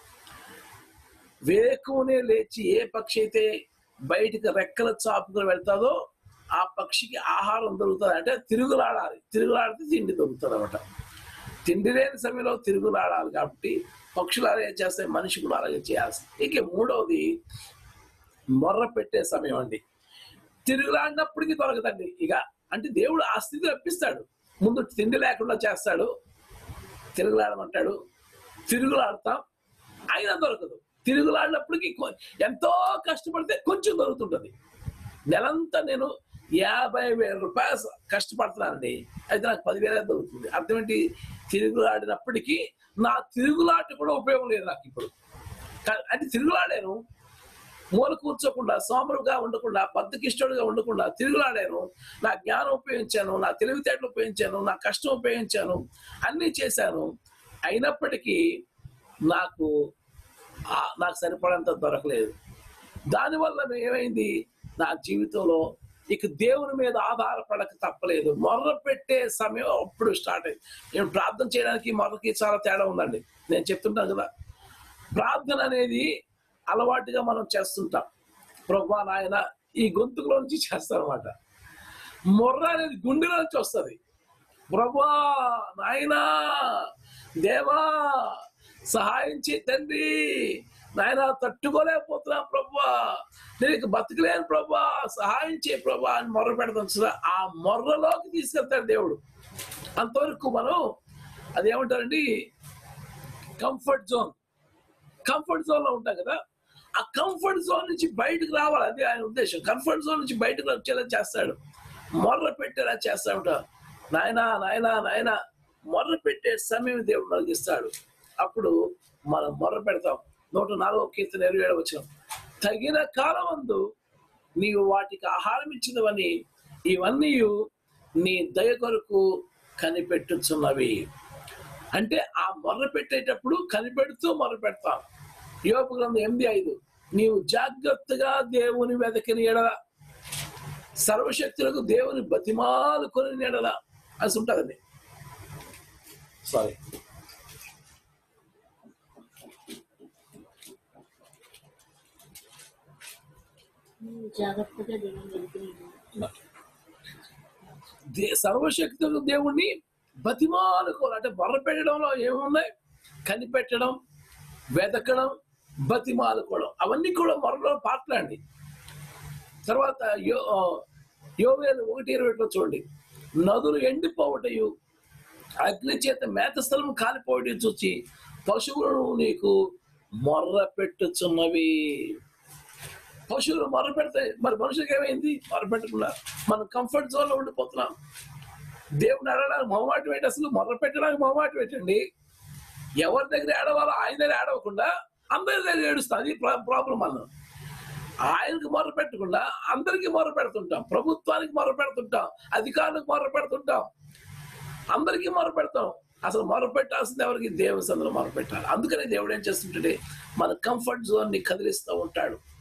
Speaker 2: వేకునే లేచి ఏ పక్షి అయితే బయటికి రెక్కల చాపుకుని వెళ్తాదో ఆ పక్షికి ఆహారం దొరుకుతుంది అంటే తిరుగులాడాలి తిరుగులాడితే తిండి దొరుకుతుంది అనమాట తిండి లేని సమయంలో తిరుగులాడాలి కాబట్టి పక్షులు అలాగే చేస్తాయి మనిషి కూడా అలాగే చేయాల్సి ఇక మూడవది మొర్ర పెట్టే సమయం అండి తిరుగులాడినప్పటికీ దొరకదండి ఇక అంటే దేవుడు ఆ స్థితి రప్పిస్తాడు ముందు తిండి లేకుండా చేస్తాడు తిరుగులాడమంటాడు తిరుగులాడతాం అయినా దొరకదు తిరుగులాడినప్పటికీ కొ- ఎంతో కష్టపడితే కొంచెం దొరుకుతుంటది నెలంతా నేను యాభై వేల రూపాయలు కష్టపడుతున్నానండి అయితే నాకు పదివేలే దొరుకుతుంది అర్థం ఏంటి తిరుగులాడినప్పటికీ నా తిరుగులాట కూడా ఉపయోగం లేదు నాకు ఇప్పుడు కా- అంటే తిరుగులాడాను మూల కూర్చోకుండా సోమరుగా ఉండకుండా బద్దకిష్టడుగా ఉండకుండా తిరుగులాడాను నా జ్ఞానం ఉపయోగించాను నా తెలివితేటలు ఉపయోగించాను నా కష్టం ఉపయోగించాను అన్నీ చేశాను అయినప్పటికీ నాకు ఆ- నాకు సరిపడంత దొరకలేదు దానివల్ల ఏమైంది నా జీవితంలో ఇక దేవుని మీద ఆధారపడక తప్పలేదు మొర్ర పెట్టే సమయం అప్పుడు స్టార్ట్ అయింది నేను ప్రార్థన చేయడానికి మొర్రకి చాలా తేడా ఉందండి నేను చెప్తుంటాను కదా ప్రార్థన అనేది అలవాటుగా మనం చేస్తుంటాం ప్రభా నాయన ఈ గొంతుకులో నుంచి చేస్తారన్నమాట మొర్ర అనేది గుండెలో నుంచి వస్తుంది ప్రభా నాయనా దేవా సహాయం చేయి తండ్రి నాయన తట్టుకోలేకపోతున్నా ప్రభా నేను బతకలేను ప్రభా సహాయం చేయి ప్రభా అని మొర్ర పెడతాం చూసారా? ఆ మొర్రలోకి తీసుకెళ్తాడు దేవుడు అంతవరకు మనం అదేమంటారండి కంఫర్ట్ జోన్ కంఫర్ట్ జోన్ లో ఉంటాం కదా ఆ కంఫర్ట్ జోన్ నుంచి బయటకు రావాలి అది ఆయన ఉద్దేశం కంఫర్ట్ జోన్ నుంచి బయటకు వచ్చేలా చేస్తాడు మొర్ర పెట్టేలా చేస్తా ఉంటాడు నాయనా నాయనా నాయనా మొర్ర పెట్టే సమయం దేవుడు మనకి ఇస్తాడు అప్పుడు మనం మొర్ర పెడతాం నూట నాలుగో కీర్తన ఇరవై ఏడు వచ్చిన తగిన కాలం అందు నీవు వాటికి ఆహారం ఇచ్చినవని ఇవన్నీ నీ దయ కొరకు కనిపెట్టుచున్నవి అంటే ఆ మొర్ర పెట్టేటప్పుడు కనిపెడుతూ మొర్ర పెడతాం యోపు గ్రంథం ఎనిమిది ఐదు నీవు జాగ్రత్తగా దేవుని వెదకిన ఎడల సర్వశక్తులకు దేవుని బతిమాలు కొని ఎడల అని ఉంటుందండి సారీ
Speaker 6: జాగ్రత్తగా దేవుని వెళ్తుంది
Speaker 2: దే సర్వశక్తులు దేవుణ్ణి బతిమాలుకోవాలి అంటే బర్ర పెట్టడంలో ఏమున్నాయి కనిపెట్టడం వెతకడం బతిమాలుకోవడం అవన్నీ కూడా మరలో పాటలండి తర్వాత యో యోవేలు ఒకటి ఇరవై ఒకటిలో చూడండి నదులు ఎండిపోవటయు అగ్ని చేత మేత స్థలం కాలిపోవటం చూచి పశువులను నీకు మొర్ర పెట్టుచున్నవి పశువులు మొర్ర పెడతాయి మరి మనుషులకు ఏమైంది మొర్ర పెట్టకుండా మనం కంఫర్ట్ జోన్ లో ఉండిపోతున్నాం దేవుని అడగడానికి మొహమాటం ఏంటి అసలు మొర్ర పెట్టడానికి మొహమాటం ఏంటండి ఎవరి దగ్గర ఏడవాలో ఆయన దగ్గర ఏడవకుండా అందరి దగ్గర ఏడుస్తాం అది ప్రాబ్లం అన్నాం ఆయనకి మొర్ర పెట్టకుండా అందరికి మొర్ర పెడుతుంటాం ప్రభుత్వానికి మొర్ర పెడుతుంటాం అధికారులకు మొర్ర పెడుతుంటాం అందరికీ మొర పెడతాం అసలు మొర పెట్టాల్సింది ఎవరికి దేవుని సందులో మొర పెట్టాలి అందుకనే దేవుడు ఏం చేస్తుంటే మన కంఫర్ట్ జోన్ ని కదిలిస్తూ ఉంటాడు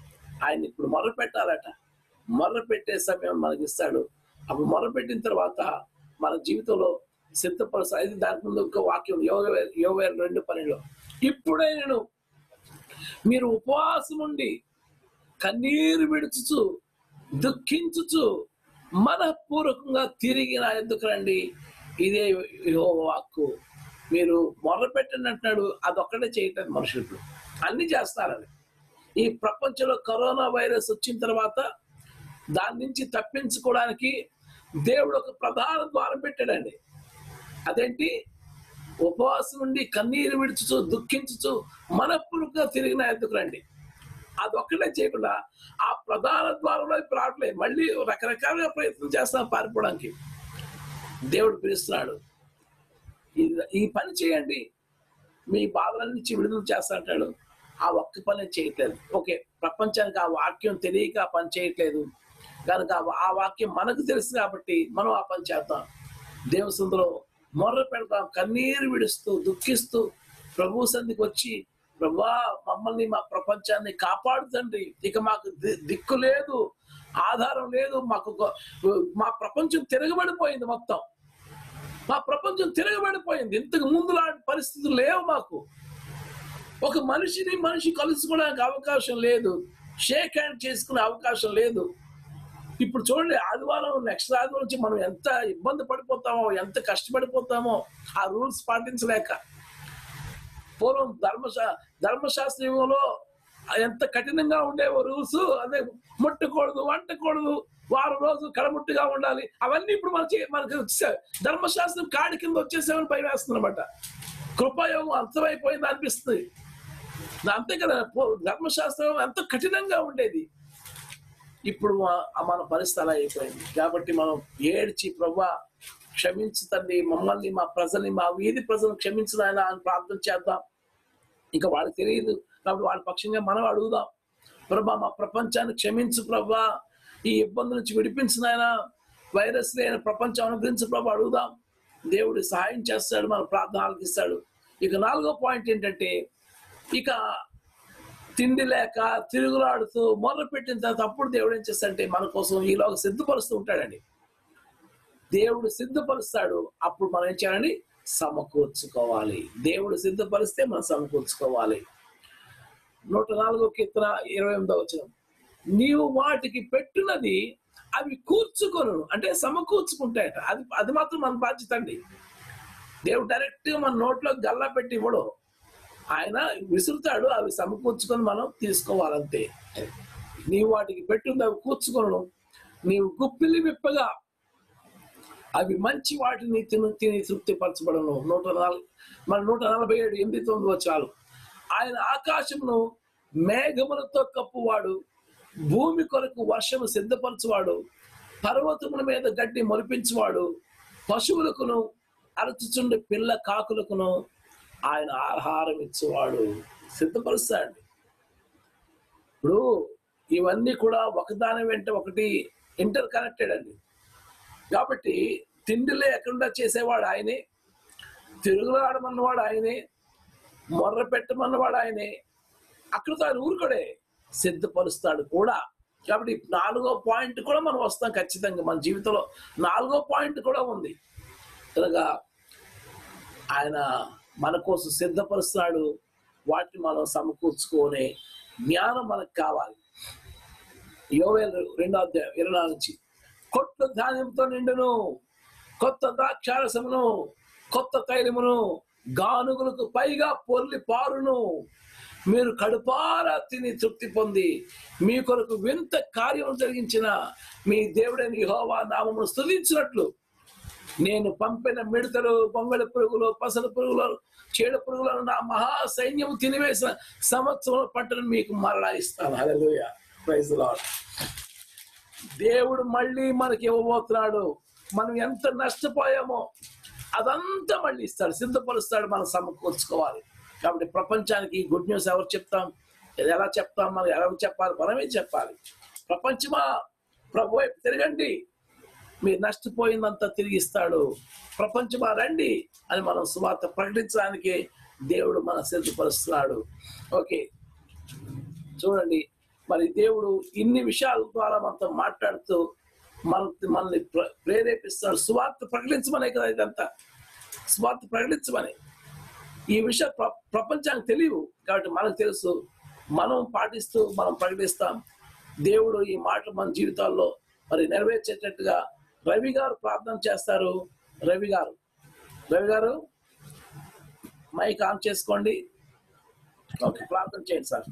Speaker 2: ఆయన ఇప్పుడు మొర్ర పెట్టాలట మొర్ర పెట్టే సమయం మనకి ఇస్తాడు అప్పుడు మొర్ర పెట్టిన తర్వాత మన జీవితంలో సిద్ధపరుస్తా ఇది దాని ముందు ఒక వాక్యం యోగ యోగ రెండు పనిలో ఇప్పుడే నేను మీరు ఉపవాసం ఉండి కన్నీరు విడుచుచు దుఃఖించుచు మనపూర్వకంగా తిరిగి నా ఎందుకు రండి ఇదే యెహోవా వాక్కు మీరు మొర్ర పెట్టండి అంటున్నాడు అదొక్కటే చేయటం మనుషులు అన్ని చేస్తారని ఈ ప్రపంచంలో కరోనా వైరస్ వచ్చిన తర్వాత దాని నుంచి తప్పించుకోవడానికి దేవుడు ఒక ప్రధాన ద్వారం పెట్టాడండి అదేంటి ఉపవాసం నుండి కన్నీరు విడుచుచు దుఃఖించుచు మనపూర్వకంగా తిరిగిన ఎందుకు రండి అదొక్కటే చేయకుండా ఆ ప్రధాన ద్వారంలో ఇప్పుడు రావట్లేదు మళ్ళీ రకరకాలుగా ప్రయత్నం చేస్తాం పారిపోవడానికి దేవుడు పిలుస్తున్నాడు ఇది- ఈ పని చేయండి మీ బాధల నుంచి విడుదల చేస్తా అంటాడు ఆ ఒక్క పని చేయట్లేదు ఓకే ప్రపంచానికి ఆ వాక్యం తెలియక ఆ పని చేయట్లేదు కనుక ఆ- ఆ వాక్యం మనకు తెలుసు కాబట్టి మనం ఆ పని చేద్దాం దేవసందులో మొర్ర పెడతాం కన్నీరు విడుస్తూ దుఃఖిస్తూ ప్రభు సంధికి వచ్చి ప్రభా మమ్మల్ని మా ప్రపంచాన్ని కాపాడుతండి ఇక మాకు ది- దిక్కు లేదు ఆధారం లేదు మాకు ఒక- మా ప్రపంచం తిరగబడిపోయింది మొత్తం మా ప్రపంచం తిరగబడిపోయింది ఇంతకు ముందు లాంటి పరిస్థితులు లేవు మాకు ఒక మనిషిని మనిషి కలుసుకోవడానికి అవకాశం లేదు షేక్ హ్యాండ్ చేసుకునే అవకాశం లేదు ఇప్పుడు చూడండి ఆదివారం నెక్స్ట్ ఆదివారం నుంచి మనం ఎంత ఇబ్బంది పడిపోతామో ఎంత కష్టపడిపోతామో ఆ రూల్స్ పాటించలేక పూర్వం ధర్మశా ధర్మశాస్త్రంలో ఎంత కఠినంగా ఉండేవో రూల్స్ అదే ముట్టకూడదు వంటకూడదు వారం రోజులు కడముట్టుగా ఉండాలి అవన్నీ ఇప్పుడు మన చే- మనకు స- ధర్మశాస్త్రం కాడి కింద వచ్చేసామని పై వేస్తుందన్నమాట కృపయోగం అంతమైపోయింది అనిపిస్తుంది అంతే కదా పో- ధర్మశాస్త్రం ఎంత కఠినంగా ఉండేది ఇప్పుడు మా- మన పరిస్థితి అలా అయిపోయింది కాబట్టి మనం ఏడ్చి ప్రభా క్షమించు తండ్రి మమ్మల్ని మా ప్రజల్ని మా వీధి ప్రజలను క్షమించు నాయన అని ప్రార్థన చేద్దాం ఇంకా వాళ్ళకి తెలియదు కాబట్టి వాళ్ళ పక్షంగా మనం అడుగుదాం ప్రభా మా ప్రపంచాన్ని క్షమించు ప్రభా ఈ ఇబ్బంది నుంచి విడిపించు నాయన వైరస్ లేని ప్రపంచం అనుగ్రహించు ప్రభా అడుగుదాం దేవుడు సహాయం చేస్తాడు మన ప్రార్థన ఆలకిస్తాడు ఇక నాలుగో పాయింట్ ఏంటంటే ఇక తిండి లేక తిరుగులాడుతూ మొదలు పెట్టిన తర్వాత అప్పుడు దేవుడు ఏం చేస్తాడంటే మన కోసం ఈలోగా సిద్ధపరుస్తూ ఉంటాడండి దేవుడు సిద్ధపరుస్తాడు అప్పుడు మనం ఏం చేయాలని సమకూర్చుకోవాలి దేవుడు సిద్ధపరిస్తే మనం సమకూర్చుకోవాలి నూట నాలుగో కీర్తన ఇరవై ఎనిమిదో వచ్చిన నీవు వాటికి పెట్టినది అవి కూర్చుకొను అంటే సమకూర్చుకుంటాయట అది అది మాత్రం మన బాధ్యత అండి దేవుడు డైరెక్ట్ గా మన నోట్లో గల్లా పెట్టి ఇవ్వడు ఆయన విసురుతాడు అవి సమకూర్చుకొని మనం తీసుకోవాలంతే నీవు వాటికి పెట్టింది అవి కూర్చుకొను నీవు గుప్పిలి విప్పగా అవి మంచి వాటిని తిని తిని తృప్తిపరచబడను నూట నాలుగు మన నూట నలభై ఏడు ఎనిమిది తొమ్మిది వచ్చాలు ఆయన ఆకాశమును మేఘములతో కప్పువాడు భూమి కొరకు వర్షము సిద్ధపరచువాడు పర్వతముల మీద గడ్డి మొలిపించువాడు పశువులకును అరచుచుండి పిల్ల కాకులకును ఆయన ఆహారం ఇచ్చేవాడు సిద్ధపరుస్తాడు ఇప్పుడు ఇవన్నీ కూడా ఒకదాని వెంట ఒకటి ఇంటర్ కనెక్టెడ్ అండి కాబట్టి తిండి లేకుండా చేసేవాడు ఆయనే తిరుగులాడమన్నవాడు ఆయనే మొర్ర పెట్టమన్నవాడు ఆయనే అక్కడితో ఆయన ఊరుకోడే సిద్ధపరుస్తాడు కూడా కాబట్టి నాలుగో పాయింట్ కూడా మనం వస్తాం ఖచ్చితంగా మన జీవితంలో నాలుగో పాయింట్ కూడా ఉంది కనుక ఆయన మన కోసం సిద్ధపరుస్తున్నాడు వాటిని మనం సమకూర్చుకునే జ్ఞానం మనకు కావాలి యోవేలు రెండో అధ్యాయం ఇరవై నాలుగు నుంచి కొత్త ధాన్యంతో నిండును కొత్త ద్రాక్షారసమును కొత్త తైలమును గానుగులకు పైగా పొర్లి పారును మీరు కడుపారా తిని తృప్తి పొంది మీ కొరకు వింత కార్యం జరిగించిన మీ దేవుడైన యెహోవా నామమును స్తుతించినట్లు నేను పంపిన మిడతలు బొంగళ పురుగులు పసల పురుగులు చీడ పురుగులను నా మహా సైన్యము తినివేసిన సంవత్సరం పట్టణం మీకు మరలా ఇస్తాను హల్లెలూయా ప్రైజ్ లార్డ్ దేవుడు మళ్ళీ మనకి ఇవ్వబోతున్నాడు మనం ఎంత నష్టపోయామో అదంతా మళ్ళీ ఇస్తాడు సిద్ధపరుస్తాడు మనం సమకూర్చుకోవాలి కాబట్టి ప్రపంచానికి గుడ్ న్యూస్ ఎవరు చెప్తాం ఇది ఎలా చెప్తాం మనం ఎలా చెప్పాలి మనమే చెప్పాలి ప్రపంచమా ప్రభు వైపు తిరగండి మీరు నష్టపోయిందంతా తిరిగి ఇస్తాడు ప్రపంచమా రండి అని మనం సువార్త ప్రకటించడానికి దేవుడు మన సిద్ధపరుస్తున్నాడు ఓకే చూడండి మరి దేవుడు ఇన్ని విషయాల ద్వారా మనతో మాట్లాడుతూ మన మనల్ని ప్ర- ప్రేరేపిస్తున్నాడు సువార్త ప్రకటించమనే కదా ఇదంతా సువార్త ప్రకటించమని ఈ విషయం ప్ర- ప్రపంచానికి తెలియవు కాబట్టి మనకు తెలుసు మనం పాటిస్తూ మనం ప్రకటిస్తాం దేవుడు ఈ మాటలు మన జీవితాల్లో మరి నెరవేర్చేటట్టుగా రవి గారు ప్రార్థన చేస్తారు రవి గారు రవి గారు మైక్ ఆన్ చేసుకోండి ఓకే ప్రార్థన చేయండి సార్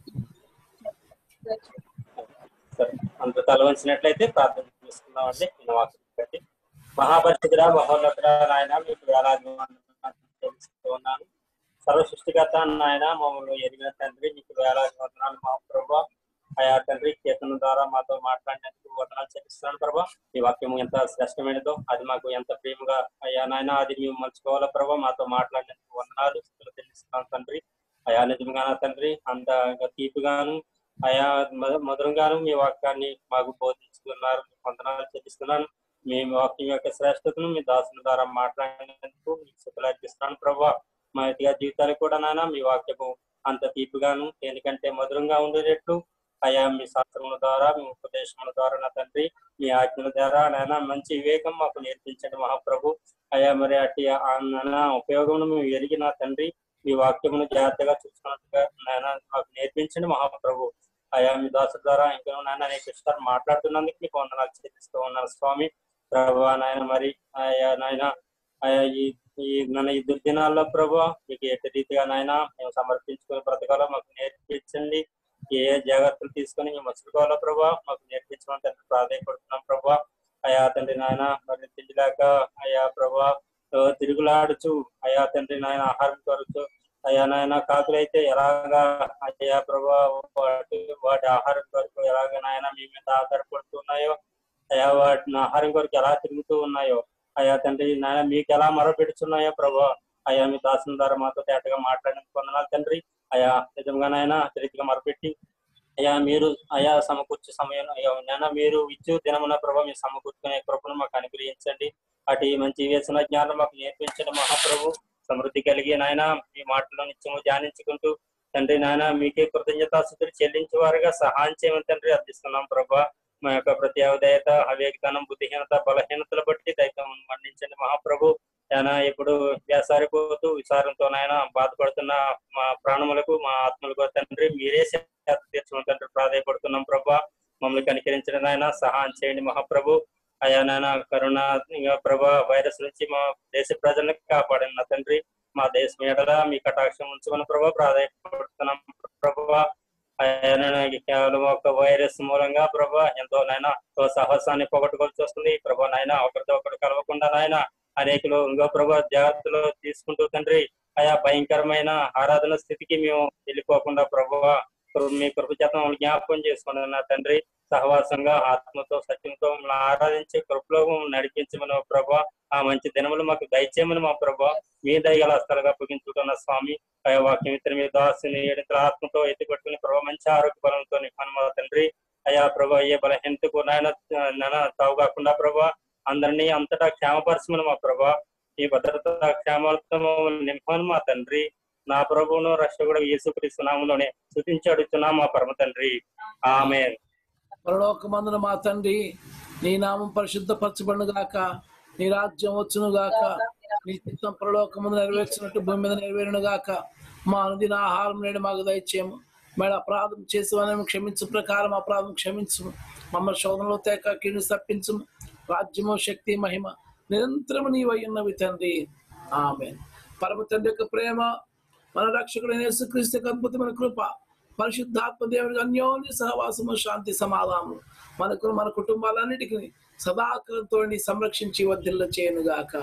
Speaker 10: సరే అంత తల వంచినట్లయితే ప్రార్థన చేసుకుందామండి నేను వాక్యం బట్టి మహాపరిషుద్ధుడ మహోన్నతుడ నాయన మీకు వేలాది వందనాలు తెలుస్తూ ఉన్నాను సర్వ సృష్టికర్త నాయన మమ్మల్ని ఎరిగిన తండ్రి మీకు వేలాది వందనాలు మా ప్రభా అయా తండ్రి కీర్తన ద్వారా మాతో మాట్లాడినందుకు వందనాలు చెల్లిస్తున్నాను ప్రభా ఈ వాక్యం ఎంత శ్రేష్టమైనదో అది మాకు ఎంత ప్రేమగా అయ్యా నాయన అది మేము మలుచుకోవాలా ప్రభా మాతో మాట్లాడినందుకు వందనాలు స్తుతులు చెల్లిస్తున్నాను తండ్రి అయా నిజంగా నా తండ్రి అంత తీపిగాను అయా మధు- మధురంగాను మీ వాక్యాన్ని మాకు బోధించుకున్నారు మీకు వందనాలు చెల్లిస్తున్నాను మీ వాక్యం యొక్క శ్రేష్టతను మీ దాసుల ద్వారా మాట్లాడినందుకు మీకు శుభలు అర్పిస్తున్నాను ప్రభా మా యొక్క జీవితాలు కూడా నాయన మీ వాక్యము అంత తీపిగాను దేనికంటే మధురంగా ఉండేటట్లు అయా మీ శాస్త్రముల ద్వారా మీ ఉపదేశముల ద్వారా నా తండ్రి మీ ఆజ్ఞల ద్వారా నాయన మంచి వివేకం మాకు నేర్పించండి మహాప్రభు అయా మరి అట్టి ఆ నాయన ఉపయోగమును మేము ఎరిగిన తండ్రి మీ వాక్యమును జాగ్రత్తగా చూసుకున్నట్టుగా నాయన మాకు నేర్పించండి మహాప్రభు అయా మీ దాసు ద్వారా ఇంకా నాయన అనేక విషయాలు మాట్లాడుతున్నందుకు మీకు వందనాలు చెల్లిస్తూ ఉన్నాను స్వామి ప్రభు నాయన మరి ఆయా నాయన ఆయా ఈ ఈ మన ఈ దుర్దినాల్లో ప్రభు మీకు ఎట్టి రీతిగా నాయన మేము సమర్పించుకుని బ్రతకాలో మాకు నేర్పించండి ఏ ఏ జాగ్రత్తలు తీసుకొని మేము మసులుకోవాలో ప్రభా మాకు నేర్పించమని తండ్రి ప్రాధాయపడుతున్నాం ప్రభా అయా తండ్రి నాయన మరి తిండిలాక అయా ప్రభా ఆ, తిరుగులాడుచు అయా తండ్రి నాయన ఆహారం కొరచు అయా నాయన కాకులైతే ఎలాగా అయ్యా ప్రభా వాటి వాటి ఆహారం కొరకు ఎలాగ నాయన మీ మీద ఆధారపడుతున్నాయో అయా వాటిని ఆహారం కొరకు ఎలా తిరుగుతూ ఉన్నాయో అయా తండ్రి నాయన మీకు ఎలా మొరపెడుతున్నాయో ప్రభా అయా మీ దాసుల ద్వారా మాతో తేటగా మాట్లాడిన పొందనాలు తండ్రి అయా నిజంగా నాయన రీతిగా మొరపెట్టి అయ్యా మీరు అయా సమకూర్చే సమయం అయ్యా నాయన మీరు ఇచ్చు దినమున ప్రభా మీరు సమకూర్చుకునే కృపను మాకు అనుగ్రహించండి అటు ఈ మంచి వేసిన జ్ఞానం మాకు నేర్పించండి మహాప్రభు సమృద్ధి కలిగి నాయన మీ మాటలో నిత్యము ధ్యానించుకుంటూ తండ్రి నాయన మీకే కృతజ్ఞతాస్థుతులు చెల్లించే వారుగా సహాయం చేయమని తండ్రి అర్థిస్తున్నాం ప్రభా మా యొక్క ప్రతి అవధేయత అవేగతనం బుద్ధిహీనత బలహీనతలు బట్టి దైవం మన్నించండి మహాప్రభు ఆయన ఇప్పుడు వ్యాసారిపోతూ విచారంతో నాయన బాధపడుతున్న మా ప్రాణములకు మా ఆత్మలకు తండ్రి మీరే శాంతి తీర్చమని తండ్రి ప్రాధాయపడుతున్నాం ప్రభా మమ్మల్ని కనికరించిన నాయన సహాయం చేయండి మహాప్రభు అయా నాయన కరోన ఇంకా ప్రభా వైరస్ నుంచి మా దేశ ప్రజలను కాపాడండి నా తండ్రి మా దేశం ఎడల మీ కటాక్షం ఉంచుకుని ప్రభా ప్రాధాయపడుతున్నాం ప్రభా అయా నాయన కేవలం ఒక వైరస్ మూలంగా ప్రభా ఎంతో నాయన ఓ సాహసాన్ని పోగొట్టుకోవాల్సి వస్తుంది ప్రభా నాయన ఒకరితో ఒకరు కలవకుండా నాయన అనేకులు ఇంకో ప్రభా జాగ్రత్తలు తీసుకుంటూ తండ్రి ఆయా భయంకరమైన ఆరాధన స్థితికి మేము వెళ్ళిపోకుండా ప్రభువా కృ- మీ కృప చేత మమ్మల్ని జ్ఞాపకం చేసుకున్నాను నా తండ్రి సహవాసంగా ఆత్మతో సత్యంతో మమ్మల్ని ఆరాధించే కృపలో మమ్మల్ని నడిపించమని మా ప్రభా ఆ మంచి దినములు మాకు దయచేయమని మా ప్రభా మీ దయగల హస్తాలుగా అప్పగించుకున్న స్వామి ఆ వాక్యం ఇతర మీ దాసుని ఏడింతల ఆత్మతో ఎత్తిపట్టుకుని ప్రభా మంచి ఆరోగ్య బలంతో నింపను మా తండ్రి అయా ప్రభా ఏ బలహీనతకు నాయన నాయన తావు కాకుండా ప్రభా అందరినీ అంతటా క్షేమపరచమని మా ప్రభా ఈ భద్రత క్షేమాలతో మమ్మల్ని నింపను మా తండ్రి నా ప్రభువును రక్షకుడు యేసుక్రీస్తు నామంలోనే స్తుతించి అడుగుతున్నాం మా పరమ తండ్రి ఆమె
Speaker 2: పరలోకమందున మా తండ్రి నీ నామం పరిశుద్ధపరచబడును గాక నీ రాజ్యం వచ్చును గాక నీ చిత్తం పరలోకమందు నెరవేర్చినట్టు భూమి మీద నెరవేరును గాక మా అనుదిన ఆహారం నేడు మాకు దయచేయము మేడ అపరాధం చేసి వాళ్ళని క్షమించు ప్రకారం అపరాధం క్షమించు మమ్మల్ని శోధనలో తేక కీడు తప్పించు రాజ్యము శక్తి మహిమ నిరంతరము నీవై ఉన్నవి తండ్రి ఆమె పరమ తండ్రి యొక్క ప్రేమ మన రక్షకుడు యేసుక్రీస్తు యొక్క అద్భుతమైన కృప పరిశుద్ధాత్మ దేవుడికి అన్యోన్య సహవాసము శాంతి సమాధానము మనకు మన కుటుంబాలన్నిటికీ సదాకాలంతో సంరక్షించి వర్ధిల్ల చేయనుగాక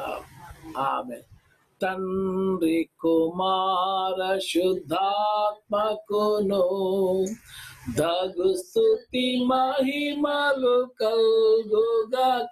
Speaker 2: ఆమె తండ్రి కుమార శుద్ధాత్మకును దగు స్థుతి మహిమలు కల్గుగాక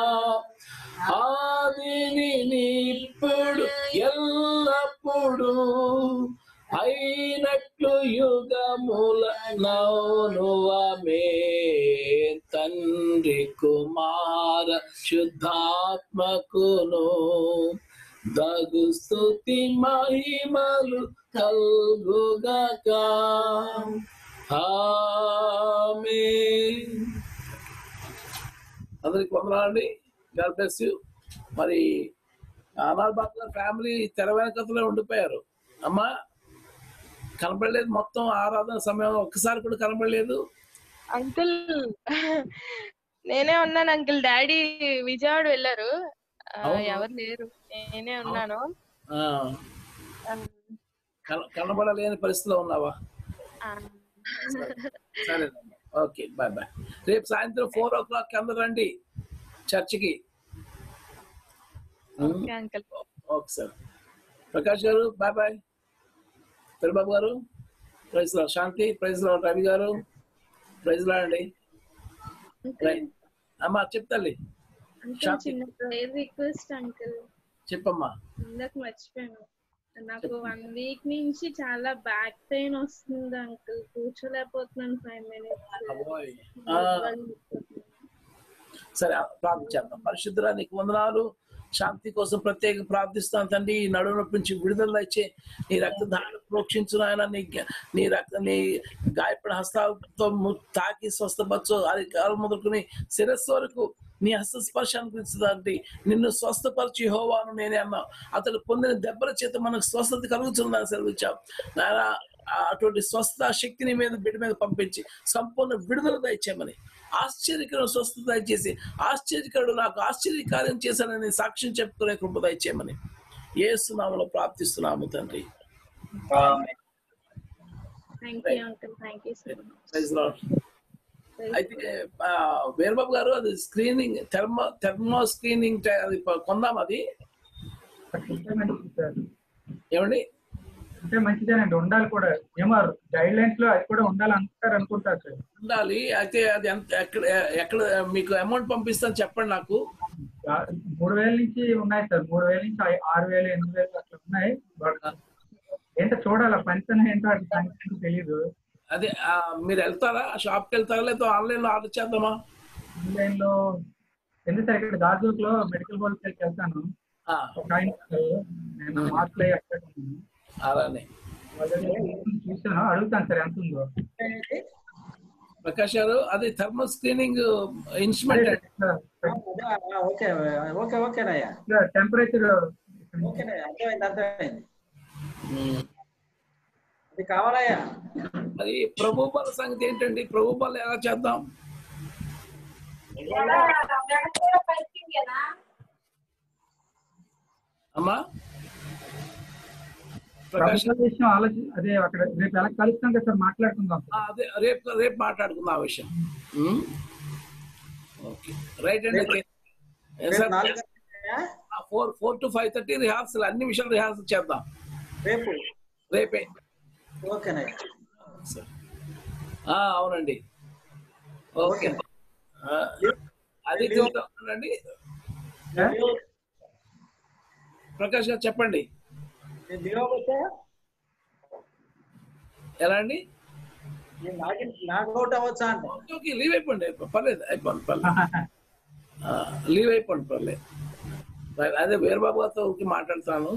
Speaker 2: ఆదిని ఇప్పుడు ఎల్లప్పుడు అయినట్లు యుగముల నౌనువమే తండ్రి కుమార శుద్ధాత్మకును దగు స్థుతి మహిమలు కల్గుగాక ఆమేన్ అందరికి వందనాలండి గాడ్ బ్లెస్ యూ మరి అనాల్ బాబు ఫ్యామిలీ తెర వెనకతలో ఉండిపోయారు అమ్మా కనపడలేదు మొత్తం ఆరాధన సమయం ఒక్కసారి కూడా కనపడలేదు
Speaker 11: అంకుల్ నేనే ఉన్నాను అంకుల్ డాడీ విజయవాడ వెళ్ళారు ఆ,
Speaker 2: అవునా?
Speaker 11: ఎవరు లేరు నేనే ఉన్నాను
Speaker 2: ఆ, కన- కనబడలేని పరిస్థితిలో ఉన్నావా
Speaker 11: ఆ,
Speaker 2: సరే ఓకే బాయ్ బాయ్ రేపు సాయంత్రం ఫోర్ ఓ క్లాక్ అందరు రండి చర్చికి
Speaker 11: okay uncle
Speaker 2: okay sir Prakash గారు బాయ్ బాయ్ పెరుబాబు గారు ప్రైజ్ లో శాంతి ప్రైజ్ లో రవి గారు ప్రైజ్ లో అండి Right. అమ్మా చెప్తాలి
Speaker 1: అంకుల్
Speaker 2: శాంతి
Speaker 1: చిన్న ప్రేయర్ రిక్వెస్ట్ అంకుల్
Speaker 2: చెప్పమ్మా
Speaker 1: ఇందాక మర్చిపోయాను నాకు వన్ వీక్ నుంచి చాలా బ్యాక్ పెయిన్ వస్తుంది అంకుల్ కూర్చోలేకపోతున్నాను ఫైవ్
Speaker 2: అబ్బోయ్.
Speaker 1: మినిట్స్
Speaker 2: సరే ప్రార్థన చేద్దాం పరిశుద్ధురా నీకు వందనాలు శాంతి కోసం ప్రత్యేక ప్రార్థిస్తాను తండ్రి ఈ నడుము నొప్పి నుంచి విడుదల ఇచ్చే నీ రక్తధారణ ప్రోక్షించు ఆయన నీ గ- నీ రక్త నీ గాయపడిన హస్తాలతో ము- తాకి స్వస్థపరచు అది కాలు మొదలుకుని శిరస్సు వరకు నీ హస్త స్పర్శ అనిపించదండి నిన్ను స్వస్థపరిచి హోవాను నేనే అన్నావు అతడు పొందిన దెబ్బల చేత మనకు స్వస్థత కలుగుతుందని సెలవిచ్చావు నాయన అటువంటి స్వస్థ శక్తిని మీద బిడ్డ మీద పంపించి సంపూర్ణ విడుదల దయచేయమని ఆశ్చర్యకరం స్వస్థత దయచేసి ఆశ్చర్యకరుడు నాకు ఆశ్చర్యకార్యం చేశానని సాక్ష్యం చెప్పుకునే కృప దయచేయమని ఏసునామలో ప్రార్థిస్తున్నాము తండ్రి
Speaker 1: thank you uncle thank you so much
Speaker 2: Praise the Lord. అయితే ఆ, వీరబాబు గారు అది స్క్రీనింగ్ థెర్మో థెర్మో స్క్రీనింగ్ అది ప- కొందాం అది ఏమండి
Speaker 5: అంటే మంచిదేనండి ఉండాలి కూడా ఏమో గైడ్ లైన్స్ లో అది కూడా ఉండాలి అంటారు అనుకుంటారు సార్
Speaker 2: ఉండాలి అయితే అది ఎంత ఎక్కడ ఎక్కడ మీకు అమౌంట్ పంపిస్తాను చెప్పండి నాకు
Speaker 5: ఆ, మూడు వేల నుంచి ఉన్నాయి సార్ మూడు వేల నుంచి ఐ- ఆరు వేలు ఎనిమిది వేలు అట్లా ఉన్నాయి బట్ ఏంటో చూడాలి ఫంక్షన్ ఏంటో అది ఫంక్షన్ తెలియదు
Speaker 2: అదే ఆ, మీరు వెళ్తారా షాప్కి వెళ్తారా లేదా ఆన్లైన్ లో ఆర్డర్ చేద్దామా
Speaker 5: ఆన్లైన్ లో ఎందుకు సార్ ఇక్కడ దాజూక్ లో మెడికల్ హోల్సేల్కి వెళ్తాను
Speaker 2: ఆ,
Speaker 5: ఒక ఆయన ఉన్నారు. నేను మార్క్స్ అయ్యి అక్కడ ఉన్నాను.
Speaker 2: అలానే
Speaker 5: వాళ్ళ దగ్గర చూసాను అడుగుతాను సార్ ఎంత ఉందో
Speaker 2: ప్రకాష్ గారు అది థర్మల్ స్క్రీనింగ్ ఇన్స్ట్రుమెంట్ అండి
Speaker 8: ఓకే ఓకే ఓకేనయ్యా
Speaker 5: టెంపరేచర్
Speaker 8: ఓకేనయ్యా అర్థమైంది అర్థమైంది అది కావాలయ్యా
Speaker 2: మరి ప్రభు బల సంగతి ఏంటండి ప్రభు బల ఎలా చేద్దాం అమ్మా ప్రకాష్
Speaker 5: ప్రభుత్వ విషయం ఆలోచి అదే అక్కడ రేపు ఎలా కలుస్తాం కదా సార్ మాట్లాడుకుందాం
Speaker 2: ఆ, అదే రేపు రేపు మాట్లాడుకుందాం ఆ విషయం ఓకే రైట్ అండి ఓకే
Speaker 8: రేపు నాలుగు
Speaker 2: four four to five thirty rehearsal అన్ని విషయాలు రిహార్సల్ చేద్దాం
Speaker 8: రేపు
Speaker 2: రేపే
Speaker 8: ఓకేనయ్యా
Speaker 2: సరే. ఆ, అవునండి ఓకే ఆ, అది చూద్దామండి ప్రకాష్ గారు చెప్పండి
Speaker 8: నేను లీవ్ అవ్వచ్చా
Speaker 2: ఎలా అండి
Speaker 8: నేను నాకి నాకౌట్ అవ్వచ్చా అంటే
Speaker 2: ఓకే లీవ్ అయిపోండి పర్లేదు అయిపోండి పర్లేదు ఆ, లీవ్ అయిపోండి పర్లేదు రైట్, అదే వీరబాబు గారితో ఊరికి మాట్లాడతాను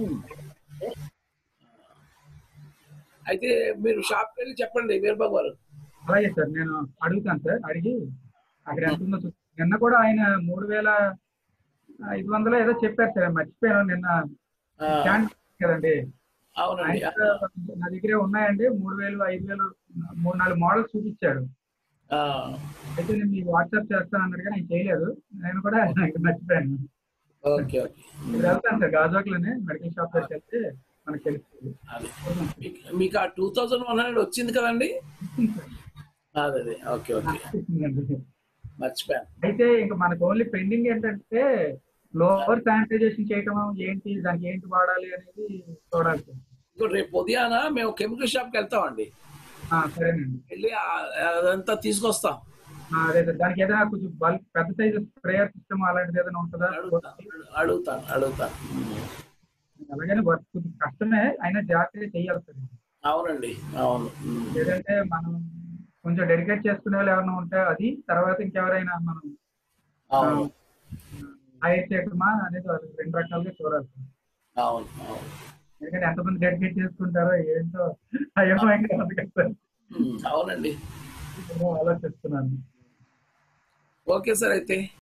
Speaker 2: అయితే మీరు షాప్కి వెళ్ళి చెప్పండి వీరబాబు గారు
Speaker 5: అలాగే సార్ నేను అడుగుతాను సార్ అడిగి అక్కడ ఎంత ఉందో చూ- నిన్న కూడా ఆయన మూడు వేల ఐదు వందలు ఏదో చెప్పారు సార్ మర్చిపోయాను నిన్న
Speaker 2: ఆ,
Speaker 5: స్కాన్ కదండి
Speaker 2: అవునండి
Speaker 5: ఆయన నా దగ్గరే ఉన్నాయండి మూడు వేలు ఐదు వేలు మూడు నాలుగు మోడల్స్ చూపించాడు
Speaker 2: ఆ,
Speaker 5: అయితే నేను మీకు వాట్సాప్ చేస్తాను అన్నాడు కానీ ఆయన చేయలేదు నేను కూడా ఇంకా మర్చిపోయాను
Speaker 2: ఓకే ఓకే
Speaker 5: ఇప్పుడు వెళ్తాను సార్ గాజోక్లోనే మెడికల్ షాప్ దగ్గరికి వెళ్తే మనకు తెలుస్తుంది
Speaker 2: అదే మీకు- మీకు ఆ టూ థౌజండ్ వన్ హండ్రెడ్ వచ్చింది కదండి అదే అదే ఓకే ఓకే మర్చిపోయాను
Speaker 5: అయితే ఇంకా మనకు ఓన్లీ పెండింగ్ ఏంటంటే లోవర్ శానిటైజేషన్ చేయటం ఏంటి దానికి ఏంటి వాడాలి అనేది చూడాలి సార్
Speaker 2: ఇంకోటి రేపు ఉదయాన మేము కెమికల్ షాప్కి వెళ్తామండి
Speaker 5: ఆ, సరేనండి
Speaker 2: వెళ్ళి ఆ- అదంతా తీసుకొస్తాం
Speaker 5: ఆ, అదే సార్ దానికి ఏదైనా కొంచెం బల్క్ పెద్ద సైజు స్ప్రేయర్ సిస్టమ్ అలాంటిది ఏదైనా ఉంటుందా
Speaker 2: అడుగుతాను అడుగుతాను
Speaker 5: అలాగని వర్క్ కొంచెం కష్టమే అయినా జాగ్రత్తగా చెయ్యాలి సార్
Speaker 2: అవునండి అవును ఉమ్.
Speaker 5: లేదంటే మనం కొంచెం డెడికేట్ చేసుకునే వాళ్ళు ఎవరైనా ఉంటే అది తర్వాత ఇంకెవరైనా మనం
Speaker 2: అవును
Speaker 5: హైర్ చేయటమా అనేది వాళ్ళు రెండు రకాలుగా చూడాలి సార్
Speaker 2: అవును అవును
Speaker 5: ఎందుకంటే ఎంతమంది డెడికేట్ చేసుకుంటారో ఏంటో అయోమయంగా ఉంది కదా సార్
Speaker 2: ఉమ్, అవునండి
Speaker 5: ఆలోచిస్తున్నాను
Speaker 2: ఓకే సార్ అయితే